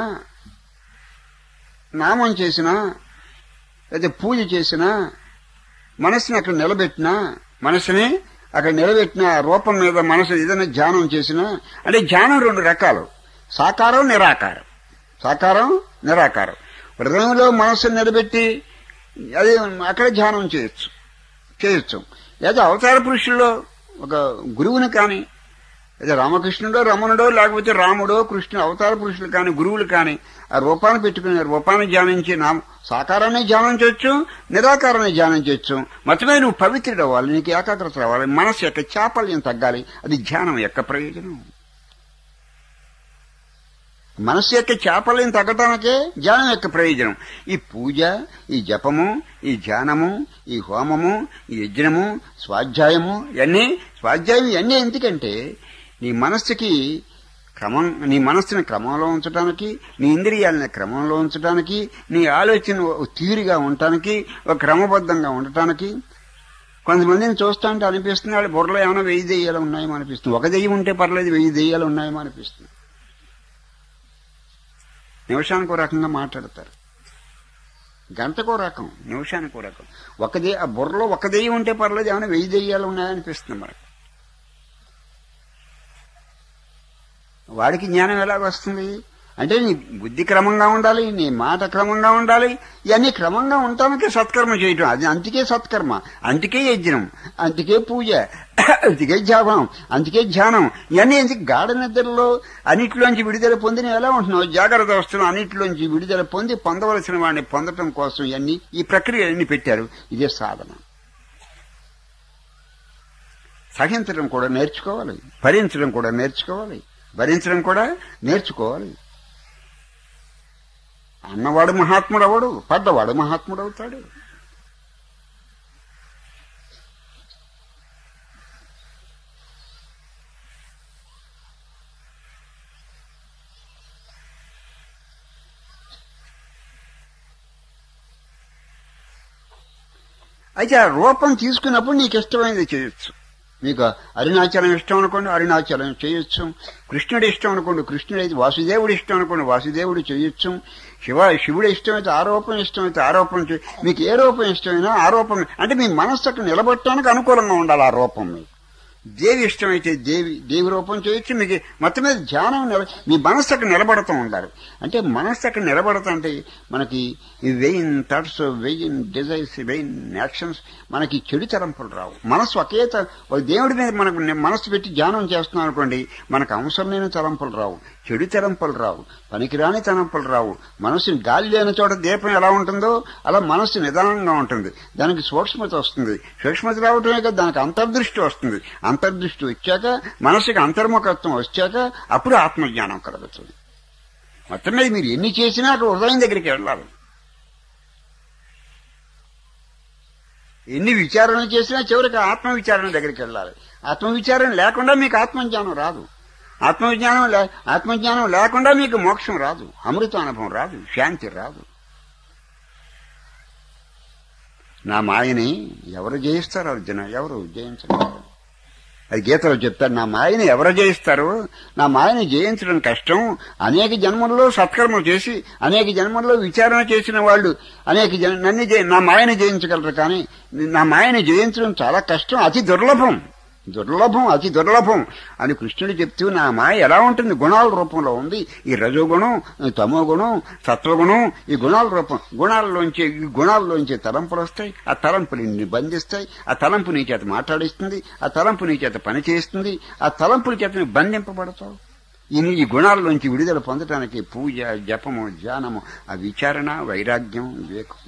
నామం చేసినా లేదా పూజ చేసినా మనసుని అక్కడ నిలబెట్టినా మనసుని అక్కడ నిలబెట్టిన ఆ రూపం మీద మనసు ఏదైనా ధ్యానం చేసినా అంటే ధ్యానం రెండు రకాలు సాకారం నిరాకారం సాకారం నిరాకారం హృదయంలో మనసుని నిలబెట్టి అది అక్కడ ధ్యానం చేయొచ్చు చేయొచ్చు లేదా అవతార పురుషుల్లో ఒక గురువుని కానీ లేదా రామకృష్ణుడో రమణుడో లేకపోతే రాముడో కృష్ణుడు అవతార పురుషులు కానీ గురువులు కానీ ఆ రూపాన్ని పెట్టుకుని రూపాన్ని ధ్యానించి నా సాకారాన్ని ధ్యానం చేయొచ్చు నిరాకారాన్ని ధ్యానం చేయొచ్చు మొత్తమే నువ్వు పవిత్రుడు అవ్వాలి నీకు ఏకాగ్రత రావాలి మనసు యొక్క చాపల్యం తగ్గాలి అది ధ్యానం యొక్క ప్రయోజనం మనసు యొక్క చాపల్యం తగ్గటానికే ధ్యానం యొక్క ప్రయోజనం ఈ పూజ ఈ జపము ఈ ధ్యానము ఈ హోమము ఈ యజ్ఞము స్వాధ్యాయము ఇవన్నీ స్వాధ్యాయం ఇవన్నీ ఎందుకంటే నీ మనస్సుకి క్రమం నీ మనస్సుని క్రమంలో ఉంచడానికి నీ ఇంద్రియాలని క్రమంలో ఉంచడానికి నీ ఆలోచన ఒక తీరుగా ఉండటానికి ఒక క్రమబద్ధంగా ఉండటానికి కొంతమందిని చూస్తుంటే అనిపిస్తుంది వాళ్ళ బుర్రలో ఏమైనా వెయ్యి దెయ్యాలు ఉన్నాయేమో అనిపిస్తుంది ఒక దెయ్యం ఉంటే పర్లేదు వెయ్యి దెయ్యాలు ఉన్నాయేమో అనిపిస్తుంది నిమిషానికి ఒక రకంగా మాట్లాడతారు గంటకో రకం నిమిషానికి ఒక రకం ఒక దే ఆ బుర్రలో ఒక దెయ్యం ఉంటే పర్లేదు ఏమైనా వెయ్యి దెయ్యాలు ఉన్నాయనిపిస్తుంది మనకు వాడికి జ్ఞానం ఎలాగొస్తుంది అంటే నీ బుద్ధి క్రమంగా ఉండాలి నీ మాట క్రమంగా ఉండాలి ఇవన్నీ క్రమంగా ఉండటానికే సత్కర్మ చేయటం అది అంతికే సత్కర్మ అంతికే యజ్ఞం అంతికే పూజ అంతికే జాపం అంతికే ధ్యానం ఇవన్నీ ఎందుకు గాఢ నిద్రలో అన్నిటిలోంచి విడుదల పొంది నువ్వు ఎలా ఉంటున్నావు జాగ్రత్త వస్తున్నావు అన్నిటిలోంచి విడుదల పొంది పొందవలసిన వాడిని పొందటం కోసం ఇవన్నీ ఈ ప్రక్రియ అన్ని పెట్టారు ఇదే సాధన సహించడం కూడా నేర్చుకోవాలి భరించడం కూడా నేర్చుకోవాలి భరించడం కూడా నేర్చుకోవాలి అన్నవాడు మహాత్ముడు అవడు పడ్డవాడు మహాత్ముడు అవుతాడు అయితే ఆ రూపం తీసుకున్నప్పుడు నీకు ఇష్టమైనది చేయొచ్చు మీకు అరుణాచలం ఇష్టం అనుకోండి అరుణాచలం చేయొచ్చు కృష్ణుడు ఇష్టం అనుకోండి కృష్ణుడు అయితే వాసుదేవుడు ఇష్టం అనుకోండి వాసుదేవుడు చేయొచ్చు శివ శివుడు ఇష్టమైతే ఆరోపణ ఇష్టమైతే ఆరోపణ చేయ మీకు ఏ రూపం ఇష్టమైనా ఆరోపణ అంటే మీ మనస్సుకు నిలబట్టడానికి అనుకూలంగా ఉండాలి ఆ రూపం మీకు దేవి ఇష్టమైతే దేవి దేవి రూపం చేయొచ్చు మీకు మొత్తం మీద ధ్యానం నిల మీ మనస్సుకు నిలబడుతూ ఉండాలి అంటే మనస్సుకు నిలబడతా అంటే మనకి ఈ vain thoughts vain desires vain actions మనకి చెడు తలంపులు రావు మనస్సు ఒకే త- ఒక దేవుడి మీద మనకు ని- మనస్సు పెట్టి ధ్యానం చేస్తున్నాం అనుకోండి మనకు అవసరం లేని తలంపులు రావు చెడు తలంపులు రావు పనికిరాని తలంపులు రావు మనసు గాలి లేని చోట దీపం ఎలా ఉంటుందో అలా మనస్సు నిదానంగా ఉంటుంది దానికి సూక్ష్మత వస్తుంది సూక్ష్మత రావటమే కదా దానికి అంతర్దృష్టి వస్తుంది అంతర్దృష్టి వచ్చాక మనసుకి అంతర్ముఖత్వం వచ్చాక అప్పుడు ఆత్మజ్ఞానం కలుగుతుంది మొత్తం మీద మీరు ఎన్ని చేసినా అక్కడ హృదయం దగ్గరికి వెళ్ళాలి ఎన్ని విచారణలు చేసినా చివరికి ఆత్మ విచారణ దగ్గరికి వెళ్ళాలి ఆత్మ విచారణ లేకుండా మీకు ఆత్మజ్ఞానం రాదు ఆత్మజ్ఞానం లే ఆత్మజ్ఞానం లేకుండా మీకు మోక్షం రాదు అమృత అనుభవం రాదు శాంతి రాదు నా మాయని ఎవరు జయిస్తారు అర్జున ఎవరు జయించలేరు అది గీతలో చెప్తారు నా మాయని ఎవరు జయిస్తారు నా మాయని జయించడం కష్టం అనేక జన్మల్లో సత్కర్మలు చేసి అనేక జన్మల్లో విచారణ చేసిన వాళ్ళు అనేక జన్ నన్ను జయి- నా మాయని జయించగలరు కానీ నా మాయని జయించడం చాలా కష్టం అతి దుర్లభం దుర్లభం అతి దుర్లభం అని కృష్ణుడు చెప్తూ నా మాయ ఎలా ఉంటుంది గుణాల రూపంలో ఉంది ఈ రజోగుణం ఈ తమో గుణం సత్వగుణం ఈ గుణాల రూపం గుణాల్లోంచి ఈ గుణాల్లోంచి తలంపులు వస్తాయి ఆ తలంపులు నిన్ను బంధిస్తాయి ఆ తలంపు నీ చేత మాట్లాడిస్తుంది ఆ తలంపు నీ చేత పని చేస్తుంది ఆ తలంపుల చేత నువ్వు బంధింపబడతావు ఈ నీ- ఈ గుణాల్లోంచి విడుదల పొందటానికి పూజ జపము ధ్యానము ఆ విచారణ వైరాగ్యం వివేకం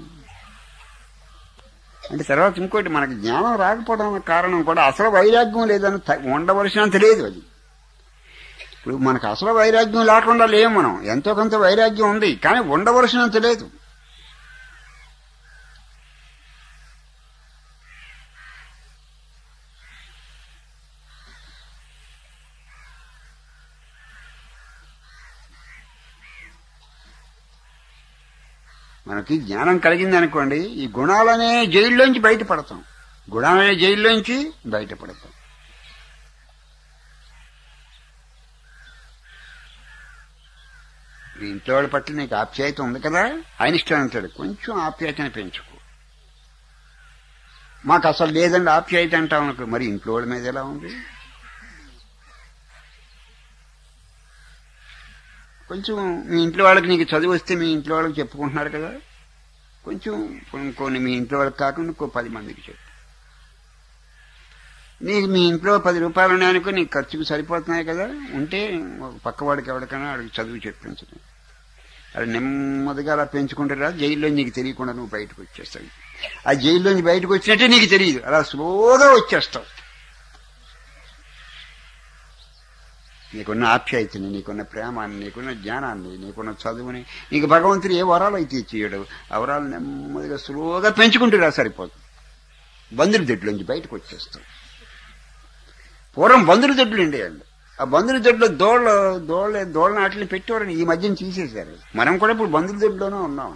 అంటే తర్వాత ఇంకోటి మనకి జ్ఞానం రాకపోవడం కారణం కూడా అసలు వైరాగ్యం లేదని త- ఉండవలసినంత లేదు అది ఇప్పుడు మనకు అసలు వైరాగ్యం లేకుండా లేము మనం ఎంతో కొంత వైరాగ్యం ఉంది కానీ ఉండవలసినంత లేదు మనకి జ్ఞానం కలిగింది అనుకోండి ఈ గుణాలనే జైల్లోంచి బయటపడతాం గుణాలనే జైల్లోంచి బయటపడతాం మీ ఇంట్లో వాళ్ళ పట్ల నీకు ఆప్యాయత ఉంది కదా ఆయన ఇష్టం అంటాడు కొంచెం ఆప్యాయతని పెంచుకో మాకు అసలు లేదండి ఆప్యాయత అంటాం అనుకో మరి ఇంట్లో వాళ్ళ మీద ఎలా ఉంది కొంచెం మీ ఇంట్లో వాళ్ళకి నీకు చదువు వస్తే మీ ఇంట్లో వాళ్ళకి చెప్పుకుంటున్నారు కదా కొంచెం కొన్- కొన్ని మీ ఇంట్లో వాళ్ళకి కాకుండా ఇంకో పది మందికి చెప్పు నీకు మీ ఇంట్లో పది రూపాయలు ఉన్నాయనుకో నీకు ఖర్చుకు సరిపోతున్నాయి కదా ఉంటే ఒక పక్కవాడికి ఎవరికైనా అడిగి చదువు చెప్పించడం అది నెమ్మదిగా అలా పెంచుకుంటే రా జైల్లో నీకు తెలియకుండా నువ్వు బయటకు వచ్చేస్తావు ఆ జైల్లోంచి బయటకు వచ్చినట్టే నీకు తెలియదు అలా స్లోగా వచ్చేస్తావు నీకున్న ఆప్యాయతని నీకున్న ప్రేమాన్ని నీకున్న జ్ఞానాన్ని నీకున్న చదువుని నీకు భగవంతుడు ఏ వరాలు అయితే ఇచ్చేయడు ఆ వరాలు నెమ్మదిగా స్లోగా పెంచుకుంటూ రా సరిపోతుంది బంధుల దొడ్లోంచి బయటకు వచ్చేస్తాం పూర్వం బంధుల దొడ్లు ఉండేయండి ఆ బంధుల దొడ్లో దోళ్ళ దోళ్ళ దోళ్ళ నాటిని పెట్టేవారని ఈ మధ్యన తీసేశారు మనం కూడా ఇప్పుడు బంధుల దొడ్లోనే ఉన్నాం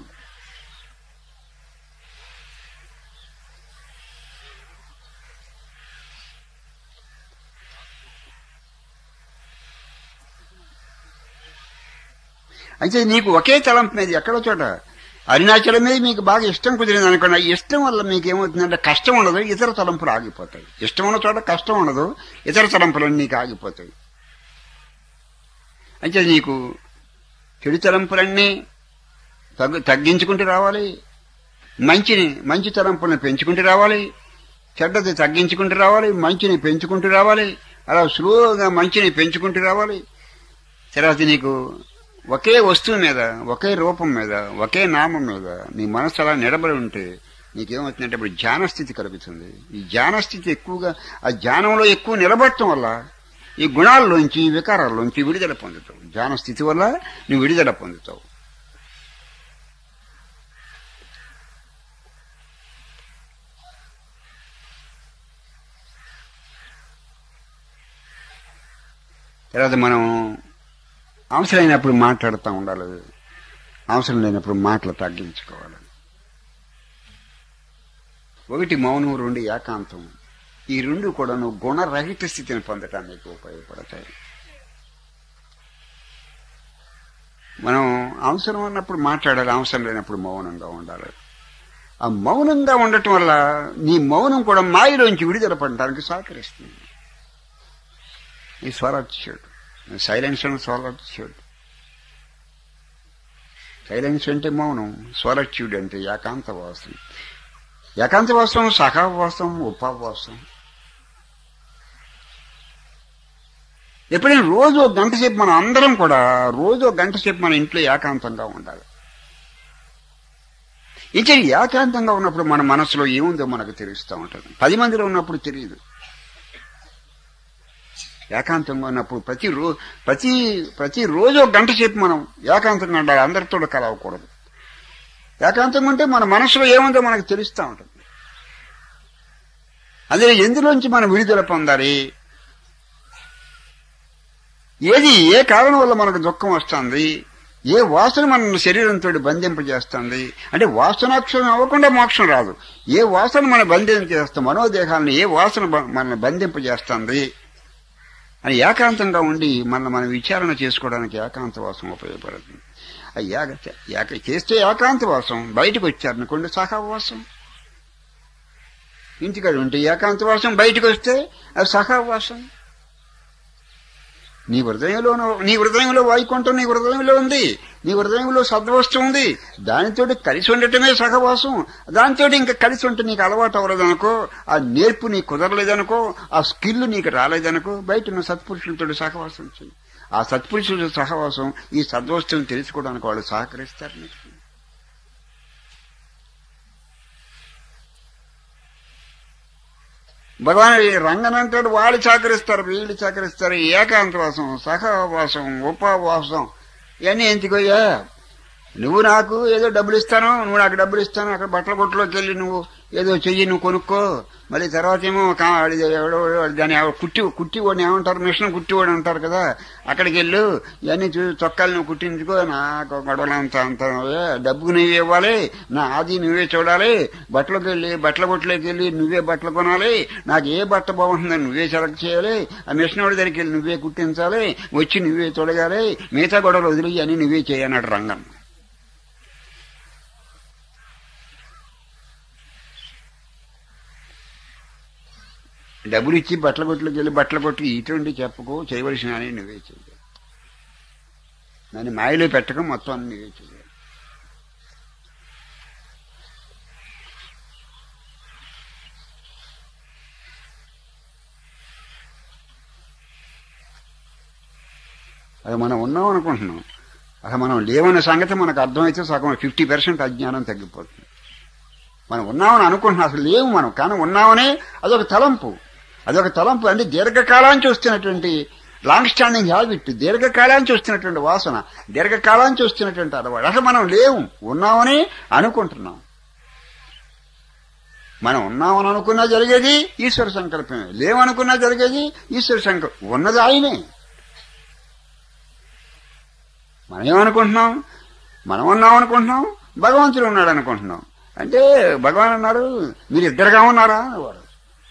అయితే నీకు ఒకే తలంపు మీద ఎక్కడో చోట అరుణాచలం మీద మీకు బాగా ఇష్టం కుదిరింది అనుకోండి ఆ ఇష్టం వల్ల మీకు ఏమవుతుందంటే కష్టం ఉండదు ఇతర తలంపులు ఆగిపోతాయి ఇష్టం ఉన్న చోట కష్టం ఉండదు ఇతర తలంపులు నీకు ఆగిపోతాయి అయితే నీకు చెడు తలంపులన్నీ తగ్గు తగ్గించుకుంటూ రావాలి మంచిని మంచి తలంపులను పెంచుకుంటూ రావాలి చెడ్డది తగ్గించుకుంటూ రావాలి మంచిని పెంచుకుంటూ రావాలి అలా స్లోగా మంచిని పెంచుకుంటూ రావాలి తర్వాత నీకు ఒకే వస్తువు మీద ఒకే రూపం మీద ఒకే నామం మీద నీ మనసు అలా నిలబడి ఉంటే నీకేమవుతుందంటే ఇప్పుడు ధ్యాన స్థితి కలుగుతుంది ఈ ధ్యాన స్థితి ఎక్కువగా ఆ ధ్యానంలో ఎక్కువ నిలబడటం వల్ల ఈ గుణాల్లోంచి ఈ వికారాల్లోంచి విడుదల పొందుతావు ధ్యాన స్థితి వల్ల నువ్వు విడుదల పొందుతావు తర్వాత మనం అవసరమైనప్పుడు మాట్లాడుతూ ఉండాలి అవసరం లేనప్పుడు మాటలు తగ్గించుకోవాలి ఒకటి మౌనం రెండు ఏకాంతం ఈ రెండు కూడా నువ్వు గుణరహిత స్థితిని పొందటానికి ఉపయోగపడతాయి మనం అవసరం ఉన్నప్పుడు మాట్లాడాలి అవసరం లేనప్పుడు మౌనంగా ఉండాలి ఆ మౌనంగా ఉండటం వల్ల నీ మౌనం కూడా మాయలోంచి విడుదల పడటానికి సహకరిస్తుంది ఈ స్వరాట్యుడు సైలెన్స్ అండ్ స్వరాట్యుడు సైలెన్స్ అంటే మౌనం స్వరచ్యుడు అంటే ఏకాంతవాసం ఏకాంతవాసం సహవాసం ఉపవాసం ఎప్పుడైనా రోజు ఒక గంట సేపు మనం అందరం కూడా రోజు ఒక గంట సేపు మన ఇంట్లో ఏకాంతంగా ఉండాలి ఇంకా ఏకాంతంగా ఉన్నప్పుడు మన మనసులో ఏముందో మనకు తెలుస్తూ ఉంటుంది పది మందిలో ఉన్నప్పుడు తెలియదు ఏకాంతంగా ఉన్నప్పుడు ప్రతి రో ప్రతి ప్రతి రోజు ఒక గంట సేపు మనం ఏకాంతంగా ఉండాలి అందరితో కలవకూడదు ఏకాంతంగా ఉంటే మన మనసులో ఏముందో మనకు తెలుస్తూ ఉంటుంది అదే ఎందులోంచి మనం విడుదల పొందాలి ఏది ఏ కారణం వల్ల మనకు దుఃఖం వస్తుంది ఏ వాసన మన శరీరంతో బంధింపజేస్తుంది అంటే వాసనాక్షరం అవ్వకుండా మోక్షం రాదు ఏ వాసన మన బంధింపజేస్తాం మనోదేహాలను ఏ వాసన బ- మనల్ని బంధింపజేస్తుంది అని ఏకాంతంగా ఉండి మన మనం విచారణ చేసుకోవడానికి ఏకాంతవాసం ఉపయోగపడుతుంది ఆ ఏక ఏక చేస్తే ఏకాంతవాసం బయటకు వచ్చారనుకోండి సహవాసం ఇంటికాడ ఉంటే ఏకాంతవాసం బయటకు వస్తే అది సహవాసం నీ హృదయంలో నీ హృదయంలో వైకుంఠం నీ హృదయంలో ఉంది నీ హృదయంలో సద్వస్తు ఉంది దానితో కలిసి ఉండటమే సహవాసం దానితో ఇంకా కలిసి ఉంటే నీకు అలవాటు అవ్వలేదనుకో ఆ నేర్పు నీకు కుదరలేదనుకో ఆ స్కిల్ నీకు రాలేదనుకో బయట ఉన్న సత్పురుషులతో సహవాసం చెయ్యి ఆ సత్పురుషుల సహవాసం ఈ సద్వస్తువుని తెలుసుకోవడానికి వాళ్ళు సహకరిస్తారు నీకు భగవాన్ ఈ రంగన్ అంటాడు వాళ్ళు సహకరిస్తారు వీళ్ళు సహకరిస్తారు ఏకాంతవాసం సహవాసం ఉపవాసం ఇవన్నీ ఎందుకయ్యా నువ్వు నాకు ఏదో డబ్బులు ఇస్తాను నువ్వు నాకు డబ్బులు ఇస్తాను అక్కడ బట్టల కొట్టులోకి వెళ్ళి నువ్వు ఏదో చెయ్యి నువ్వు కొనుక్కో మళ్ళీ తర్వాత ఏమో కా- అది ఎవడో దాని ఎవడో కుట్టి కుట్టి వాడిని ఏమంటారు మిషన్ కుట్టి వాడు అంటారు కదా అక్కడికి వెళ్ళు ఇవన్నీ చూ చొక్కాలు నువ్వు కుట్టించుకో నాకు గొడవలు అంత అంత ఏ, డబ్బు నువ్వే ఇవ్వాలి నా ఆది నువ్వే చూడాలి బట్టలకు వెళ్ళి బట్టల కొట్టులోకి వెళ్ళి నువ్వే బట్టలు కొనాలి నాకు ఏ బట్ట బాగుంటుందని నువ్వే సెలెక్ట్ చేయాలి ఆ మిషన్ వాడి దగ్గరికి వెళ్ళి నువ్వే కుట్టించాలి వచ్చి నువ్వే తొడగాలి మిగతా గొడవలు వదిలి అని నువ్వే చేయన్నాడు రంగం డబ్బులు ఇచ్చి బట్టల కొట్టులోకి వెళ్ళి బట్టల కొట్టుకు ఇటువంటి చెప్పుకో చేయవలసిన అని నువ్వే చేయాలి దాన్ని మాయలో పెట్టక మొత్తం అన్ని నువ్వే చేయాలి అది మనం ఉన్నాం అనుకుంటున్నాం అసలు మనం లేవన్న సంగతి మనకు అర్థమైతే సగం ఫిఫ్టీ పర్సెంట్ అజ్ఞానం తగ్గిపోతుంది మనం ఉన్నామని అనుకుంటున్నాం అసలు లేవు మనం కానీ ఉన్నామని అదొక తలంపు అదొక తలంపు అంటే దీర్ఘకాలానికి వస్తున్నటువంటి లాంగ్ స్టాండింగ్ హ్యాబిట్ దీర్ఘకాలానికి వస్తున్నటువంటి వాసన దీర్ఘకాలానికి వస్తున్నటువంటి అలవాటు అసలు మనం లేవు ఉన్నామని అనుకుంటున్నాం మనం ఉన్నామని అనుకున్నా జరిగేది ఈశ్వర సంకల్పమే లేవనుకున్నా జరిగేది ఈశ్వర సంకల్పం ఉన్నది ఆయనే మనం ఏమనుకుంటున్నాం మనం ఉన్నాం అనుకుంటున్నాం భగవంతుడు ఉన్నాడు అనుకుంటున్నాం అంటే భగవాన్ అన్నారు మీరు ఇద్దరుగా ఉన్నారా అనేవారు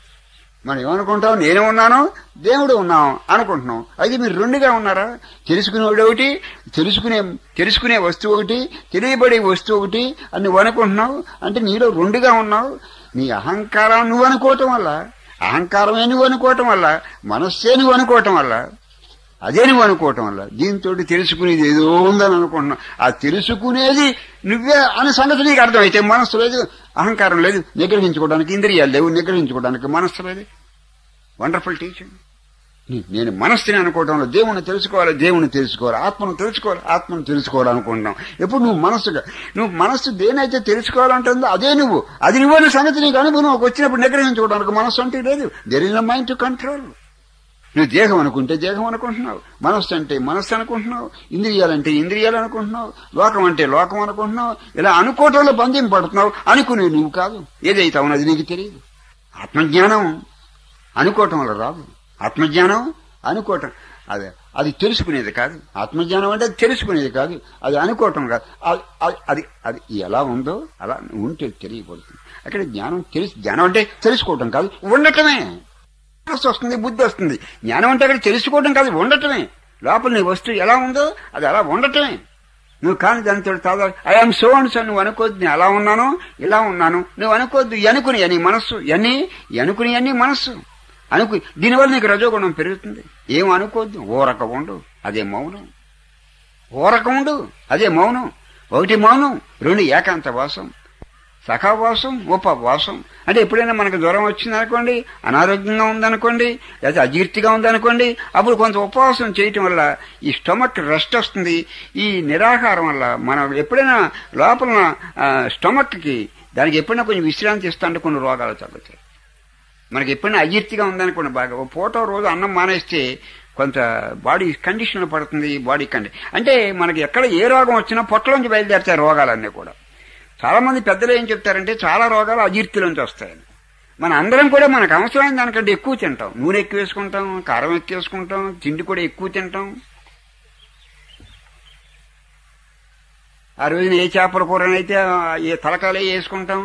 మనం ఏమనుకుంటాం నేను ఉన్నాను దేవుడు ఉన్నాం అనుకుంటున్నాం అయితే మీరు రెండుగా ఉన్నారా తెలుసుకునేవాడు ఒకటి తెలుసుకునే తెలుసుకునే వస్తువు ఒకటి తెలియబడే వస్తువు ఒకటి అని నువ్వు అనుకుంటున్నావు అంటే నీలో రెండుగా ఉన్నావు నీ అహంకారం నువ్వు అనుకోవటం వల్ల అహంకారమే నువ్వు అనుకోవటం వల్ల మనస్సే నువ్వు అనుకోవటం వల్ల అదే నువ్వు అనుకోవటం వల్ల దీంతో తెలుసుకునేది ఏదో ఉందని అనుకుంటున్నావు ఆ తెలుసుకునేది నువ్వే అనే సంగతి నీకు అర్థమైతే మనస్సు లేదు అహంకారం లేదు నిగ్రహించుకోవడానికి ఇంద్రియాలు లేవు నిగ్రహించుకోవడానికి మనస్సు లేదు వండర్ఫుల్ టీచింగ్ నేను మనస్సుని అనుకోవడంలో దేవుణ్ణి తెలుసుకోవాలి దేవుణ్ణి తెలుసుకోవాలి ఆత్మను తెలుసుకోవాలి ఆత్మను తెలుసుకోవాలనుకుంటున్నాం ఎప్పుడు నువ్వు మనస్సుగా నువ్వు మనస్సు దేనైతే తెలుసుకోవాలంటుందో అదే నువ్వు అది నువ్వనే సంగతి నీకు అనుభవం వచ్చినప్పుడు నిగ్రహించుకోవడానికి మనస్సు అంటే లేదు there is mind to control నువ్వు దేహం అనుకుంటే దేహం అనుకుంటున్నావు మనస్సు అంటే మనస్సు అనుకుంటున్నావు ఇంద్రియాలంటే ఇంద్రియాలు అనుకుంటున్నావు లోకం అంటే లోకం అనుకుంటున్నావు ఇలా అనుకోవటంలో బంధం పడుతున్నావు అనుకునే నువ్వు కాదు ఏదైతే అవునది నీకు తెలియదు ఆత్మజ్ఞానం అనుకోవటం వల్ల రాదు ఆత్మజ్ఞానం అనుకోవటం అదే అది తెలుసుకునేది కాదు ఆత్మజ్ఞానం అంటే అది తెలుసుకునేది కాదు అది అనుకోవటం కాదు అది- అది- అది అది ఎలా ఉందో అలా ఉంటే తెలియబడుతుంది అక్కడ జ్ఞానం తెలుసు జ్ఞానం అంటే తెలుసుకోవటం కాదు ఉండటమే మనస్సు వస్తుంది బుద్ధి వస్తుంది జ్ఞానం అంటే అక్కడ తెలుసుకోవడం కాదు ఉండటమే లోపల నీ వస్తువు ఎలా ఉందో అది అలా ఉండటమే నువ్వు కానీ దానితో తాదా ఐఎమ్ సో అండ్ సో నువ్వు అనుకోద్దు నేను అలా ఉన్నాను ఇలా ఉన్నాను నువ్వు అనుకోద్దు ఈ అనుకుని అని మనస్సు ఇవన్నీ ఈ అనుకుని అన్ని మనస్సు అనుకు దీనివల్ల నీకు రజోగుణం పెరుగుతుంది ఏం అనుకోద్దు ఓరక ఉండు అదే మౌనం ఓరక ఉండు అదే మౌనం ఒకటి మౌనం రెండు ఏకాంత వాసం సఖావాసం ఉపవాసం అంటే ఎప్పుడైనా మనకు జ్వరం వచ్చిందనుకోండి అనారోగ్యంగా ఉందనుకోండి లేదా అజీర్తిగా ఉందనుకోండి అప్పుడు కొంత ఉపవాసం చేయటం వల్ల ఈ స్టమక్ రెస్ట్ వస్తుంది ఈ నిరాహారం వల్ల మనం ఎప్పుడైనా లోపల స్టమక్కి దానికి ఎప్పుడైనా కొంచెం విశ్రాంతి ఇస్తుంటే కొన్ని రోగాలు తగ్గుతాయి మనకి ఎప్పుడైనా అజీర్తిగా ఉందనుకోండి బాగా ఓ పూట రోజు అన్నం మానేస్తే కొంత బాడీ కండిషన్ పడుతుంది బాడీ కండి అంటే మనకి ఎక్కడ ఏ రోగం వచ్చినా పొట్టలోంచి బయలుదేరుతాయి రోగాలన్నీ కూడా చాలా మంది పెద్దలు ఏం చెప్తారంటే చాలా రోగాలు అజీర్తిలోంచి వస్తాయని మన అందరం కూడా మనకు అవసరమైన దానికంటే ఎక్కువ తింటాం నూనె ఎక్కువ వేసుకుంటాం కారం ఎక్కువ వేసుకుంటాం తిండి కూడా ఎక్కువ తింటాం ఆ రోజున ఏ చేపల కూరనైతే ఏ తలకాలే వేసుకుంటాం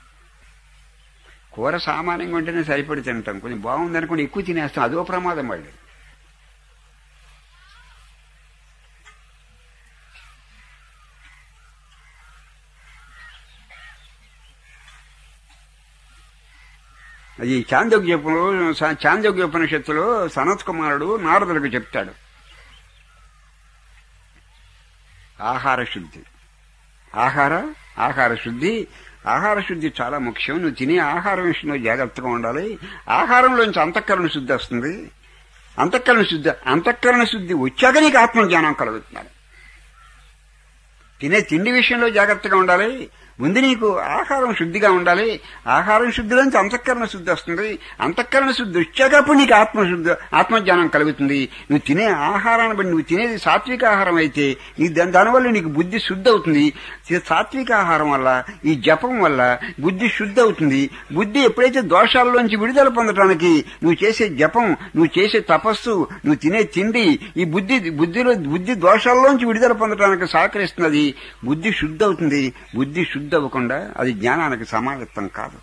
కూర సామాన్యంగా ఉంటేనే సరిపడి తింటాం కొంచెం బాగుంది అనుకోండి ఎక్కువ తినేస్తాం అదో ప్రమాదం మళ్ళీ అది చాందోగ్యపులో చాందోగ్యోపనిషత్తులో సనత్ కుమారుడు నారదులకు చెప్తాడు ఆహార శుద్ధి ఆహార ఆహార శుద్ధి ఆహార శుద్ధి చాలా ముఖ్యం నువ్వు తినే ఆహారం విషయంలో జాగ్రత్తగా ఉండాలి ఆహారంలోంచి అంతఃకరణ శుద్ధి వస్తుంది అంతఃకరణ శుద్ధి అంతఃకరణ శుద్ధి వచ్చాక నీకు ఆత్మజ్ఞానం కలుగుతున్నాడు తినే తిండి విషయంలో జాగ్రత్తగా ఉండాలి ముందు నీకు ఆహారం శుద్ధిగా ఉండాలి ఆహారం శుద్ధిలోంచి అంతఃకరణ శుద్ధి వస్తుంది అంతఃకరణ శుద్ధి వచ్చాకప్పుడు నీకు ఆత్మశుద్ధి ఆత్మజ్ఞానం కలుగుతుంది నువ్వు తినే ఆహారాన్ని బట్టి నువ్వు తినేది సాత్విక ఆహారం అయితే నీ దాని దానివల్ల నీకు బుద్ధి శుద్ధి అవుతుంది సాత్విక ఆహారం వల్ల ఈ జపం వల్ల బుద్ధి శుద్ధి అవుతుంది బుద్ధి ఎప్పుడైతే దోషాల్లోంచి విడుదల పొందడానికి నువ్వు చేసే జపం నువ్వు చేసే తపస్సు నువ్వు తినే తిండి ఈ బుద్ధి బుద్ధిలో బుద్ధి దోషాల్లోంచి విడుదల పొందడానికి సహకరిస్తున్నది బుద్ధి శుద్ధి అవుతుంది బుద్ధి శుద్ధి అవ్వకుండా అది జ్ఞానానికి సమాయత్తం కాదు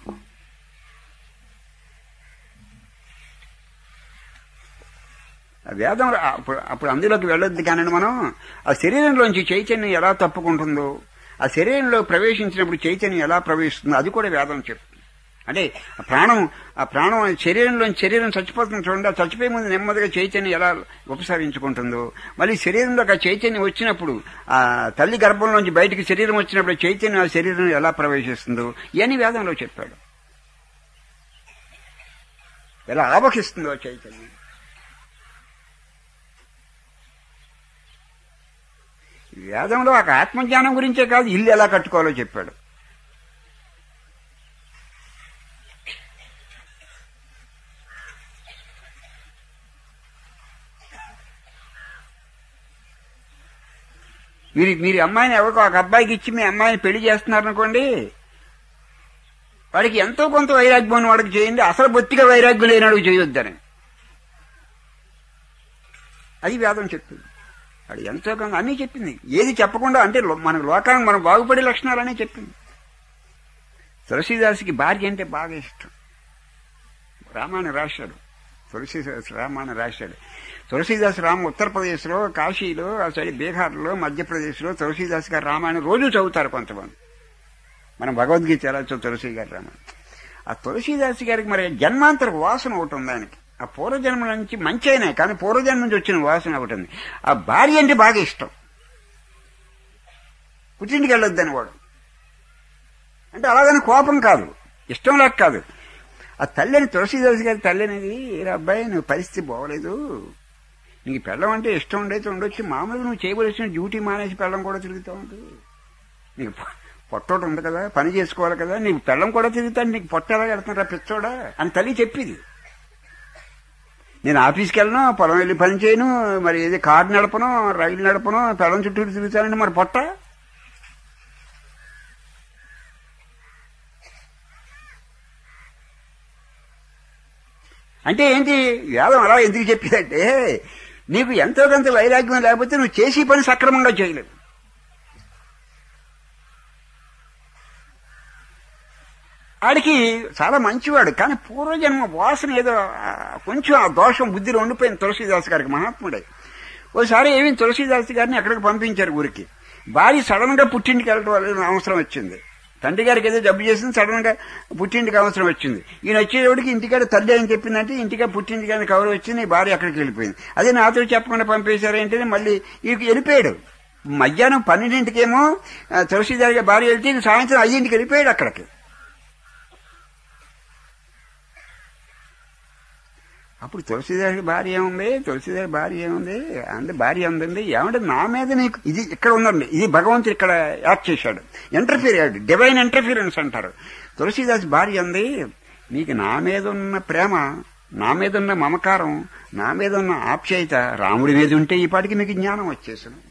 ఆ వేదం రా- అప్పుడు అప్పుడు అందులోకి వెళ్ళొద్దు కానీ మనం ఆ శరీరంలోంచి చైతన్యం ఎలా తప్పుకుంటుందో ఆ శరీరంలో ప్రవేశించినప్పుడు చైతన్యం ఎలా ప్రవేశిస్తుందో అది కూడా వేదం చెప్తుంది అంటే ఆ ప్రాణం ఆ ప్రాణం శరీరంలో శరీరం చచ్చిపోతుంది చూడండి ఆ చచ్చిపోయే ముందు నెమ్మదిగా చైతన్యం ఎలా ఉపసరించుకుంటుందో మళ్ళీ శరీరంలోకి ఆ చైతన్యం వచ్చినప్పుడు ఆ తల్లి గర్భంలోంచి బయటికి శరీరం వచ్చినప్పుడు చైతన్యం ఆ శరీరం ఎలా ప్రవేశిస్తుందో ఇవన్నీ వేదంలో చెప్పాడు ఎలా ఆవహిస్తుందో చైతన్యం వేదంలో ఒక ఆత్మజ్ఞానం గురించే కాదు ఇల్లు ఎలా కట్టుకోవాలో చెప్పాడు మీరు మీరు ఈ అమ్మాయిని ఎవరికో ఒక అబ్బాయికి ఇచ్చి మీ అమ్మాయిని పెళ్లి చేస్తున్నారనుకోండి వాడికి ఎంతో కొంత వైరాగ్యం ఉన్న వాడికి చేయండి అసలు బొత్తిగా వైరాగ్యం లేనాడు చేయొద్దని అది వేదం చెప్తుంది వాడు ఎంతో కొంత అన్నీ చెప్పింది ఏది చెప్పకుండా అంటే లో- మన లోకానికి మనం బాగుపడే లక్షణాలనే చెప్పింది తులసీదాసుకి భార్య అంటే బాగా ఇష్టం రామాయణం రాశాడు తులసీదాస్ రామాయణం రాశాడు తులసీదాస్ రామ ఉత్తరప్రదేశ్లో కాశీలో ఆ సైడ్ బీహార్లో మధ్యప్రదేశ్లో తులసీదాస్ గారి రామాయణం రోజు చదువుతారు కొంతమంది మనం భగవద్గీత ఎలా చదువు తులసి గారి రామాయణం ఆ తులసీదాస్ గారికి మరి జన్మాంతర వాసన ఒకటి ఉంది ఆయనకి ఆ పూర్వజన్మ నుంచి మంచి అయినా కానీ పూర్వజన్మ నుంచి వచ్చిన వాసన ఒకటి ఉంది ఆ భార్య అంటే బాగా ఇష్టం పుట్టింటికి వెళ్ళొద్దని వాడు అంటే అలాగని కోపం కాదు ఇష్టం లేక కాదు ఆ తల్లిని తులసీదాస్ గారి తల్లి అనేది "ఏరా అబ్బాయి నువ్వు పరిస్థితి బాగోలేదు నీకు పెళ్ళం అంటే ఇష్టం ఉండైతే ఉండొచ్చు మామూలుగా నువ్వు చేయవలసిన డ్యూటీ మానేసి పెళ్ళం కూడా తిరుగుతూ ఉంటుంది నీకు పొ- పొట్టోటి ఉంది కదా పని చేసుకోవాలి కదా నీకు పెళ్ళం కూడా తిరుగుతాడు నీకు పొట్ట ఎలా వెళ్తున్నారా పిచ్చోడా అని తల్లి చెప్పింది నేను ఆఫీస్కి వెళ్ళను పొలం వెళ్ళి పని చేయను మరి ఏది కారు నడపను రైలు నడపను పెళ్ళం చుట్టూ తిరుగుతానండి మరి పొట్ట అంటే ఏంటి వేదం అలా ఎందుకు చెప్పిందంటే నీకు ఎంతో కొంత వైరాగ్యం లేకపోతే నువ్వు చేసే పని సక్రమంగా చేయలేవు వాడికి చాలా మంచివాడు కానీ పూర్వజన్మ వాసన ఏదో ఆ, కొంచెం ఆ దోషం బుద్ధిలో ఉండిపోయింది తులసీదాస్ గారికి మహాత్ముడే ఓసారి ఏమి తులసీదాస్ గారిని ఎక్కడికి పంపించారు ఊరికి భార్య సడన్ గా పుట్టింటికి వెళ్ళడం వల్ల అవసరం వచ్చింది తండ్రి గారికి ఏదో జబ్బు చేసింది సడన్ గా పుట్టింటికి అవసరం వచ్చింది ఈయన వచ్చేటప్పటికి ఇంటికాడ తల్లి ఏం చెప్పిందంటే ఇంటికా పుట్టింటికి కవర్ వచ్చింది భార్య అక్కడికి వెళ్ళిపోయింది అదే నాతో చెప్పకుండా పంపేశారేంటని మళ్ళీ ఈయన వెళ్ళిపోయాడు మధ్యాహ్నం పన్నెండింటికేమో ఆ, తులసీదారి గారి భార్య వెళ్తే ఈయన సాయంత్రం ఐదింటికి వెళ్ళిపోయాడు అక్కడికి అప్పుడు తులసిదారి భార్య ఏముంది తులసిదారి భార్య ఏముంది అంటే భార్య ఉందండి ఏమంటే నా మీద నీకు ఇది ఇక్కడ ఉందండి ఇది భగవంతుడు ఇక్కడ యాక్ట్ చేశాడు ఎంటర్ఫీర్ అయ్యాడు డివైన్ ఎంటర్ఫీరెన్స్ అంటారు తులసిదాస్ భార్య ఉంది నీకు నా మీద ఉన్న ప్రేమ నా మీద ఉన్న మమకారం నా మీద ఉన్న ఆప్యాయత రాముడి మీద ఉంటే ఈ పాటికి మీకు జ్ఞానం వచ్చేసాను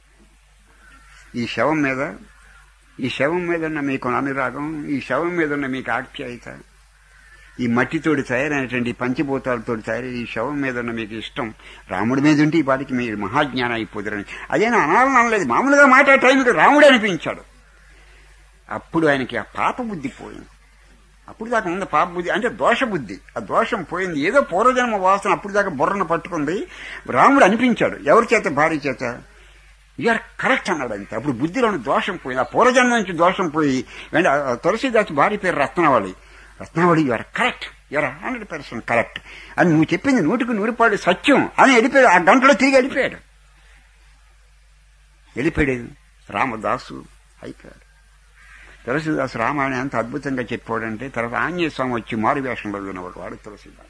ఈ శవం మీద ఈ శవం మీద ఉన్న మీకు అనురాగం ఈ శవం మీద ఉన్న మీకు ఆప్యాయత ఈ మట్టితోటి తయారైనటువంటి ఈ పంచభూతాలతో తయారై ఈ శవం మీద ఉన్న మీకు ఇష్టం రాముడి మీద ఉంటే ఈ పాటికి మీరు మహాజ్ఞానం అయిపోతారని అదేనా అనాలని అనలేదు మామూలుగా మాట టైంకి రాముడు అనిపించాడు అప్పుడు ఆయనకి ఆ పాప బుద్ధి పోయింది అప్పుడు దాకా ఉంది పాప బుద్ధి అంటే దోష బుద్ధి ఆ దోషం పోయింది ఏదో పూర్వజన్మ వాసన అప్పుడు దాకా బుర్రను పట్టుకుంది రాముడు అనిపించాడు ఎవరి చేత భార్య చేత యూఆర్ కరెక్ట్ అన్నాడు అంతే అప్పుడు బుద్ధిలోని దోషం పోయింది ఆ పూర్వజన్మ నుంచి దోషం పోయి వెంట ఆ తులసిదాస్ భార్య పేరు రత్నావళి రత్నావళి you're correct you're hundred percent correct అని నువ్వు చెప్పింది నూటికి నూరుపాడు సత్యం అని వెళ్ళిపోయాడు ఆ గంటలో తిరిగి వెళ్ళిపోయాడు వెళ్ళిపోయాడు రామదాసు అయిపోయాడు తులసిదాసు రామాయణం ఎంత అద్భుతంగా చెప్పాడంటే తర్వాత ఆంజనేయ స్వామి వచ్చి మారు వేషంలో ఉన్నవాడు వాడు తులసిదాసు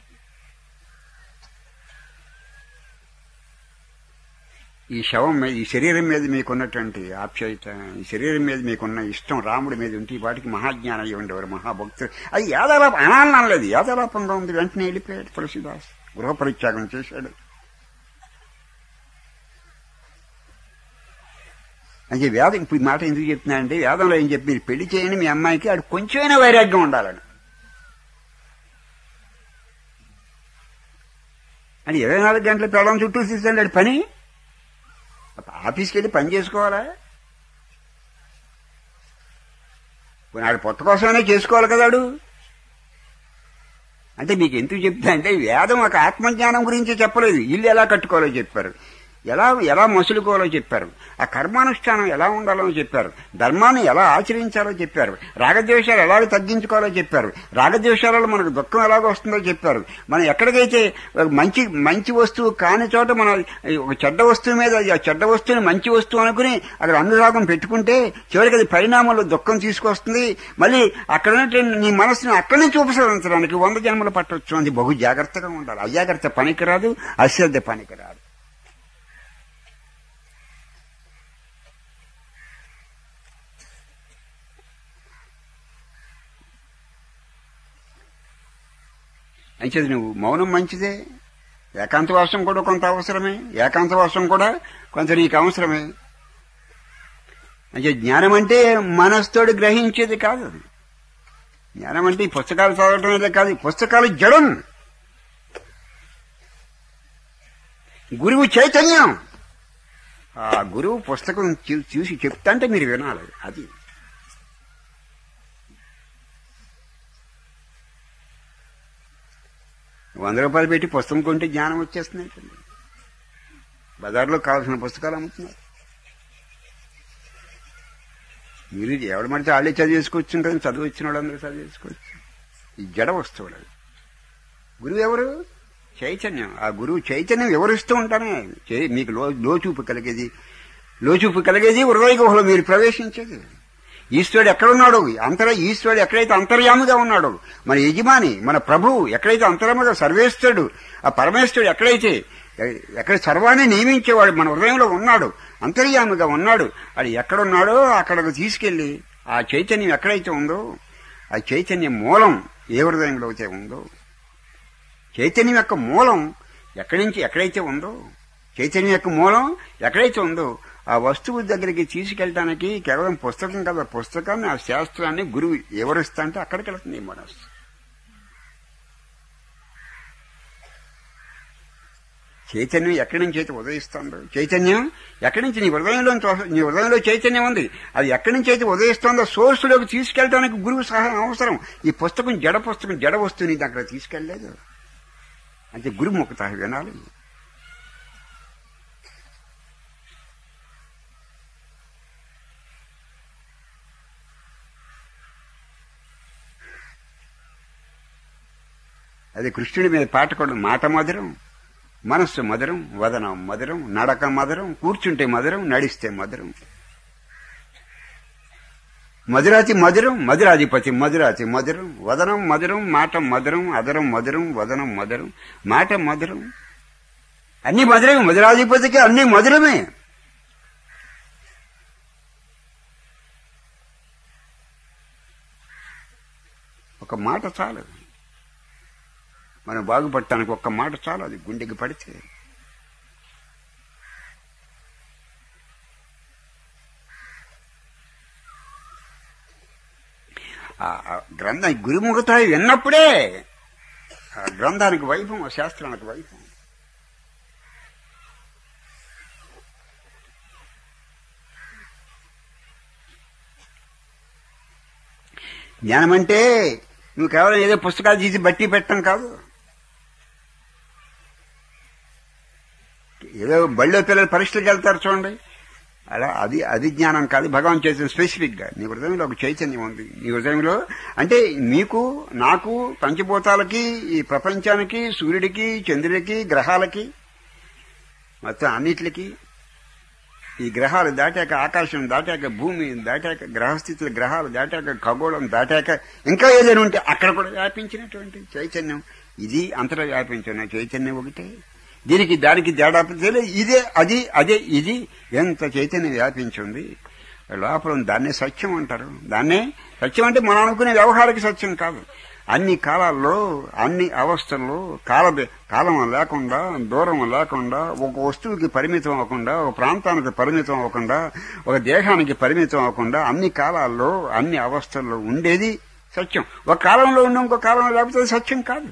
ఈ శవం మీద ఈ శరీరం మీద మీకున్నటువంటి ఆప్యాయత ఈ శరీరం మీద మీకున్న ఇష్టం రాముడి మీద ఉంటే ఈ వాటికి మహాజ్ఞానం అయ్యి ఉండేవారు మహాభక్తులు అది యాదాలాపం అనాలని అనలేదు యాదాలాపంగా ఉంది వెంటనే వెళ్ళిపోయాడు తులసిదాస్ గృహపరిత్యాగం చేశాడు అంటే వేదం ఇప్పుడు ఈ మాట ఎందుకు చెప్తున్నానంటే వేదంలో ఏం చెప్పి మీరు పెళ్లి చేయండి మీ అమ్మాయికి ఆడు కొంచెమైనా వైరాగ్యం ఉండాలని అని ఇరవై నాలుగు గంటల పెళ్ళం చుట్టూ తీసుకెళ్ళాడు పని ఆఫీస్కి వెళ్ళి పని చేసుకోవాలా నాడు పొట్ట కోసమైనా చేసుకోవాలి కదాడు అంటే మీకు ఎందుకు చెప్తా అంటే వేదం ఒక ఆత్మజ్ఞానం గురించి చెప్పలేదు ఇల్లు ఎలా కట్టుకోవాలో చెప్పారు ఎలా ఎలా మసులుకోవాలో చెప్పారు ఆ కర్మానుష్ఠానం ఎలా ఉండాలో చెప్పారు ధర్మాన్ని ఎలా ఆచరించాలో చెప్పారు రాగద్వేషాలు ఎలాగ తగ్గించుకోవాలో చెప్పారు రాగద్వేషాలలో మనకు దుఃఖం ఎలాగ వస్తుందో చెప్పారు మనం ఎక్కడికైతే మంచి మంచి వస్తువు కాని చోట మనం ఒక చెడ్డ వస్తువు మీద ఆ చెడ్డ వస్తువుని మంచి వస్తువు అనుకుని అక్కడ అనురాగం పెట్టుకుంటే చివరికి అది పరిణామంలో దుఃఖం తీసుకొస్తుంది మళ్ళీ అక్కడ ఉన్నటువంటి నీ మనసుని అక్కడి నుంచి ఉపసరించడానికి వంద జన్మలు పట్టవచ్చు అది బహు జాగ్రత్తగా ఉండాలి అజాగ్రత్త పనికిరాదు అశ్రద్ధ పనికిరాదు అంచేది నువ్వు మౌనం మంచిదే ఏకాంతవాసం కూడా కొంత అవసరమే ఏకాంతవాసం కూడా కొంత నీకు అవసరమే అంటే జ్ఞానం అంటే మనస్తోడు గ్రహించేది కాదు జ్ఞానం అంటే ఈ పుస్తకాలు చదవటం అనేది కాదు ఈ పుస్తకాలు జడం గురువు చైతన్యం ఆ గురువు పుస్తకం చూ- చూసి చెప్తా అంటే మీరు వినాలి అది వంద రూపాయలు పెట్టి పుస్తకం కొంటే జ్ఞానం వచ్చేస్తున్నాయి బజార్లో కావాల్సిన పుస్తకాలు అమ్ముతున్నారు మీరు ఎవడు మడితే వాళ్ళే చదివేసుకోవచ్చు కదా చదువు వచ్చిన వాళ్ళందరూ చదివేసుకోవచ్చు ఈ జడ వస్తువులు అవి. గురువు ఎవరు చైతన్యం ఆ గురువు చైతన్యం ఎవరిస్తూ ఉంటానే చే- మీకు లో లోచూపు కలిగేది లోచూపు కలిగేది హృదయ గుహలో మీరు ప్రవేశించేది ఈశ్వరుడు ఎక్కడున్నాడు అంతర ఈశ్వరుడు ఎక్కడైతే అంతర్యాముగా ఉన్నాడు మన యజమాని మన ప్రభువు ఎక్కడైతే అంతర్యాముగా సర్వేశ్వరుడు ఆ పరమేశ్వరుడు ఎక్కడైతే ఎ- ఎక్కడ సర్వాన్ని నియమించేవాడు మన హృదయంలో ఉన్నాడు అంతర్యామిగా ఉన్నాడు అది ఎక్కడున్నాడో అక్కడకు తీసుకెళ్లి ఆ చైతన్యం ఎక్కడైతే ఉందో ఆ చైతన్యం మూలం ఏ హృదయంలో అయితే ఉందో చైతన్యం యొక్క మూలం ఎక్కడి నుంచి ఎక్కడైతే ఉందో చైతన్యం యొక్క మూలం ఎక్కడైతే ఉందో ఆ వస్తువు దగ్గరికి తీసుకెళ్ళటానికి కేవలం పుస్తకం కదా పుస్తకాన్ని ఆ శాస్త్రాన్ని గురువు ఎవరిస్తా అంటే అక్కడికి వెళ్తుంది మనస్సు చైతన్యం ఎక్కడి నుంచి అయితే ఉదయిస్తుందో చైతన్యం ఎక్కడి నుంచి నీ హృదయంలో నీ హృదయంలో చైతన్యం ఉంది అది ఎక్కడి నుంచి అయితే ఉదయిస్తుందో సోర్సులోకి తీసుకెళ్ళడానికి గురువు సహాయం అవసరం ఈ పుస్తకం జడ పుస్తకం జడ వస్తువుని అక్కడ తీసుకెళ్ళలేదు అంటే గురుముఖత వినాలి అది కృష్ణుడి మీద పాట కూడా మాట మధురం మనస్సు మధురం వదనం మధురం నడక మధురం కూర్చుంటే మధురం నడిస్తే మధురం మధురాతి మధురం మధురాధిపతి మధురాతి మధురం వదనం మధురం మాట మధురం అదరం మధురం వదనం మధురం మాట మధురం అన్ని మధురమే మధురాధిపతికి అన్ని మధురమే ఒక మాట చాలు మనం బాగుపడటానికి ఒక్క మాట చాలు అది గుండెకి పడితే ఆ ఆ గ్రంథం గురుముఖతాయి విన్నప్పుడే ఆ గ్రంథానికి వైభవం ఆ శాస్త్రానికి వైభవం జ్ఞానం అంటే నువ్వు కేవలం ఏదో పుస్తకాలు తీసి బట్టి పెట్టడం కాదు ఏదో బళ్ళో పిల్లలు పరీక్షలకు వెళ్తారు చూడండి అలా అది అది జ్ఞానం కాదు భగవాన్ చేసిన స్పెసిఫిక్ గా నీ హృదయంలో ఒక చైతన్యం ఉంది నీ హృదయంలో అంటే మీకు నాకు పంచభూతాలకి ఈ ప్రపంచానికి సూర్యుడికి చంద్రుడికి గ్రహాలకి మొత్తం అన్నిటికి ఈ గ్రహాలు దాటాక ఆకాశం దాటాక భూమి దాటాక గ్రహస్థితులు గ్రహాలు దాటాక ఖగోళం దాటాక ఇంకా ఏదైనా ఉంటే అక్కడ కూడా వ్యాపించినటువంటి చైతన్యం ఇది అంతటా వ్యాపించిన చైతన్యం ఒకటే దీనికి దానికి తేడా తెలియదు ఇదే అది అదే ఇది ఎంత చైతన్యం వ్యాపించింది లోపల ఉంది. దాన్నే సత్యం అంటారు దాన్నే సత్యం అంటే మనం అనుకునే వ్యవహారిక సత్యం కాదు అన్ని కాలాల్లో అన్ని అవస్థల్లో కాల కాలం లేకుండా దూరం లేకుండా ఒక వస్తువుకి పరిమితం అవ్వకుండా ఒక ప్రాంతానికి పరిమితం అవ్వకుండా ఒక దేహానికి పరిమితం అవ్వకుండా అన్ని కాలాల్లో అన్ని అవస్థల్లో ఉండేది సత్యం ఒక కాలంలో ఉన్న ఇంకో కాలంలో లేకపోతే అది సత్యం కాదు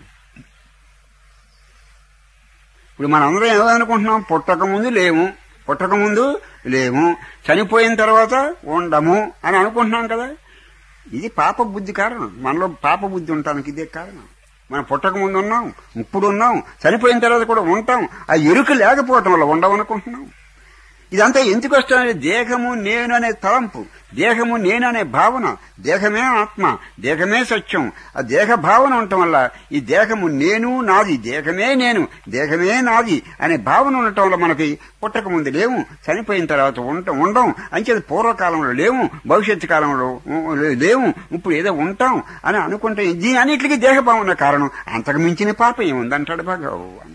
ఇప్పుడు మనందరం ఏమనుకుంటున్నాం పుట్టక ముందు లేము పుట్టక ముందు లేము చనిపోయిన తర్వాత ఉండము అని అనుకుంటున్నాం కదా ఇది పాప బుద్ధి కారణం మనలో పాప బుద్ధి ఉండటానికి ఇదే కారణం మనం పుట్టక ముందు ఉన్నాం ఇప్పుడు ఉన్నాం చనిపోయిన తర్వాత కూడా ఉంటాం ఆ ఎరుక లేకపోవటం వల్ల ఉండమనుకుంటున్నాం ఇదంతా ఎందుకు వస్తుంది దేహము నేను అనే తలంపు దేహము నేను అనే భావన దేహమే ఆత్మ దేహమే సత్యం ఆ దేహ భావన ఉండటం వల్ల ఈ దేహము నేను నాది దేహమే నేను దేహమే నాది అనే భావన ఉండటం వల్ల మనకి పుట్టక ముందు లేవు చనిపోయిన తర్వాత ఉంట ఉండం అంచేది పూర్వకాలంలో లేవు భవిష్యత్తు కాలంలో లేవు ఇప్పుడు ఏదో ఉంటాం అని అనుకుంటే దీని అన్నిటికీ దేహ భావన కారణం అంతకు మించిన పాపం ఏముందంటాడు భగవాన్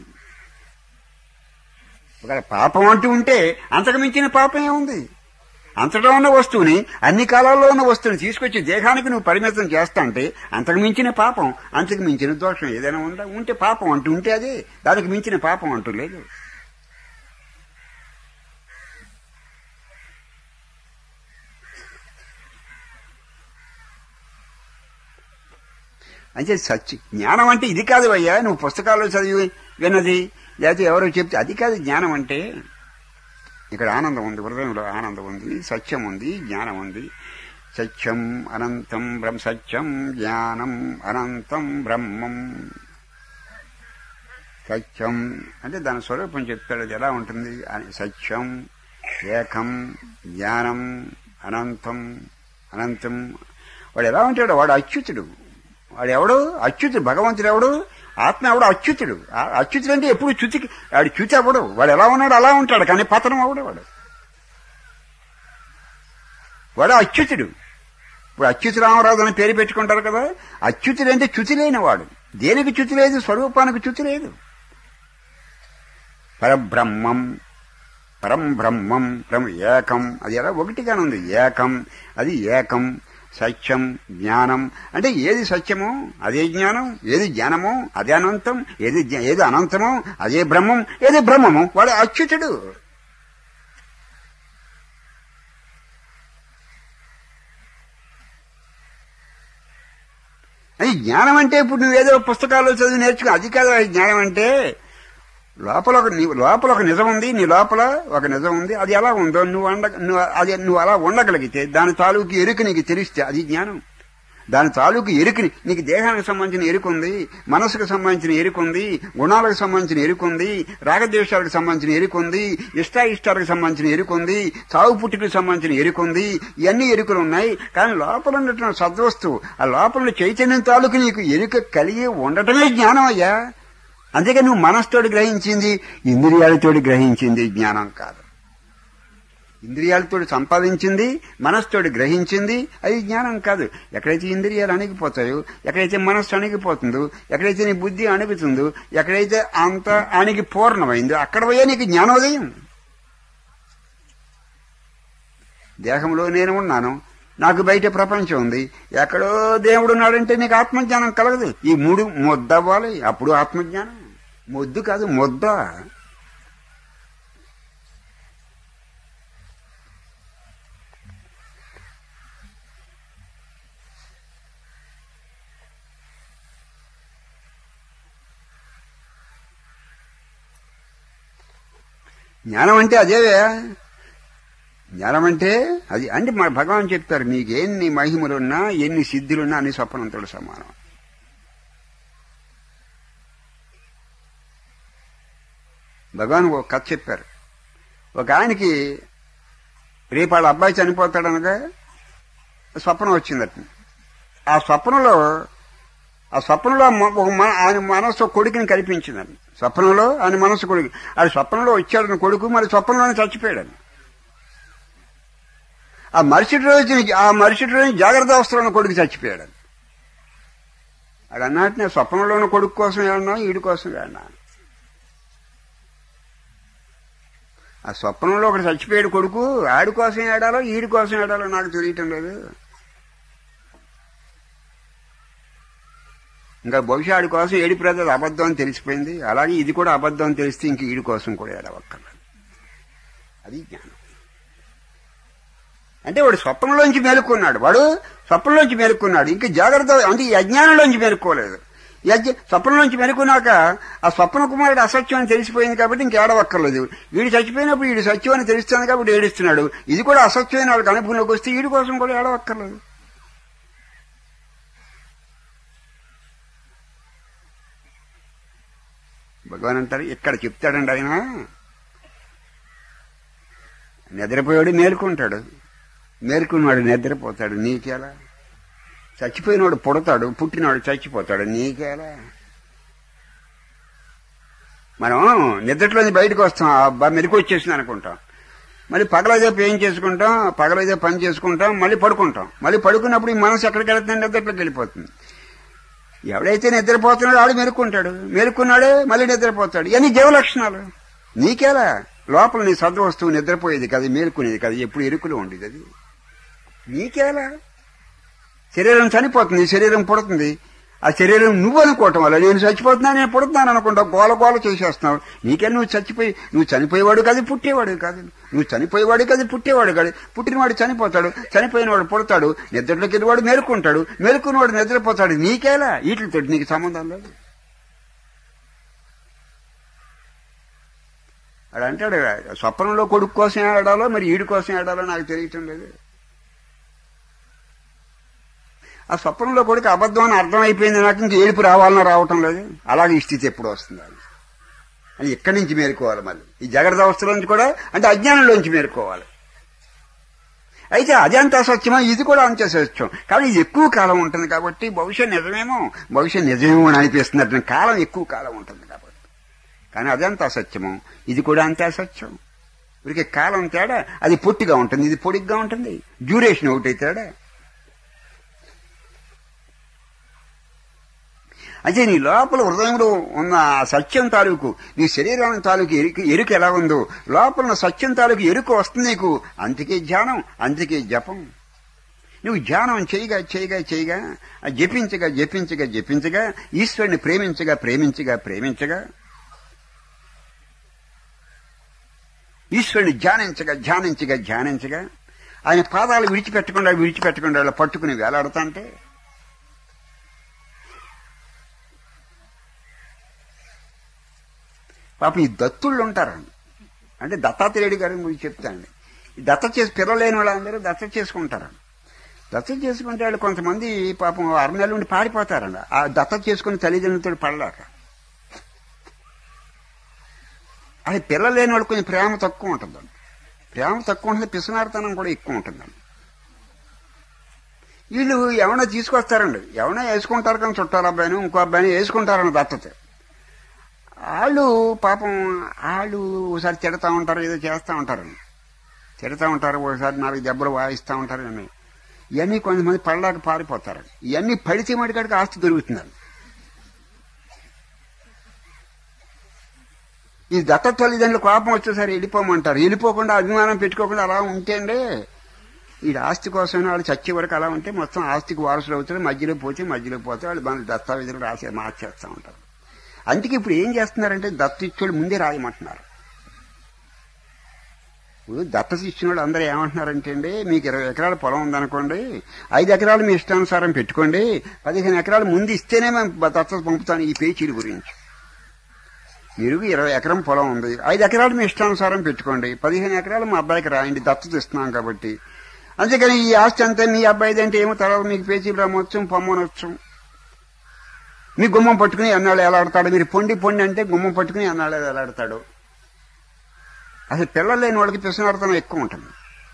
ఒకవేళ పాపం అంటూ ఉంటే అంతకు మించిన పాపం ఏముంది అంతటా ఉన్న వస్తువుని అన్ని కాలాల్లో ఉన్న వస్తువుని తీసుకొచ్చి దేహానికి నువ్వు పరిమితం చేస్తా అంటే అంతకు మించిన పాపం అంతకు మించిన దోషం ఏదైనా ఉందా ఉంటే పాపం అంటూ ఉంటే అదే దానికి మించిన పాపం అంటూ లేదు అంటే సత్య జ్ఞానం అంటే ఇది కాదు అయ్యా నువ్వు పుస్తకాల్లో చదివి విన్నది లేకపోతే ఎవరో చెప్తే అది కాదు జ్ఞానం అంటే ఇక్కడ ఆనందం ఉంది హృదయంలో ఆనందం ఉంది సత్యం ఉంది జ్ఞానం ఉంది సత్యం అనంతం బ్రహ్మ సత్యం జ్ఞానం అనంతం బ్రహ్మం సత్యం అంటే దాని స్వరూపం చెప్తాడు అది ఎలా ఉంటుంది అని సత్యం ఏకం జ్ఞానం అనంతం అనంతం వాడు ఎలా ఉంటాడు వాడు అచ్యుతుడు వాడు ఎవడు అచ్యుతుడు భగవంతుడు ఎవడు ఆత్మ ఎవడు అచ్యుతుడు ఆ అచ్యుతుడు అంటే ఎప్పుడు చ్యుతికి వాడు చ్యుతి అవ్వడు వాడు ఎలా ఉన్నాడు అలా ఉంటాడు కానీ పతనం అవడు వాడు వాడు అచ్యుతుడు ఇప్పుడు అచ్యుత రామరాజు అని పేరు పెట్టుకుంటారు కదా అచ్యుతుడు అంటే చ్యుతి లేనివాడు దేనికి చ్యుతి లేదు స్వరూపానికి చ్యుతి లేదు పరబ్రహ్మం పరం బ్రహ్మం బ్రహ్మ ఏకం అది ఎలా ఒకటిగానే ఉంది ఏకం అది ఏకం సత్యం జ్ఞానం అంటే ఏది సత్యమో అదే జ్ఞానం ఏది జ్ఞానమో అదే అనంతం ఏది జ్ఞ- ఏది అనంతమో అదే బ్రహ్మం ఏది బ్రహ్మము వాడు అచ్యుతుడు అది జ్ఞానం అంటే ఇప్పుడు నువ్వేదో పుస్తకాల్లో చదివి నేర్చుకో అది కాదు అది జ్ఞానం అంటే లోపల ఒక నీ లోపల ఒక నిజం ఉంది నీ లోపల ఒక నిజం ఉంది అది ఎలా ఉందో నువ్వు అండ నువ్వు అది నువ్వు అలా ఉండగలిగితే దాని తాలూకు ఎరుక నీకు తెలిస్తే అది జ్ఞానం దాని తాలూకు ఎరుకని నీకు దేహానికి సంబంధించిన ఎరుక ఉంది మనసుకు సంబంధించిన ఎరుక ఉంది గుణాలకు సంబంధించిన ఎరుక ఉంది రాగద్వేషాలకు సంబంధించిన ఎరుక ఉంది ఇష్టాయిష్టాలకు సంబంధించిన ఎరుక ఉంది చావు పుట్టుకలకు సంబంధించిన ఎరుక ఉంది ఇవన్నీ ఎరుకలు ఉన్నాయి కానీ లోపల ఉన్నటువంటి సద్వస్తువు ఆ లోపల ఉన్న చైతన్యం తాలూకు నీకు ఎరుక కలిగి ఉండటమే జ్ఞానం అయ్యా అందుకే నువ్వు మనస్తోటి గ్రహించింది ఇంద్రియాలతోటి గ్రహించింది జ్ఞానం కాదు ఇంద్రియాలతో సంపాదించింది మనస్తోటి గ్రహించింది అది జ్ఞానం కాదు ఎక్కడైతే ఇంద్రియాలు అణిగిపోతాయో ఎక్కడైతే మనస్సు అణిగిపోతుందో ఎక్కడైతే నీ బుద్ధి అణుగుతుందో ఎక్కడైతే అంత అణిగి పూర్ణమైందో అక్కడ పోయే నీకు జ్ఞానోదయం దేహంలో నేను ఉన్నాను నాకు బయట ప్రపంచం ఉంది ఎక్కడో దేవుడు ఉన్నాడంటే నీకు ఆత్మజ్ఞానం కలగదు ఈ మూడు ముద్దవ్వాలి అప్పుడు ఆత్మజ్ఞానం మొద్దు కాదు ముద్ద జ్ఞానం అంటే అదేవే జ్ఞానం అంటే అది అంటే మన భగవాన్ చెప్తారు మీకు ఎన్ని మహిమలున్నా ఎన్ని సిద్ధులున్నా అన్ని స్వప్నంతుడు సమానం భగవాన్ ఒక కథ చెప్పారు ఒక ఆయనకి రేపు వాళ్ళ అబ్బాయి చనిపోతాడనగా స్వప్నం వచ్చిందట ఆ స్వప్నంలో ఆ స్వప్నంలో మ- ఒక మ- ఆయన మనసు కొడుకుని కనిపించిందండి స్వప్నంలో ఆయన మనసు కొడుకు అది స్వప్నంలో వచ్చాడని కొడుకు మరి స్వప్నంలోనే చచ్చిపోయాడని ఆ మరుసటి రోజు ఆ మరుసటి రోజు జాగ్రత్త అవస్థలో ఉన్న కొడుకు చచ్చిపోయాడని అది అన్నట్టు నేను స్వప్నంలో ఉన్న కొడుకు కోసం ఏమన్నా ఈడి కోసం ఏమన్నా ఆ స్వప్నంలో ఒకటి చచ్చిపోయాడు కొడుకు ఆడి కోసం ఏడాలో ఈడి కోసం ఏడాలో నాకు తెలియటం లేదు ఇంకా బహుశా ఆడి కోసం ఏడి ప్రజలు అబద్ధం అని తెలిసిపోయింది అలాగే ఇది కూడా అబద్ధం అని తెలిస్తే ఇంక ఈడి కోసం కూడా ఏడవక్కర్లేదు అది జ్ఞానం అంటే వాడు స్వప్నంలోంచి మేలుకున్నాడు వాడు స్వప్నంలోంచి మేలుకున్నాడు ఇంకా జాగ్రత్త అంటే ఈ అజ్ఞానంలోంచి మేలుకోలేదు ఈ అజ్ఞ స్వప్నంలోంచి మేలుకున్నాక ఆ స్వప్న కుమారుడు అసత్యం అని తెలిసిపోయింది కాబట్టి ఇంక ఏడవక్కర్లేదు వీడు చచ్చిపోయినప్పుడు వీడు సత్యం అని తెలుస్తుంది కాబట్టి ఏడుస్తున్నాడు ఇది కూడా అసత్యమైన వాళ్ళకి అనుభవంలోకి వస్తే వీడి కోసం కూడా ఏడవక్కర్లేదు భగవాన్ అంటారు ఇక్కడ చెప్తాడండి ఆయన నిద్రపోయాడు మేలుకుంటాడు మేలుకున్నవాడు నిద్రపోతాడు నీకేలా చచ్చిపోయినవాడు పుడతాడు పుట్టినవాడు చచ్చిపోతాడు నీకేలా మనం నిద్రలోంచి బయటకు వస్తాం అబ్బా మెరుగు వచ్చేసింది అనుకుంటాం మళ్ళీ పగలదేపు ఏం చేసుకుంటాం పగలదే పని చేసుకుంటాం మళ్ళీ పడుకుంటాం మళ్ళీ పడుకున్నప్పుడు ఈ మనసు ఎక్కడికి వెళ్తుంది నిద్రలోకి వెళ్ళిపోతుంది ఎవడైతే నిద్రపోతున్నాడో ఆడు మెరుక్కుంటాడు మెరుక్కున్నాడే మళ్ళీ నిద్రపోతాడు ఇవన్నీ జీవలక్షణాలు నీకేలా లోపల నీ సద్వస్తువు నిద్రపోయేది కదా మేలుకునేది కదా ఎప్పుడు ఎరుకులో ఉండేది అది నీకేలా శరీరం చనిపోతుంది శరీరం పుడుతుంది ఆ శరీరం నువ్వు అనుకోవటం వల్ల నేను చచ్చిపోతున్నా నేను పుడుతున్నాను అనుకుంటా గోల గోల చేసేస్తున్నావు నీకే నువ్వు చచ్చిపోయి నువ్వు చనిపోయేవాడు కాదు పుట్టేవాడు కాదు నువ్వు చనిపోయేవాడు కాదు పుట్టేవాడు కాదు పుట్టినవాడు చనిపోతాడు చనిపోయినవాడు పుడతాడు నిద్రలోకి వెళ్ళివాడు మేలుకుంటాడు మేలుకున్నవాడు నిద్రపోతాడు నీకేలా వీటితో నీకు సంబంధం లేదు వాడు అంటాడు స్వప్నంలో కొడుకు కోసం ఏడాలో మరి ఈడి కోసం ఏడాలో నాకు తెలియటం లేదు ఆ స్వప్నంలో కొడుకు అబద్ధం అని అర్థమైపోయింది నాకు ఇంక ఏడుపు రావాలన్నా రావటం లేదు అలాగే ఈ స్థితి ఎప్పుడు వస్తుంది అని అని ఇక్కడి నుంచి మేలుకోవాలి మళ్ళీ ఈ జాగ్రత్త అవస్థలోంచి కూడా అంటే అజ్ఞానంలోంచి మేలుకోవాలి అయితే అది అంత అసత్యమా ఇది కూడా అంతే సత్యం కానీ ఇది ఎక్కువ కాలం ఉంటుంది కాబట్టి బహుశా నిజమేమో బహుశా నిజమేమో అని అనిపిస్తున్నట్టు కాలం ఎక్కువ కాలం ఉంటుంది కాబట్టి కానీ అదంత అసత్యము ఇది కూడా అంతే అసత్యం ఇప్పటికే కాలం తేడా అది పొట్టిగా ఉంటుంది ఇది పొడిగ్గా ఉంటుంది డ్యూరేషన్ ఒకటి తేడా అయితే నీ లోపల హృదయంలో ఉన్న ఆ సత్యం తాలూకు నీ శరీరం తాలూకు ఎరుక ఎరుక ఎలా ఉందో లోపల ఉన్న సత్యం తాలూకు ఎరుక వస్తుంది నీకు అందుకే ధ్యానం అందుకే జపం నువ్వు ధ్యానం చేయగా చేయగా చేయగా ఆ జపించగా జపించగా జపించగా ఈశ్వరుని ప్రేమించగా ప్రేమించగా ప్రేమించగా ఈశ్వరుని ధ్యానించగా ధ్యానించగా ధ్యానించగా ఆయన పాదాలు విడిచిపెట్టకుండా విడిచిపెట్టకుండా అలా పట్టుకుని వేలాడుతా అంటే పాపం ఈ దత్తుళ్ళు ఉంటారండి అంటే దత్తాత్రేయుడు గారి గురించి చెప్తాండి ఈ దత్త చేసి పిల్లలేని వాళ్ళందరూ దత్త చేసుకుంటారండి దత్త చేసుకుంటే వాళ్ళు కొంతమంది పాపం ఆరు నెలల నుండి పారిపోతారండి ఆ దత్త చేసుకుని తల్లిదండ్రులతో పడలేక అది పిల్లలు లేని వాళ్ళు కొంచెం ప్రేమ తక్కువ ఉంటుందండి ప్రేమ తక్కువ ఉంటుంది పిసనారితనం కూడా ఎక్కువ ఉంటుందండి వీళ్ళు ఎవరైనా తీసుకొస్తారండి ఎవరైనా వేసుకుంటారు కానీ చుట్టాల అబ్బాయిని ఇంకో అబ్బాయిని వేసుకుంటారని దత్తత వాళ్ళు పాపం వాళ్ళు ఒకసారి తిడతా ఉంటారు ఏదో చేస్తూ ఉంటారు తిడతా ఉంటారు ఒకసారి నాలుగు దెబ్బలు వాయిస్తూ ఉంటారు అని ఇవన్నీ కొంతమంది పడలేక పారిపోతారు ఇవన్నీ పడితే మడికాడికి ఆస్తి దొరుకుతుందండి ఈ దత్త తల్లిదండ్రులు కోపం వచ్చేసరి వెళ్ళిపోమంటారు వెళ్ళిపోకుండా అభిమానం పెట్టుకోకుండా అలా ఉంటేండే ఈ ఆస్తి కోసం వాళ్ళు చచ్చే వరకు అలా ఉంటే మొత్తం ఆస్తికి వారసులు అవుతారు మధ్యలో పోతే మధ్యలో పోతే వాళ్ళు మన దస్తావేజులు రాసే మార్చేస్తూ ఉంటారు అందుకే ఇప్పుడు ఏం చేస్తున్నారంటే దత్త ఇచ్చేవాళ్ళు ముందే రాయమంటున్నారు ఇప్పుడు దత్త ఇచ్చినోళ్ళు అందరూ ఏమంటున్నారంటే అండి మీకు ఇరవై ఎకరాల పొలం ఉందనుకోండి ఐదు ఎకరాలు మీ ఇష్టానుసారం పెట్టుకోండి పదిహేను ఎకరాలు ముందు ఇస్తేనే మేము దత్త పంపుతాను ఈ పేచీల గురించి మీరు ఇరవై ఎకరం పొలం ఉంది ఐదు ఎకరాలు మీ ఇష్టానుసారం పెట్టుకోండి పదిహేను ఎకరాలు మా అబ్బాయికి రాయండి దత్తత ఇస్తున్నాం కాబట్టి అందుకని ఈ ఆస్తి అంతా మీ అబ్బాయిది అంటే ఏమో తర్వాత మీకు పేచీ బ్రహ్మొచ్చు పొమ్మనొచ్చు మీ గుమ్మం పట్టుకుని ఎన్నాళ్ళు ఎలాడతాడు మీరు పొండి పొండి అంటే గుమ్మం పట్టుకుని ఎన్నాళ్ళు ఎలాడతాడు అసలు పిల్లలు లేని వాళ్ళకి పిసనార్థం ఎక్కువ ఉంటుంది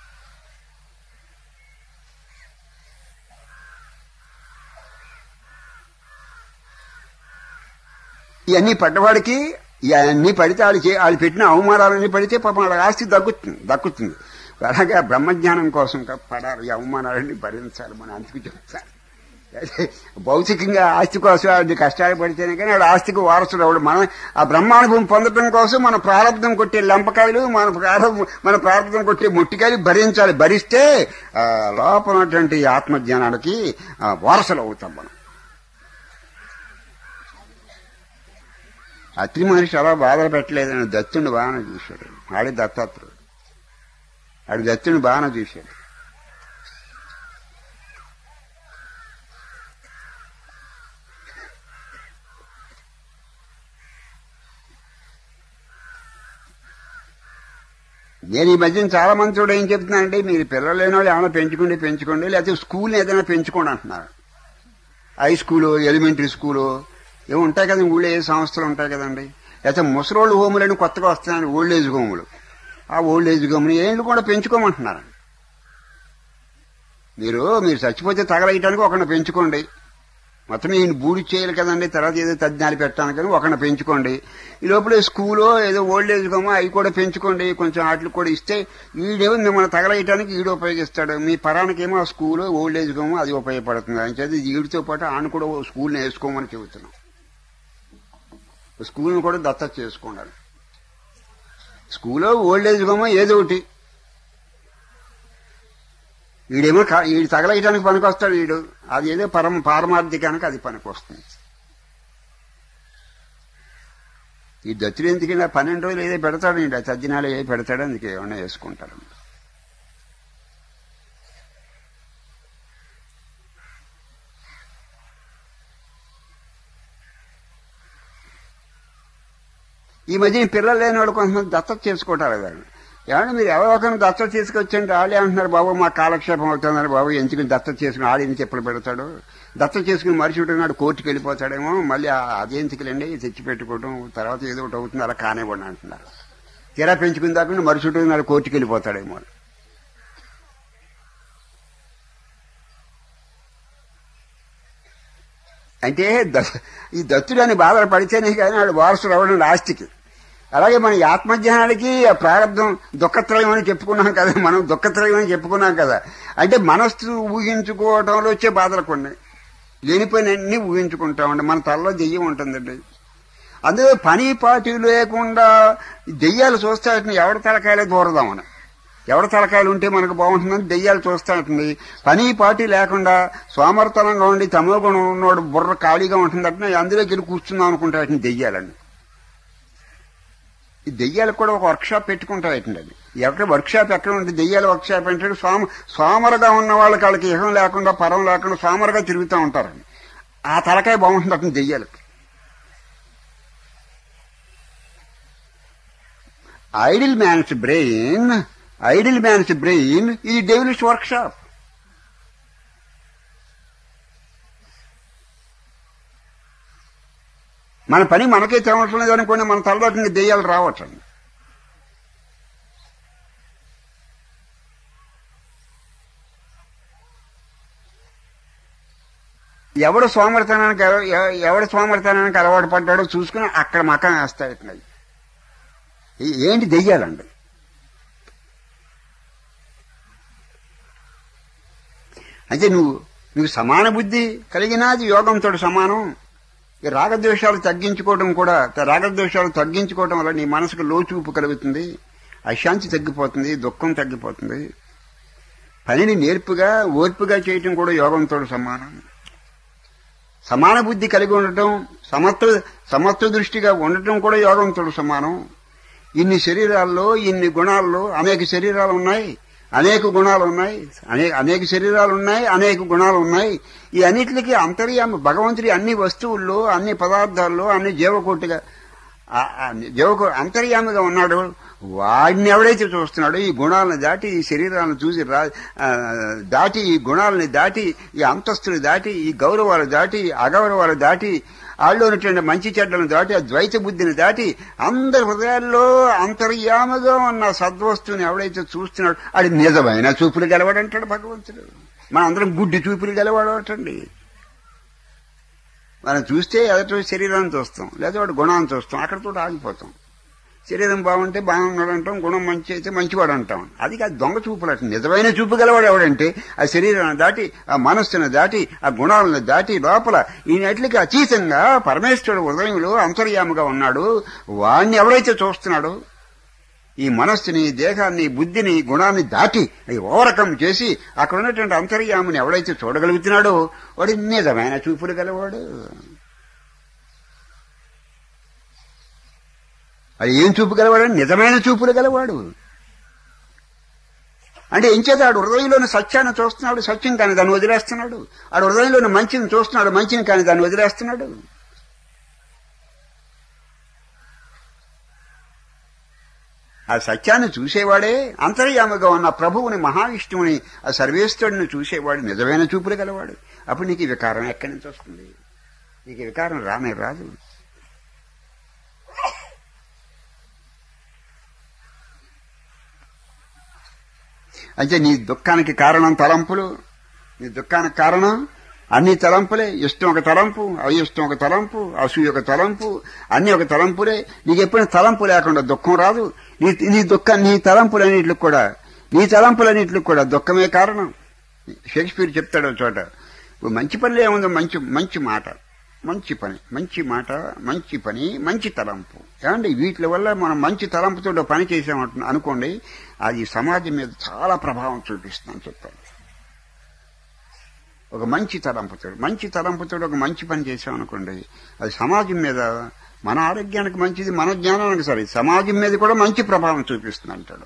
ఇవన్నీ పడ్డవాడికి ఇవన్నీ పడితే వాళ్ళు చే వాళ్ళు పెట్టిన అవమానాలన్నీ పడితే పాపం వాళ్ళ ఆస్తి దక్కుతుంది దక్కుతుంది అలాగే బ్రహ్మజ్ఞానం కోసం కా- పడాలి ఈ అవమానాలన్నీ భరించాలి మన అందుకు చెప్తాను భౌతికంగా ఆస్తి కోసం అది కష్టాలు పడితేనే కానీ వాడు ఆస్తికి వారసుడు అవడు మనం ఆ బ్రహ్మానుభవం పొందడం కోసం మన ప్రారంభం కొట్టే లంపకాయలు మన ప్రారంభం మన ప్రారంభం కొట్టే ముట్టికాయలు భరించాలి భరిస్తే ఆ, లోపల ఉన్నటువంటి ఆత్మజ్ఞానానికి ఆ, వారసులు అవుతాం మనం అత్రి మనిషి అలా బాధలు పెట్టలేదని దత్తుని బాగానే చూశాడు ఆడి దత్తాత్రుడు ఆడి దత్తుని బాగానే చూశాడు నేను ఈ మధ్యన చాలా మంది చూడ ఏం చెప్తున్నానంటే మీరు పిల్లలు లేని వాళ్ళు ఏమైనా పెంచుకోండి పెంచుకోండి లేకపోతే స్కూల్ ఏదైనా పెంచుకోండి అంటున్నారు హై స్కూలు ఎలిమెంటరీ స్కూలు ఏమి ఉంటాయి కదండి ఊళ్ళో ఏ సంస్థలు ఉంటాయి కదండి లేకపోతే ముసలోళ్ళు హోములని కొత్తగా వస్తున్నాయి ఓల్డ్ ఏజ్ హోములు ఆ ఓల్డ్ ఏజ్ హోమ్ని ఏళ్ళు కూడా పెంచుకోమంటున్నారు మీరు మీరు చచ్చిపోతే తగలయటానికి ఒకరిని పెంచుకోండి మొత్తం ఈయన బూడి చేయాలి కదండి తర్వాత ఏదో తజ్ఞాలు పెట్టాను కానీ ఒకరిని పెంచుకోండి ఈ లోపల స్కూలో ఏదో ఓల్డ్ ఏజ్ హోమో అవి కూడా పెంచుకోండి కొంచెం వాటికి కూడా ఇస్తే ఈడేమో మిమ్మల్ని తగలయటానికి ఈడు ఉపయోగిస్తాడు మీ పరానికేమో ఆ స్కూలు ఓల్డ్ ఏజ్ హోమో అది ఉపయోగపడుతుంది అని చెప్పి ఈడితో పాటు ఆయన కూడా ఓ స్కూల్ని వేసుకోమని చెబుతున్నాం స్కూల్ని కూడా దత్తత చేసుకోండి స్కూలో ఓల్డ్ ఏజ్ హోమో ఏదో ఒకటి వీడేమో కా- వీడు తగలయటానికి పనికొస్తాడు వీడు అది ఏదో పరమ పారమార్థికానికి అది పనికొస్తుంది ఈ దత్తుడు ఎందుకంటే పన్నెండు రోజులు ఏదో పెడతాడు వీడు తద్దినాలు ఏ పెడతాడు అందుకే ఏమన్నా వేసుకుంటారు ఈ మధ్య ఈ పిల్లలు లేని వాళ్ళు కొంతమంది దత్తత చేసుకుంటారు కదా ఏమన్నా మీరు ఎవరో ఒకరిని దత్తత తీసుకొచ్చండి వాళ్ళే అంటున్నారు బాబు మా కాలక్షేపం అవుతుందని బాబు ఎందుకుని దత్తత చేసుకుని ఆడిని చెప్పులు పెడతాడు దత్తత చేసుకుని మరుసటి నాడు కోర్టుకు వెళ్ళిపోతాడేమో మళ్ళీ ఆ- అదేందుకులండి తెచ్చి పెట్టుకోవడం తర్వాత ఏదో ఒకటి అవుతుంది అలా కానివ్వండి అంటున్నారు తీరా పెంచుకుని దాకా మరుసటి నాడు కోర్టుకు వెళ్ళిపోతాడేమో అని. అంటే ద- ఈ దత్తుడు అని బాధలు పడితేనే కానీ వాడు వారసుడు అవ్వడం ఆస్తికి అలాగే మన ఈ ఆత్మజ్ఞానానికి ఆ ప్రారంభం దుఃఖత్రయం అని చెప్పుకున్నాం కదా మనం దుఃఖత్రయం అని చెప్పుకున్నాం కదా అంటే మనస్సు ఊహించుకోవడంలో వచ్చే బాధలు కొన్ని లేనిపోయిన అన్ని ఊహించుకుంటామండి మన తలలో దెయ్యం ఉంటుందండి అందులో పని పాటి లేకుండా దెయ్యాలు చూస్తే వాటిని ఎవరి తలకాయలే దూరదామని ఎవరి తలకాయలు ఉంటే మనకు బాగుంటుందని దెయ్యాలు చూస్తూ ఉంటుంది పని పాటి లేకుండా సోమర్తనంగా ఉండి తమో గుణం ఉన్నోడు బుర్ర ఖాళీగా ఉంటుందంటే అందులోకి వెళ్ళి కూర్చుందాం అనుకుంటా వాటిని దెయ్యాలండి ఈ దెయ్యాలకు కూడా ఒక వర్క్షాప్ పెట్టుకుంటాయటండి అది ఎక్కడ వర్క్షాప్ ఎక్కడ ఉంటుంది దెయ్యాల వర్క్షాప్ అంటే సోమ సోమరగా ఉన్న వాళ్ళకి వాళ్ళకి ఇహం లేకుండా పరం లేకుండా సోమరగా తిరుగుతూ ఉంటారండి ఆ తలకాయ బాగుంటుంది అతను దెయ్యాలకి idle man's brain idle man's brain ఇది డెవిలిష్ వర్క్షాప్ మన పని మనకే తెలవటం లేదు అనుకోండి మన తలలోకి ఇంకా దెయ్యాలు రావటండి ఎవడు సోమరితనానికి ఎవ- ఎవ- ఎవడు సోమరితనానికి అలవాటు పడ్డాడో చూసుకుని అక్కడ మకం వేస్తాయి ఏంటి దెయ్యాలండి అయితే నువ్వు నువ్వు సమాన బుద్ధి కలిగినది యోగంతో సమానం ఈ రాగద్వేషాలు తగ్గించుకోవడం కూడా రాగద్వేషాలు తగ్గించుకోవడం వల్ల నీ మనసుకు లోచూపు కలుగుతుంది అశాంతి తగ్గిపోతుంది దుఃఖం తగ్గిపోతుంది పనిని నేర్పుగా ఓర్పుగా చేయటం కూడా యోగంతో సమానం సమాన బుద్ధి కలిగి ఉండటం సమత్వ సమత్వ దృష్టిగా ఉండటం కూడా యోగంతో సమానం ఇన్ని శరీరాల్లో ఇన్ని గుణాల్లో అనేక శరీరాలు ఉన్నాయి అనేక గుణాలు ఉన్నాయి అనేక అనేక శరీరాలు ఉన్నాయి అనేక గుణాలు ఉన్నాయి ఈ అన్నిటికీ అంతర్యామి భగవంతుడి అన్ని వస్తువుల్లో అన్ని పదార్థాల్లో అన్ని జీవకోటిగా ఆ- ఆ దేవకు అంతర్యామిగా ఉన్నాడు వాడిని ఎవడైతే చూస్తున్నాడో ఈ గుణాలను దాటి ఈ శరీరాలను చూసి రా ఆ, దాటి ఈ గుణాలని దాటి ఈ అంతస్తులు దాటి ఈ గౌరవాలు దాటి ఈ అగౌరవాలు దాటి వాళ్ళు ఉన్నటువంటి మంచి చెడ్డలను దాటి ఆ ద్వైత బుద్ధిని దాటి అందరి హృదయాల్లో అంతర్యామగా ఉన్న సద్వస్తువుని ఎవడైతే చూస్తున్నాడో అది నిజమైన చూపులు గెలవాడంటాడు భగవంతుడు మనం అందరం గుడ్డి చూపులు గెలవాడు అంటండి మనం చూస్తే ఎదుటి శరీరాన్ని చూస్తాం లేదా వాడు గుణాన్ని చూస్తాం అక్కడతో ఆగిపోతాం శరీరం బాగుంటే బాగున్నాడు అంటాం గుణం మంచి అయితే మంచివాడు అంటాం అది కాదు దొంగ చూపులు అట్లా నిజమైన చూపు గలవాడు ఎవడంటే ఆ శరీరాన్ని దాటి ఆ మనస్సును దాటి ఆ గుణాలను దాటి లోపల ఈయనట్లకి అతీతంగా పరమేశ్వరుడు ఉదయంలో అంతర్యాముగా ఉన్నాడు వాడిని ఎవరైతే చూస్తున్నాడో ఈ మనస్సుని దేహాన్ని బుద్ధిని గుణాన్ని దాటి అవి ఓవరకం చేసి అక్కడ ఉన్నటువంటి అంతర్యాముని ఎవడైతే చూడగలుగుతున్నాడో వాడు నిజమైన చూపులు గలవాడు అది ఏం చూపు గలవాడు నిజమైన చూపులు గలవాడు అంటే ఏం చేత ఆడు హృదయంలోని సత్యాన్ని చూస్తున్నాడు సత్యం కానీ దాన్ని వదిలేస్తున్నాడు ఆడు హృదయంలోని మంచిని చూస్తున్నాడు మంచిని కానీ దాన్ని వదిలేస్తున్నాడు ఆ సత్యాన్ని చూసేవాడే అంతర్యామగా ఉన్న ప్రభువుని మహావిష్ణువుని ఆ సర్వేశ్వరుని చూసేవాడు నిజమైన చూపులు గలవాడు అప్పుడు నీకు ఈ వికారం ఎక్కడి నుంచి వస్తుంది నీకు ఈ వికారం రానే రాదు అయితే నీ దుఃఖానికి కారణం తలంపులు నీ దుఃఖానికి కారణం అన్ని తలంపులే ఇష్టం ఒక తలంపు అయిష్టం ఒక తలంపు అసూయ ఒక తలంపు అన్ని ఒక తలంపులే నీకు ఎప్పుడైనా తలంపు లేకుండా దుఃఖం రాదు నీ నీ దుఃఖం నీ తలంపులన్నింటికి కూడా నీ తలంపులన్నింటికి కూడా దుఃఖమే కారణం షేక్స్పియర్ చెప్తాడు ఒక చోట "ఓ మంచి పనిలో ఏముందో మంచి మంచి మాట మంచి పని మంచి మాట మంచి పని మంచి తలంపు ఏమండి వీటి వల్ల మనం మంచి తలంపుతో ఒక పని చేసామంటు అనుకోండి అది సమాజం మీద చాలా ప్రభావం చూపిస్తుందని చెప్పాను ఒక మంచి తలంపుతో మంచి తలంపుతో ఒక మంచి పని చేసామనుకోండి అది సమాజం మీద మన ఆరోగ్యానికి మంచిది మన జ్ఞానానికి సరే సమాజం మీద కూడా మంచి ప్రభావం చూపిస్తుంది అంటాడు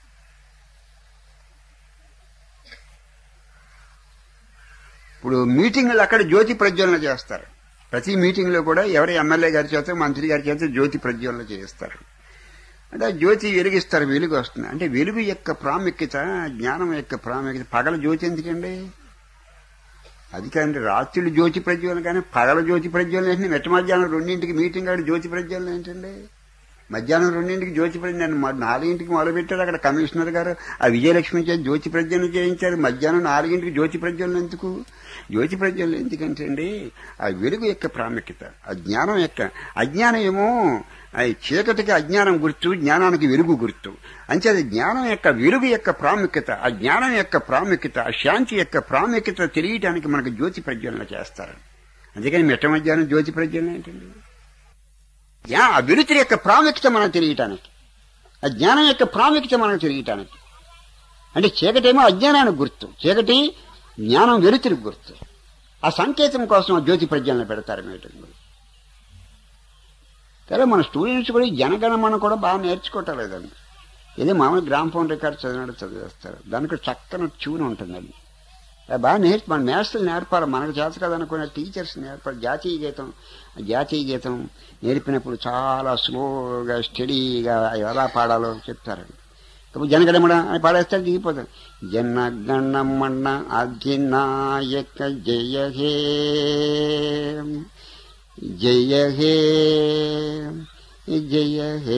ఇప్పుడు మీటింగ్లు అక్కడ జ్యోతి ప్రజ్వలన చేస్తారు ప్రతి మీటింగ్లో కూడా ఎవరి ఎమ్మెల్యే గారి చేత మంత్రి గారి చేత జ్యోతి ప్రజ్వలన చేస్తారు అంటే ఆ జ్యోతి వెలిగిస్తారు వెలుగు వస్తుంది అంటే వెలుగు యొక్క ప్రాముఖ్యత జ్ఞానం యొక్క ప్రాముఖ్యత పగల జ్యోతి ఎందుకండి అది కానీ రాత్రులు జ్యోతి ప్రజ్వలన కానీ పగల జ్యోతి ప్రజ్వలన ఏంటి మెట్ట మధ్యాహ్నం రెండింటికి మీటింగ్ ఆడి జ్యోతి ప్రజ్వలన ఏంటండి మధ్యాహ్నం రెండింటికి జ్యోతి ప్రజ్వలన మ- నాలుగింటికి మొదలుపెట్టారు అక్కడ కమిషనర్ గారు ఆ విజయలక్ష్మి చేతి జ్యోతి ప్రజ్వలన చేయించారు మధ్యాహ్నం నాలుగింటికి జ్యోతి ప్రజ్వలన ఎందుకు జ్యోతి ప్రజ్వలన ఎందుకంటే అండి ఆ వెలుగు యొక్క ప్రాముఖ్యత ఆ జ్ఞానం యొక్క అజ్ఞానం ఏమో ఆ చీకటికి అజ్ఞానం గుర్తు జ్ఞానానికి వెలుగు గుర్తు అంచేది జ్ఞానం యొక్క వెలుగు యొక్క ప్రాముఖ్యత ఆ జ్ఞానం యొక్క ప్రాముఖ్యత ఆ శాంతి యొక్క ప్రాముఖ్యత తెలియటానికి మనకు జ్యోతి ప్రజ్వలన చేస్తారు అందుకని మిట్ట మధ్యాహ్నం జ్యోతి ప్రజ్వలన ఏంటండి జ్ఞా- ఆ వెలుతురి యొక్క ప్రాముఖ్యత మనం తెలియటానికి ఆ జ్ఞానం యొక్క ప్రాముఖ్యత మనం తెలియటానికి అంటే చీకటేమో అజ్ఞానానికి గుర్తు చీకటి జ్ఞానం వెలుతురికి గుర్తు ఆ సంకేతం కోసం ఆ జ్యోతి ప్రజ్వలన పెడతారు మీటింగ్ సరే మన స్టూడెంట్స్ కూడా ఈ జనగణమన కూడా బాగా నేర్చుకోవటం లేదండి ఇది మామూలు గ్రామ్ ఫోన్ రికార్డ్ చదివినట్టు చదివేస్తారు దానికి చక్కని ట్యూన్ ఉంటుందండి అది బాగా నేర్పి మన మేస్టర్లు నేర్పాలి మనకు చేత కదనుకున్న టీచర్స్ నేర్పాలి జాతీయ గీతం జాతీయ గీతం నేర్పినప్పుడు చాలా స్లోగా స్టడీగా ఎలా పాడాలో చెప్తారండి ఇప్పుడు జనగణమణ అని పాడేస్తారు దిగిపోతారు జనగణమణ అధినాయక జయ హే జయ హే జయ హే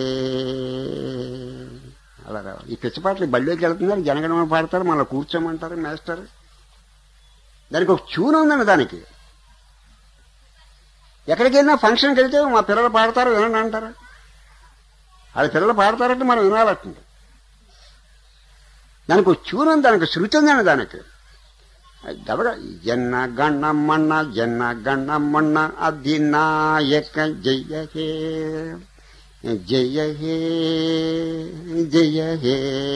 అలా రావాలి ఈ పిచ్చపాటలు బళ్ళోకి వెళ్తున్నారు జనగణమన పాడతారు మళ్ళీ కూర్చోమంటారు మేస్తారు దానికి ఒక ట్యూన్ ఉందండి దానికి ఎక్కడికి వెళ్ళినా ఫంక్షన్కి వెళ్తే మా పిల్లలు పాడతారు వినండి అంటారు వాళ్ళ పిల్లలు పాడతారంటే మనం వినాలంటుంది దానికి ఒక ట్యూన్ ఉంది దానికి శృతి ఉందండి దానికి గబగ జన్న గణమన్న జన్న గణమన్న అధినాయక జయ హే జయ హే జయ హే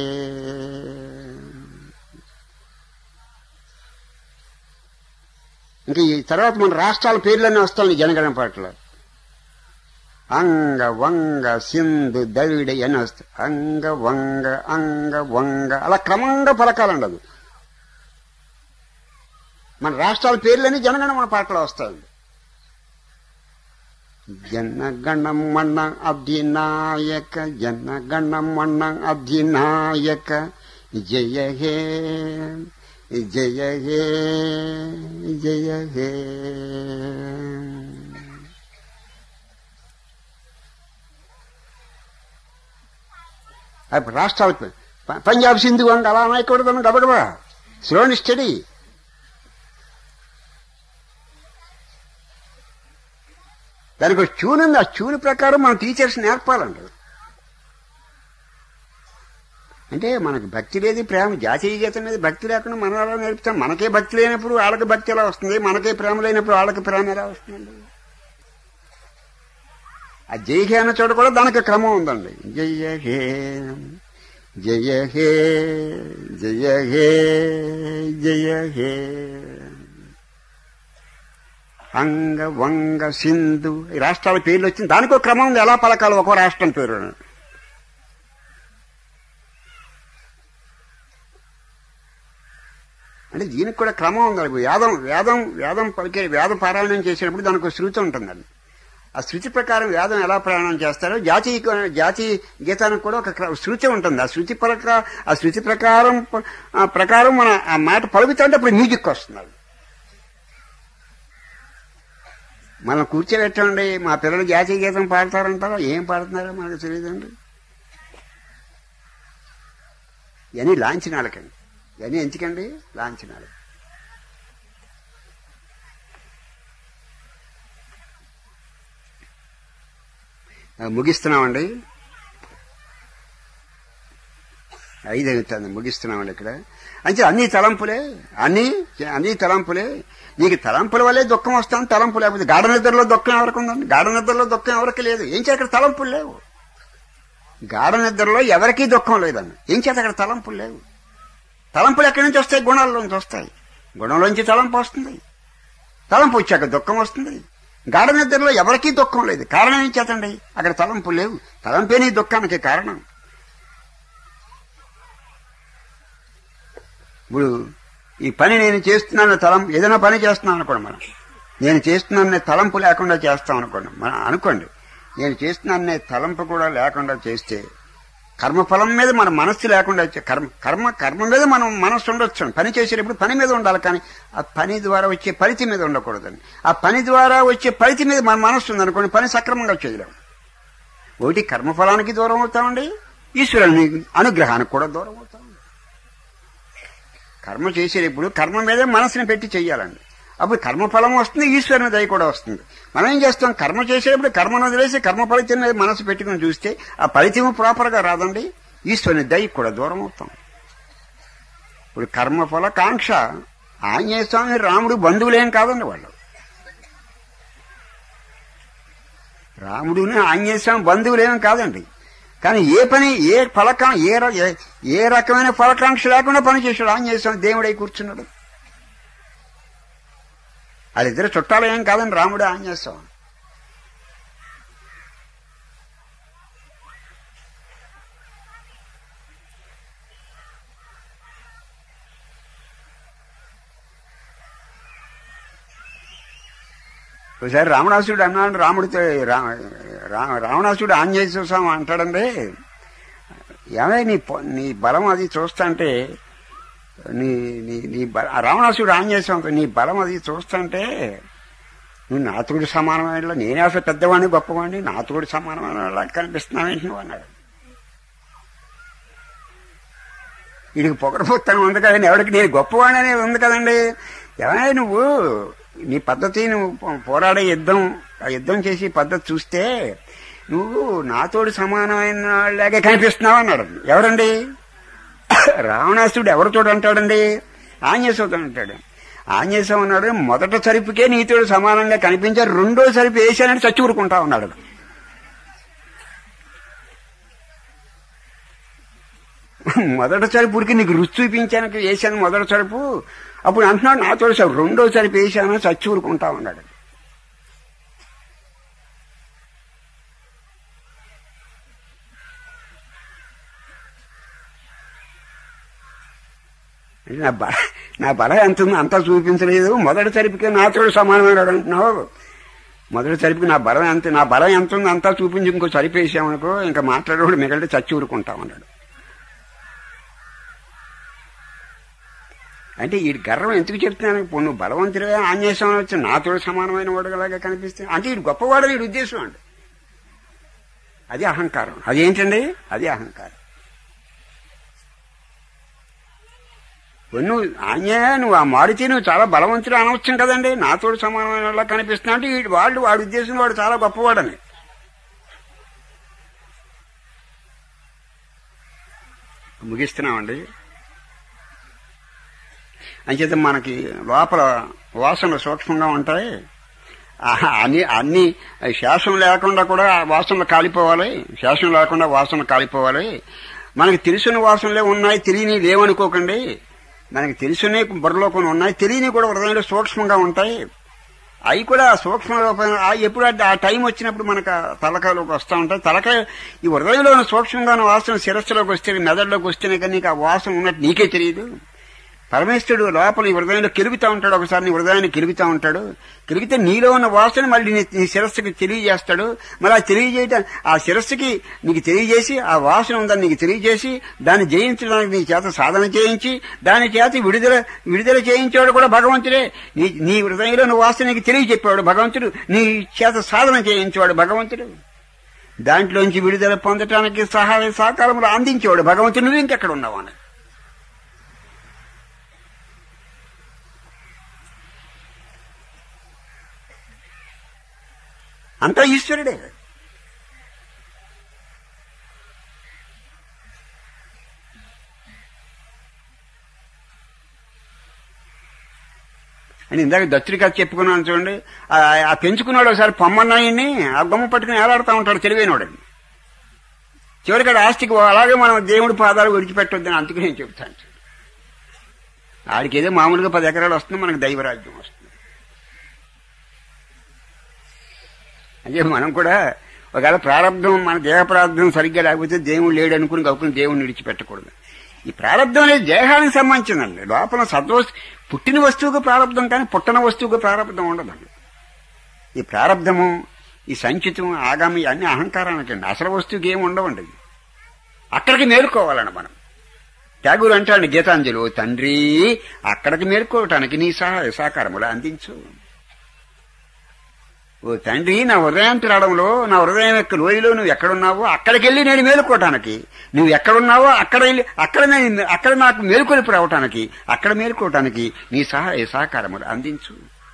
ఇంకా ఈ తర్వాత మన రాష్ట్రాల పేర్లన్నీ వస్తాయి జనగణన పాటలో అంగ వంగ సింధు దవిడ అని వస్తాయి అంగ వంగ అంగ వంగ అలా క్రమంగా పలకాలండి అది మన రాష్ట్రాల పేర్లన్నీ జనగణమన పాటలో వస్తాయండి జనగణం మణ అధినాయక జనగణం మణ అధినాయక జయ హే జయ హే జయ హే అప్పుడు రాష్ట్రాలు ప- పంజాబ్ సింధు వంగ అలా అనకూడదు గబగబా స్లోని స్టడీ దానికి ఒక ట్యూన్ ఉంది ఆ ట్యూన్ ప్రకారం మన టీచర్స్ నేర్పాలండి అంటే మనకు భక్తి లేదు ప్రేమ జాతీయ గీతం మీద భక్తి లేకుండా మనం ఎలా నేర్పుతాం మనకే భక్తి లేనప్పుడు వాళ్ళకి భక్తి ఎలా వస్తుంది మనకే ప్రేమ లేనప్పుడు వాళ్ళకి ప్రేమ ఎలా వస్తుందండి ఆ జై హే అన్న చోట కూడా దానికి క్రమం ఉందండి జయ హే జయ హే జయ హే జయ హే అంగ వంగ సింధు ఈ రాష్ట్రాల పేర్లు వచ్చింది దానికి ఒక క్రమం ఉంది ఎలా పలకాలి ఒక్కో రాష్ట్రం పేరు అంటే దీనికి కూడా క్రమం ఉంది వేదం వేదం వేదం పలికే వేదం పారాయణం చేసినప్పుడు దానికి ఒక శృతి ఉంటుందండి ఆ శృతి ప్రకారం వేదం ఎలా ప్రయాణం చేస్తారో జాతీయ జాతీయ గీతానికి కూడా ఒక క్ర- శృతి ఉంటుంది ఆ శృతి ప్రక ఆ శృతి ప్రకారం ప- ఆ ప్రకారం మన ఆ మాట పలుకుతుంటే అప్పుడు మ్యూజిక్ వస్తుంది మనం కూర్చోబెట్టండి మా పిల్లలు జాతీయ గీతం పాడతారంటారా ఏం పాడుతున్నారో మనకు తెలియదండి ఇవన్నీ లాంఛనాలకండి ఇవన్నీ ఎందుకండి లాంఛనాలు ఆ, ముగిస్తున్నామండి ఐదు అవుతుంది ముగిస్తున్నామండి ఇక్కడ అంటే అన్ని తలంపులే అన్ని అన్ని తలంపులే నీకు తలంపుల వల్లే దుఃఖం వస్తాను తలంపు లేకపోతే గాఢ నిద్రలో దుఃఖం ఎవరికి ఉందండి గాఢ నిద్రలో దుఃఖం ఎవరికి లేదు ఏం చేత అక్కడ తలంపులు లేవు గాఢ నిద్రలో ఎవరికీ దుఃఖం లేదండి ఏం చేత అక్కడ తలంపులు లేవు తలంపులు ఎక్కడి నుంచి వస్తాయి గుణాల్లోంచి వస్తాయి గుణంలోంచి తలంపు వస్తుంది తలంపు వచ్చాక దుఃఖం వస్తుంది గాఢ నిద్రలో ఎవరికీ దుఃఖం లేదు కారణం ఏం చేతండి అక్కడ తలంపు లేవు తలంపే నీ దుఃఖానికి కారణం ఇప్పుడు ఈ పని నేను చేస్తున్నాను తలం ఏదైనా పని చేస్తున్నాను అనుకోండి మనం నేను చేస్తున్నానే తలంపు లేకుండా చేస్తాం అనుకోండి మనం అనుకోండి నేను చేస్తున్నానే తలంపు కూడా లేకుండా చేస్తే కర్మఫలం మీద మన మనస్సు లేకుండా వచ్చే కర్మ కర్మ కర్మ మీద మనం మనస్సు ఉండొచ్చు పని చేసేటప్పుడు పని మీద ఉండాలి కానీ ఆ పని ద్వారా వచ్చే ఫలితం మీద ఉండకూడదండి ఆ పని ద్వారా వచ్చే ఫలితం మీద మన మనస్సు ఉందనుకోండి పని సక్రమంగా చేయలేము ఒకటి కర్మఫలానికి దూరం అవుతామండి ఈశ్వరుని అనుగ్రహానికి కూడా దూరం అవుతాం కర్మ చేసేటప్పుడు కర్మ మీదే మనసుని పెట్టి చెయ్యాలండి అప్పుడు కర్మఫలం వస్తుంది ఈశ్వరుని దయ కూడా వస్తుంది మనం ఏం చేస్తాం కర్మ చేసేటప్పుడు కర్మను వదిలేసి కర్మ ఫలితం మీద మనసు పెట్టుకుని చూస్తే ఆ ఫలితం ప్రాపర్గా రాదండి ఈశ్వరుని దయ కూడా దూరం అవుతాం ఇప్పుడు కర్మఫల కాంక్ష ఆంజనేయ స్వామి రాముడు బంధువులేం కాదండి వాళ్ళు రాముడుని ఆంజనేయ స్వామి బంధువులేం కాదండి కానీ ఏ పని ఏ ఫలకం ఏ ర- ఏ- ఏ రకమైన ఫలకాంక్ష లేకుండా పని చేశాడు ఆంజనేయ స్వామి దేవుడై కూర్చున్నాడు వాళ్ళిద్దరు చుట్టాలు ఏం కాదండి రాముడు ఆంజనేయ స్వామి ఒకసారి రావణాసుడు అన్నాడు రాముడితో రా- రా- రావణాసుడు ఆంజనేయ స్వామి అంటాడండి ఏమే నీ పొ- నీ బలం అది చూస్తాంటే నీ నీ నీ బల రావణాసుడు ఆంజనేయ స్వామితో నీ బలం అది చూస్తాంటే నువ్వు నాతోడు సమానమైన నేనే అసలు పెద్దవాడిని గొప్పవాడిని నాతోడు సమానమైన వాళ్ళ కనిపిస్తున్నావేంటి నువ్వు అన్నాడు వీడికి పొగరపోతాను ఉంది కదండి ఎవరికి నేను గొప్పవాడిని అనేది ఉంది కదండి ఏమైనా నువ్వు నీ పద్ధతి నువ్వు పో- పోరాడే యుద్ధం ఆ యుద్ధం చేసి పద్ధతి చూస్తే నువ్వు నాతోడు సమానమైన వాళ్ళలాగే కనిపిస్తున్నావు అన్నాడు ఎవరండి రావణాసుడు ఎవరితోడు అంటాడండి ఆంజనేయస్వామితో అంటాడు ఆంజనేయస్వామి అన్నాడు మొదట సరిపుకే నీతోడు సమానంగా కనిపించారు రెండో సరిపు వేసానని చచ్చి ఊరుకుంటా ఉన్నాడు మొదటి సరుపుడికి నీకు రుచి చూపించానికి వేసాను మొదటి సరుపు అప్పుడు అంటున్నాడు నాతో సార్ రెండో సరుపు వేసాను చచ్చి ఊరుకుంటా ఉన్నాడు నా బల నా బల ఎంత ఉందో అంతా చూపించలేదు మొదటి సరిపుకే నాతో సమానమైన అంటున్నావు మొదటి సరిపి నా బలం ఎంత నా బలం ఎంత ఉంది అంతా చూపించి ఇంకో సరిపేసామనుకో ఇంకా మాట్లాడేవాడు మిగిలితే చచ్చి ఊరుకుంటామన్నాడు అంటే ఈ గర్వం ఎందుకు చెప్తున్నాను ఇప్పుడు నువ్వు బలవంతుడే ఆంజనేయస్వామి వచ్చి నాతో సమానమైన వాడులాగా కనిపిస్తే అంటే ఇది గొప్పవాడు వీడి ఉద్దేశం అండి అది అహంకారం అదేంటండి అది అహంకారం నువ్వు ఆంజనేయ నువ్వు ఆ మారుతి నువ్వు చాలా బలవంతుడు అనవచ్చం కదండి నాతో సమానమైన వాళ్ళ కనిపిస్తున్నా అంటే వీడు వాళ్ళు వాడి ఉద్దేశం వాడు చాలా గొప్పవాడని ముగిస్తున్నామండి అంచేత మనకి లోపల వాసనలు సూక్ష్మంగా ఉంటాయి ఆ అన్ని అన్ని శాసం లేకుండా కూడా ఆ వాసనలు కాలిపోవాలి శాసం లేకుండా వాసన కాలిపోవాలి మనకి తెలిసిన వాసనలే ఉన్నాయి తెలియని లేవనుకోకండి మనకి తెలిసినవి బుర్రలో కొన్ని ఉన్నాయి తెలియని కూడా హృదయంలో సూక్ష్మంగా ఉంటాయి అవి కూడా సూక్ష్మ రూపంగా ఆ ఎప్పుడు అంటే ఆ టైం వచ్చినప్పుడు మనకు ఆ తలకాయలోకి వస్తూ ఉంటాయి తలకాయ ఈ హృదయంలో ఉన్న సూక్ష్మంగా ఉన్న వాసన శిరస్సులోకి వస్తే మెదడులోకి వస్తేనే కానీ నీకు ఆ వాసన ఉన్నట్టు నీకే తెలియదు పరమేశ్వరుడు లోపల నీ హృదయంలో కిలుగుతూ ఉంటాడు ఒకసారి నీ హృదయాన్ని కిలుగుతూ ఉంటాడు కిలిగితే నీలో ఉన్న వాసన మళ్ళీ నీ నీ శిరస్సుకి తెలియజేస్తాడు మళ్ళీ ఆ తెలియజేయటం ఆ శిరస్సుకి నీకు తెలియజేసి ఆ వాసన ఉందని నీకు తెలియజేసి దాన్ని జయించడానికి నీ చేత సాధన చేయించి దాని చేత విడుదల విడుదల చేయించేవాడు కూడా భగవంతుడే నీ నీ హృదయంలో ఉన్న వాసన నీకు తెలియజెప్పేవాడు భగవంతుడు నీ చేత సాధన చేయించేవాడు భగవంతుడు దాంట్లోంచి విడుదల పొందటానికి సహాయ సహకారములు అందించేవాడు భగవంతుడు నువ్వు ఇంకెక్కడ ఉన్నావు అని అంతా ఈశ్వరుడే అని ఇందాక దత్తుడి కథ చెప్పుకున్నాను చూడండి ఆ- ఆ పెంచుకున్నాడు ఒకసారి పొమ్మన్నాయన్ని ఆ గొమ్మ పట్టుకుని ఏలాడుతూ ఉంటాడు తెలివైనవాడండి చివరికి ఆడ ఆస్తికి అలాగే మనం దేవుడి పాదాలు విడిచిపెట్టొద్దని అందుకు నేను చెప్తాను ఆడికి ఏదో మామూలుగా పది ఎకరాలు వస్తుంది మనకు దైవరాజ్యం వస్తుంది అంటే మనం కూడా ఒకవేళ ప్రారంభం మన దేహ ప్రారంభం సరిగ్గా లేకపోతే దేవుడు లేడు అనుకుని గౌకుని దేవుడిని విడిచిపెట్టకూడదు ఈ ప్రారంభం అనేది దేహానికి సంబంధించిందండి లోపల సద్వస్తు పుట్టిన వస్తువుకు ప్రారంభం కానీ పుట్టన వస్తువుకు ప్రారంభం ఉండదండి ఈ ప్రారంధము ఈ సంచితం ఆగామి అన్ని అహంకారానికండి అసలు వస్తువుకి ఏమి ఉండవండి అక్కడికి మేలుకోవాలండి మనం ట్యాగూర్ అంటాడు గీతాంజలి "ఓ తండ్రి అక్కడికి మేలుకోవటానికి నీ సహాయ సహకారములు అందించు ఓ తండ్రి నా హృదయాంతరాడంలో నా హృదయం యొక్క లోయలో నువ్వు ఎక్కడున్నావో అక్కడికి వెళ్ళి నేను మేలుకోవటానికి నువ్వు ఎక్కడున్నావో అక్కడ వెళ్ళి అక్కడ నేను అక్కడ నాకు మేలుకొలిపి రావటానికి అక్కడ మేలుకోవటానికి నీ సహాయ సహకారములు అందించు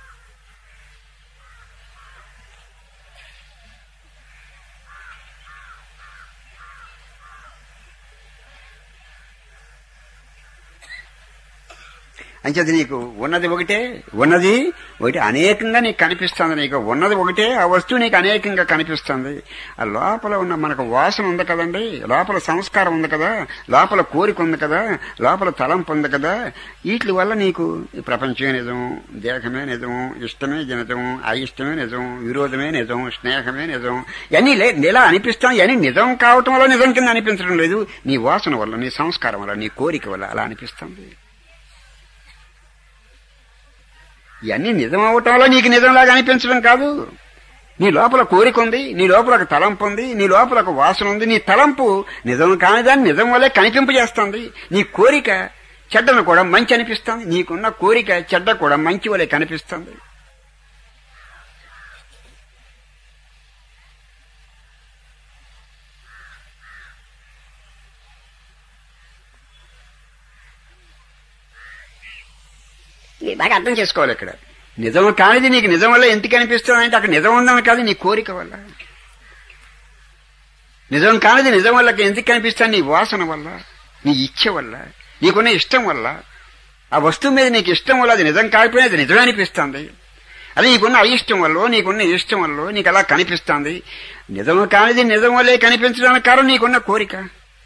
అంచేది నీకు ఉన్నది ఒకటే ఉన్నది ఒకటి అనేకంగా నీకు కనిపిస్తుంది నీకు ఉన్నది ఒకటే ఆ వస్తువు నీకు అనేకంగా కనిపిస్తుంది ఆ లోపల ఉన్న మనకు వాసన ఉంది కదండి లోపల సంస్కారం ఉంది కదా లోపల కోరిక ఉంది కదా లోపల తలంపు ఉంది కదా వీటి వల్ల నీకు ఈ ప్రపంచమే నిజం దేహమే నిజం ఇష్టమే నిజం అయిష్టమే నిజం విరోధమే నిజం స్నేహమే నిజం ఇవన్నీ లే ఇలా అనిపిస్తాం ఇవన్నీ నిజం కావటం వల్ల నిజం కింద అనిపించడం లేదు నీ వాసన వల్ల నీ సంస్కారం వల్ల నీ కోరిక వల్ల అలా అనిపిస్తుంది ఇవన్నీ నిజం అవటంలో నీకు నిజంలాగా అనిపించడం కాదు నీ లోపల కోరిక ఉంది నీ లోపల ఒక తలంపు ఉంది నీ లోపల ఒక వాసన ఉంది నీ తలంపు నిజం కాని దాన్ని నిజం వల్లే కనిపింపజేస్తుంది నీ కోరిక చెడ్డను కూడా మంచి అనిపిస్తుంది నీకున్న కోరిక చెడ్డ కూడా మంచి వలె కనిపిస్తుంది ఇది బాగా అర్థం చేసుకోవాలి ఇక్కడ నిజం కానిది నీకు నిజం వల్ల ఎందుకు అనిపిస్తుంది అంటే అక్కడ నిజం ఉందని కాదు నీ కోరిక వల్ల నిజం కానిది నిజం వల్ల ఎందుకు కనిపిస్తుంది నీ వాసన వల్ల నీ ఇచ్చ వల్ల నీకున్న ఇష్టం వల్ల ఆ వస్తువు మీద నీకు ఇష్టం వల్ల అది నిజం కాకపోయినా అది నిజమే అనిపిస్తుంది అది నీకున్న అయిష్టం వల్ల నీకున్న ఇష్టం వల్ల నీకు అలా కనిపిస్తుంది నిజం కానిది నిజం వల్లే కనిపించడానికి కారణం నీకున్న కోరిక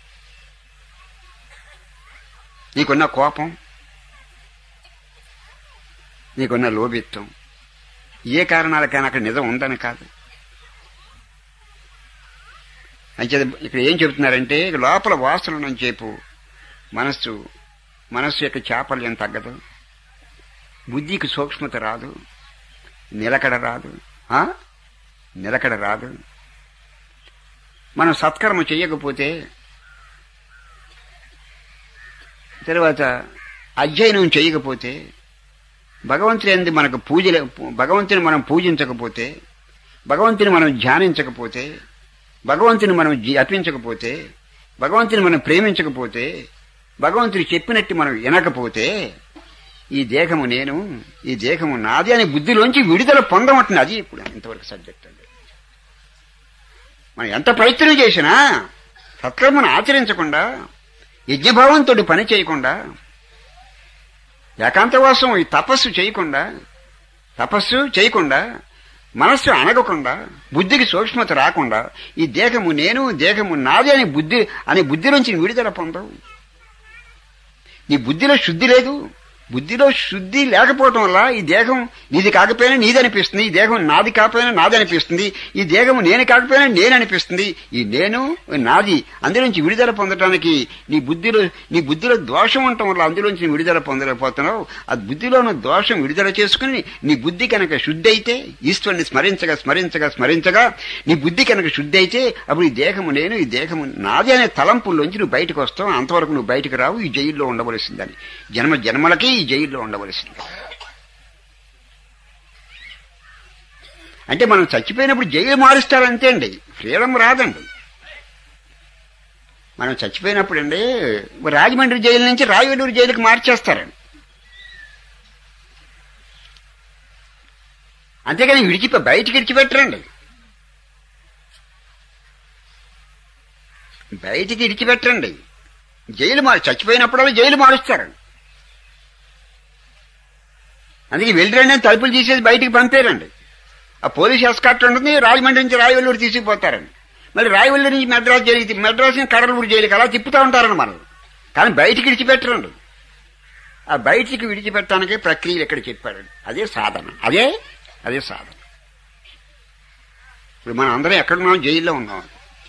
నీకున్న కోపం నీకున్న లోభిత్వం ఏ కారణాలకైనా అక్కడ నిజం ఉందని కాదు అంచేది ఇక్కడ ఏం చెబుతున్నారంటే లోపల వాసన అని చెప్పు మనస్సు మనస్సు యొక్క చాపల్యం తగ్గదు బుద్ధికి సూక్ష్మత రాదు నిలకడ రాదు ఆ? నిలకడ రాదు మనం సత్కర్మ చేయకపోతే తర్వాత అధ్యయనం చేయకపోతే భగవంతుని ఎందు మనకు పూజలు భగవంతుని మనం పూజించకపోతే భగవంతుని మనం ధ్యానించకపోతే భగవంతుని మనం జపించకపోతే భగవంతుని మనం ప్రేమించకపోతే భగవంతుడు చెప్పినట్టు మనం వినకపోతే ఈ దేహము నేను ఈ దేహము నాది అనే బుద్ధిలోంచి విడుదల పొందమంటుంది అది ఇప్పుడు ఇంతవరకు సబ్జెక్ట్ అండి మనం ఎంత ప్రయత్నం చేసినా సత్కర్మను ఆచరించకుండా యజ్ఞభావంతో పని చేయకుండా ఏకాంతవాసం ఈ తపస్సు చేయకుండా తపస్సు చేయకుండా మనస్సు అనగకుండా బుద్ధికి సూక్ష్మత రాకుండా ఈ దేహము నేను దేహము నాది అనే బుద్ధి అనే బుద్ధి నుంచి విడుదల పొందవు నీ బుద్ధిలో శుద్ధి లేదు బుద్ధిలో శుద్ధి లేకపోవటం వల్ల ఈ దేహం నీది కాకపోయినా నీది అనిపిస్తుంది ఈ దేహం నాది కాకపోయినా నాది అనిపిస్తుంది ఈ దేహం నేను కాకపోయినా నేను అనిపిస్తుంది ఈ నేను నాది అందులోంచి విడుదల పొందడానికి నీ బుద్ధిలో నీ బుద్ధిలో దోషం ఉండటం వల్ల అందులోంచి నీ విడుదల పొందలేకపోతున్నావు ఆ బుద్ధిలో ఉన్న దోషం విడుదల చేసుకుని నీ బుద్ధి కనుక శుద్ధి అయితే ఈశ్వరుని స్మరించగా స్మరించగా స్మరించగా నీ బుద్ధి కనుక శుద్ధి అయితే అప్పుడు ఈ దేహము నేను ఈ దేహము నాది అనే తలంపుల్లోంచి నువ్వు బయటకు వస్తావు అంతవరకు నువ్వు బయటకు రావు ఈ జైల్లో ఉండవలసిందని జన్మ జన్మలకి ఈ జైల్లో ఉండవలసింది అంటే మనం చచ్చిపోయినప్పుడు జైలు మారుస్తారంతే అండి ఫ్రీడమ్ రాదండి మనం చచ్చిపోయినప్పుడు అండి రాజమండ్రి జైలు నుంచి రాయవెల్లూరు జైలుకి మార్చేస్తారండి అంతేగాని విడిచిపో బయటికి విడిచిపెట్టరండి బయటికి విడిచిపెట్టరండి జైలు మారు చచ్చిపోయినప్పుడల్లా జైలు మారుస్తారండి అందుకే వెళ్ళిరండి అని తలుపులు తీసేసి బయటికి పంపేరండి ఆ పోలీస్ ఎస్కాట్ ఉంటుంది రాజమండ్రి నుంచి రాయవల్లూరు తీసుకుపోతారండి మళ్ళీ రాయవల్లూరు నుంచి మెడ్రాస్ జైలుకి మెడ్రాస్ నుంచి కడలూరు జైలుకి అలా తిప్పుతూ ఉంటారండి మనం కానీ బయటికి విడిచిపెట్టరండి ఆ బయటికి విడిచిపెట్టడానికి ప్రక్రియలు ఇక్కడ చెప్పాడండి అదే సాధన అదే అదే సాధన ఇప్పుడు మనం అందరం ఎక్కడున్నాం జైల్లో ఉన్నాం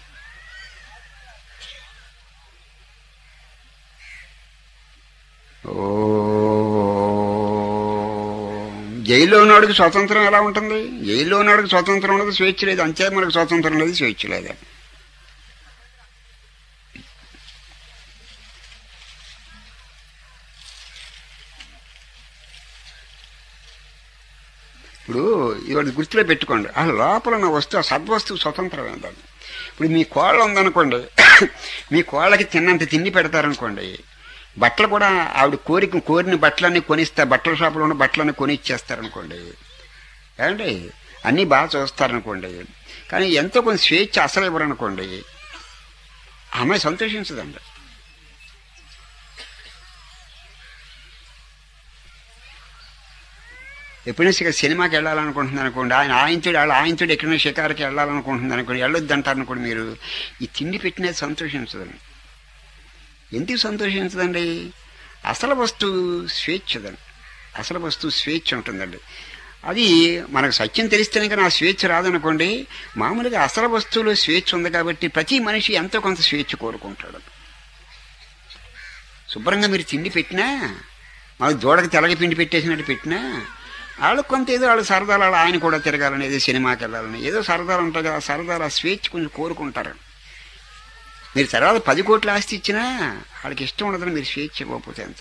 ఓ జైల్లో ఉన్నవాడికి స్వతంత్రం ఎలా ఉంటుంది జైల్లో ఉన్నవాడికి స్వతంత్రం ఉండదు స్వేచ్ఛ లేదు అంతే మనకు స్వతంత్రం లేదు స్వేచ్ఛ లేదు ఇప్పుడు ఇవాడు గుర్తులో పెట్టుకోండి ఆ లోపల ఉన్న వస్తువు ఆ సద్వస్తువు స్వతంత్రమైనది ఇప్పుడు మీ కోళ్ళ ఉందనుకోండి మీ కోళ్ళకి తిన్నంత తిండి పెడతారనుకోండి బట్టలు కూడా ఆవిడ కోరిక కోరిన బట్టలన్నీ కొనిస్తా బట్టల షాపులో ఉన్న బట్టలన్నీ కొని ఇచ్చేస్తారనుకోండి ఏమండి అన్నీ బాగా చూస్తారనుకోండి కానీ ఎంతో కొంత స్వేచ్ఛ అసలు ఇవ్వరనుకోండి అమ్మాయి సంతోషించదండి ఎప్పుడైనా ఇక సినిమాకి వెళ్ళాలనుకుంటుంది అనుకోండి ఆయన ఆయంతుడు వాళ్ళ ఆయంతుడు ఎక్కడైనా షికారుకి వెళ్ళాలనుకుంటుంది అనుకోండి వెళ్ళొద్దు అంటారు అనుకోండి మీరు ఈ తిండి పెట్టినది సంతోషించదండి ఎందుకు సంతోషించదండి అసలు వస్తువు స్వేచ్ఛదండి అసలు వస్తువు స్వేచ్ఛ ఉంటుందండి అది మనకు సత్యం తెలిస్తేనే కానీ ఆ స్వేచ్ఛ రాదనుకోండి మామూలుగా అసలు వస్తువులో స్వేచ్ఛ ఉంది కాబట్టి ప్రతి మనిషి ఎంతో కొంత స్వేచ్ఛ కోరుకుంటాడు శుభ్రంగా మీరు తిండి పెట్టినా మన దూడకి తెలగ పిండి పెట్టేసినట్టు పెట్టినా వాళ్ళకి కొంత ఏదో వాళ్ళు సరదాలు వాళ్ళ ఆయన కూడా తిరగాలని ఏదో సినిమాకి వెళ్ళాలని ఏదో సరదాలు ఉంటాయి కదా ఆ సరదాలు ఆ స్వేచ్ఛ కొంచెం కోరుకుంటారు మీరు తర్వాత పది కోట్ల ఆస్తి ఇచ్చినా వాళ్ళకి ఇష్టం ఉండదని మీరు స్వేచ్ఛ ఇవ్వకపోతే ఎంత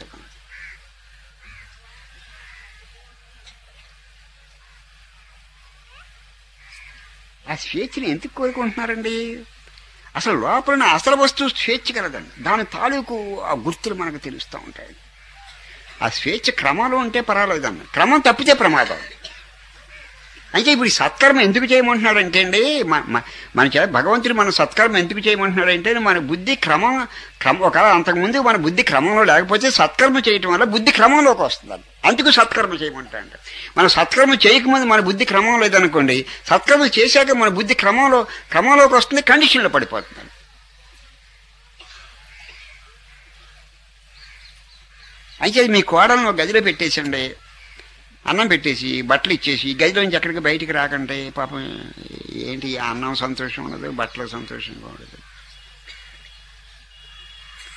ఆ స్వేచ్ఛని ఎందుకు కోరుకుంటున్నారండి అసలు లోపల అసలు వస్తువు స్వేచ్ఛ కలదండి దాని తాలూకు ఆ గుర్తులు మనకు తెలుస్తూ ఉంటాయి ఆ స్వేచ్ఛ క్రమంలో ఉంటే పర్వాలేదన్న క్రమం తప్పితే ప్రమాదం అంటే ఇప్పుడు ఈ సత్కర్మ ఎందుకు చేయమంటున్నాడంటే అండి మన చేత భగవంతుడు మన సత్కర్మ ఎందుకు చేయమంటున్నాడంటే మన బుద్ధి క్రమం క్రమం ఒక అంతకుముందు మన బుద్ధి క్రమంలో లేకపోతే సత్కర్మ చేయటం వల్ల బుద్ధి క్రమంలోకి వస్తుంది అందుకు సత్కర్మ చేయమంటాడు మన సత్కర్మ చేయకముందు మన బుద్ధి క్రమం లేదనుకోండి సత్కర్మ చేశాక మన బుద్ధి క్రమంలో క్రమంలోకి వస్తుంది కండిషన్లో పడిపోతుంది అయితే మీ కోడలను గదిలో పెట్టేసండి అన్నం పెట్టేసి బట్టలు ఇచ్చేసి గదిలోంచి ఎక్కడికి బయటికి రాకంటే పాపం ఏంటి అన్నం సంతోషం ఉండదు బట్టలు సంతోషంగా ఉండదు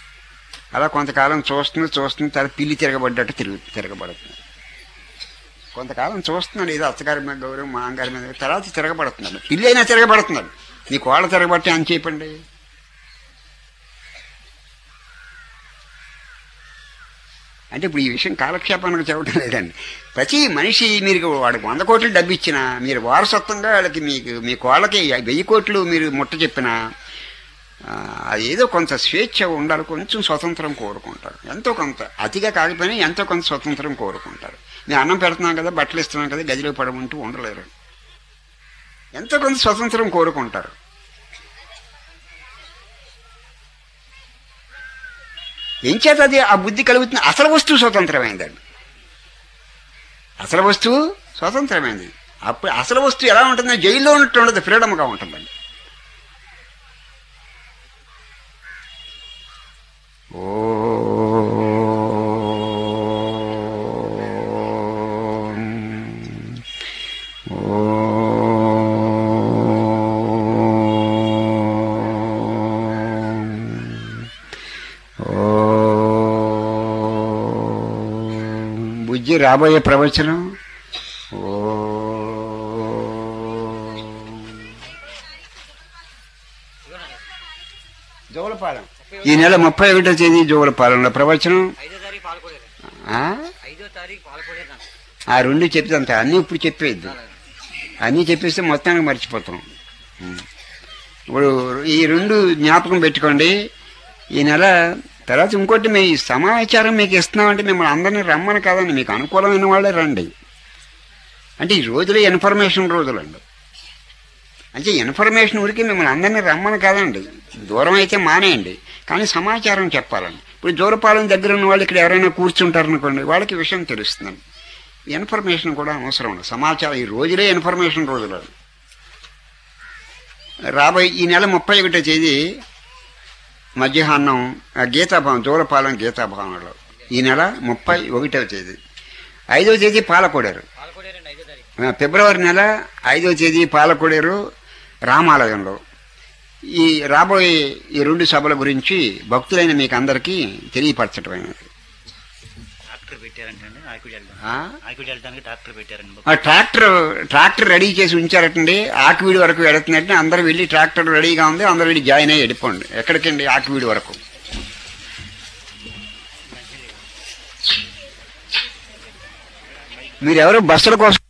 అలా కొంతకాలం చూస్తుంది చూస్తుంది తర్వాత పిల్లి తిరగబడ్డట్టు తిరుగు తిరగబడుతుంది కొంతకాలం చూస్తున్నాడు ఏదో అత్తగారి మీద గౌరవం మా అమ్మగారి మీద తర్వాత తిరగబడుతున్నాడు ఇల్లైనా తిరగబడుతున్నాడు నీ కోళ్ళ తిరగబట్టి అని చెప్పండి అంటే ఇప్పుడు ఈ విషయం కాలక్షేపానికి చెప్పడం లేదండి ప్రతి మనిషి మీరు వాడికి వంద కోట్లు డబ్బు ఇచ్చినా మీరు వారసత్వంగా వాళ్ళకి మీకు మీ కోళ్ళకి వెయ్యి కోట్లు మీరు ముట్ట చెప్పినా ఆ, అది ఏదో కొంత స్వేచ్ఛ ఉండాలి కొంచెం స్వతంత్రం కోరుకుంటారు ఎంతో కొంత అతిగా కాకపోయినా ఎంతో కొంత స్వతంత్రం కోరుకుంటారు నేను అన్నం పెడుతున్నాం కదా బట్టలు ఇస్తున్నాం కదా గదిలో పడమంటూ ఉండలేరు ఎంతో కొంత స్వతంత్రం కోరుకుంటారు ఏం చేత అది ఆ బుద్ధి కలుగుతుంది అసలు వస్తువు స్వతంత్రమైందండి అసలు వస్తువు స్వతంత్రమైంది అప్పుడు అసలు వస్తువు ఎలా ఉంటుంది జైల్లో ఉన్నట్టు ఉండదు ఫ్రీడమ్గా ఉంటుందండి ఓం. ఓం. బుజ్జి రాబోయే ప్రవచనం ఓం. జోలపాలెం ఈ నెల ముప్పై ఒకటో తేదీ జోలపాలెంలో ప్రవచనం ఐదో తారీఖు పాల్గొనేది ఆ? ఐదో తారీఖు పాల్గొనేది ఆ రెండు చెప్తాంత అన్నీ ఇప్పుడు చెప్పేద్దు అన్నీ చెప్పేస్తే మొత్తానికి మర్చిపోతాం ఉం. ఇప్పుడు ఈ రెండు జ్ఞాపకం పెట్టుకోండి ఈ నెల తర్వాత ఇంకోటి మీ సమాచారం మీకు ఇస్తున్నామంటే మిమ్మల్ని అందరినీ రమ్మని కాదండి మీకు అనుకూలమైన వాళ్ళే రండి అంటే ఈ రోజులే ఇన్ఫర్మేషన్ రోజులండి అంటే ఇన్ఫర్మేషన్ ఉరికి మిమ్మల్ని అందరినీ రమ్మని కాదండి దూరం అయితే మానేయండి కానీ సమాచారం చెప్పాలండి ఇప్పుడు జోరపాలెం దగ్గర ఉన్న వాళ్ళు ఇక్కడ ఎవరైనా కూర్చుంటారనుకోండి వాళ్ళకి విషయం తెలుస్తుందండి ఇన్ఫర్మేషన్ కూడా అవసరం ఉంది సమాచారం ఈ రోజులే ఇన్ఫర్మేషన్ రోజులు రాబోయే ఈ నెల ముప్పై ఒకటో తేదీ మధ్యాహ్నం ఆ గీతాభవన్ జోలపాలెం గీతాభవన్లో ఈ నెల ముప్పై ఒకటవ తేదీ ఐదవ తేదీ పాలకొడారు పాల్గొనేరండి ఐదో తారీఖు ఆ, ఫిబ్రవరి నెల ఐదవ తేదీ పాలకొడేరు రామాలయంలో ఈ రాబోయే ఈ రెండు సభల గురించి భక్తులైన మీకు అందరికీ తెలియపరచటమైనది ట్రాక్టర్ పెట్టారంటే ఆకుడి వెళ్దాం ఆ? ఆకుడి వెళ్ళడానికి ట్రాక్టర్ పెట్టారండి ఆ ట్రాక్టర్ ట్రాక్టర్ రెడీ చేసి ఉంచారటండి ఆకివీడి వరకు వెళుతున్నట్టు అందరూ వెళ్ళి ట్రాక్టర్ రెడీగా ఉంది అందరూ వెళ్ళి జాయిన్ అయ్యి వెళ్ళిపోండి ఎక్కడికండి ఆకివీడి వరకు మీరెవరు బస్సుల కోసం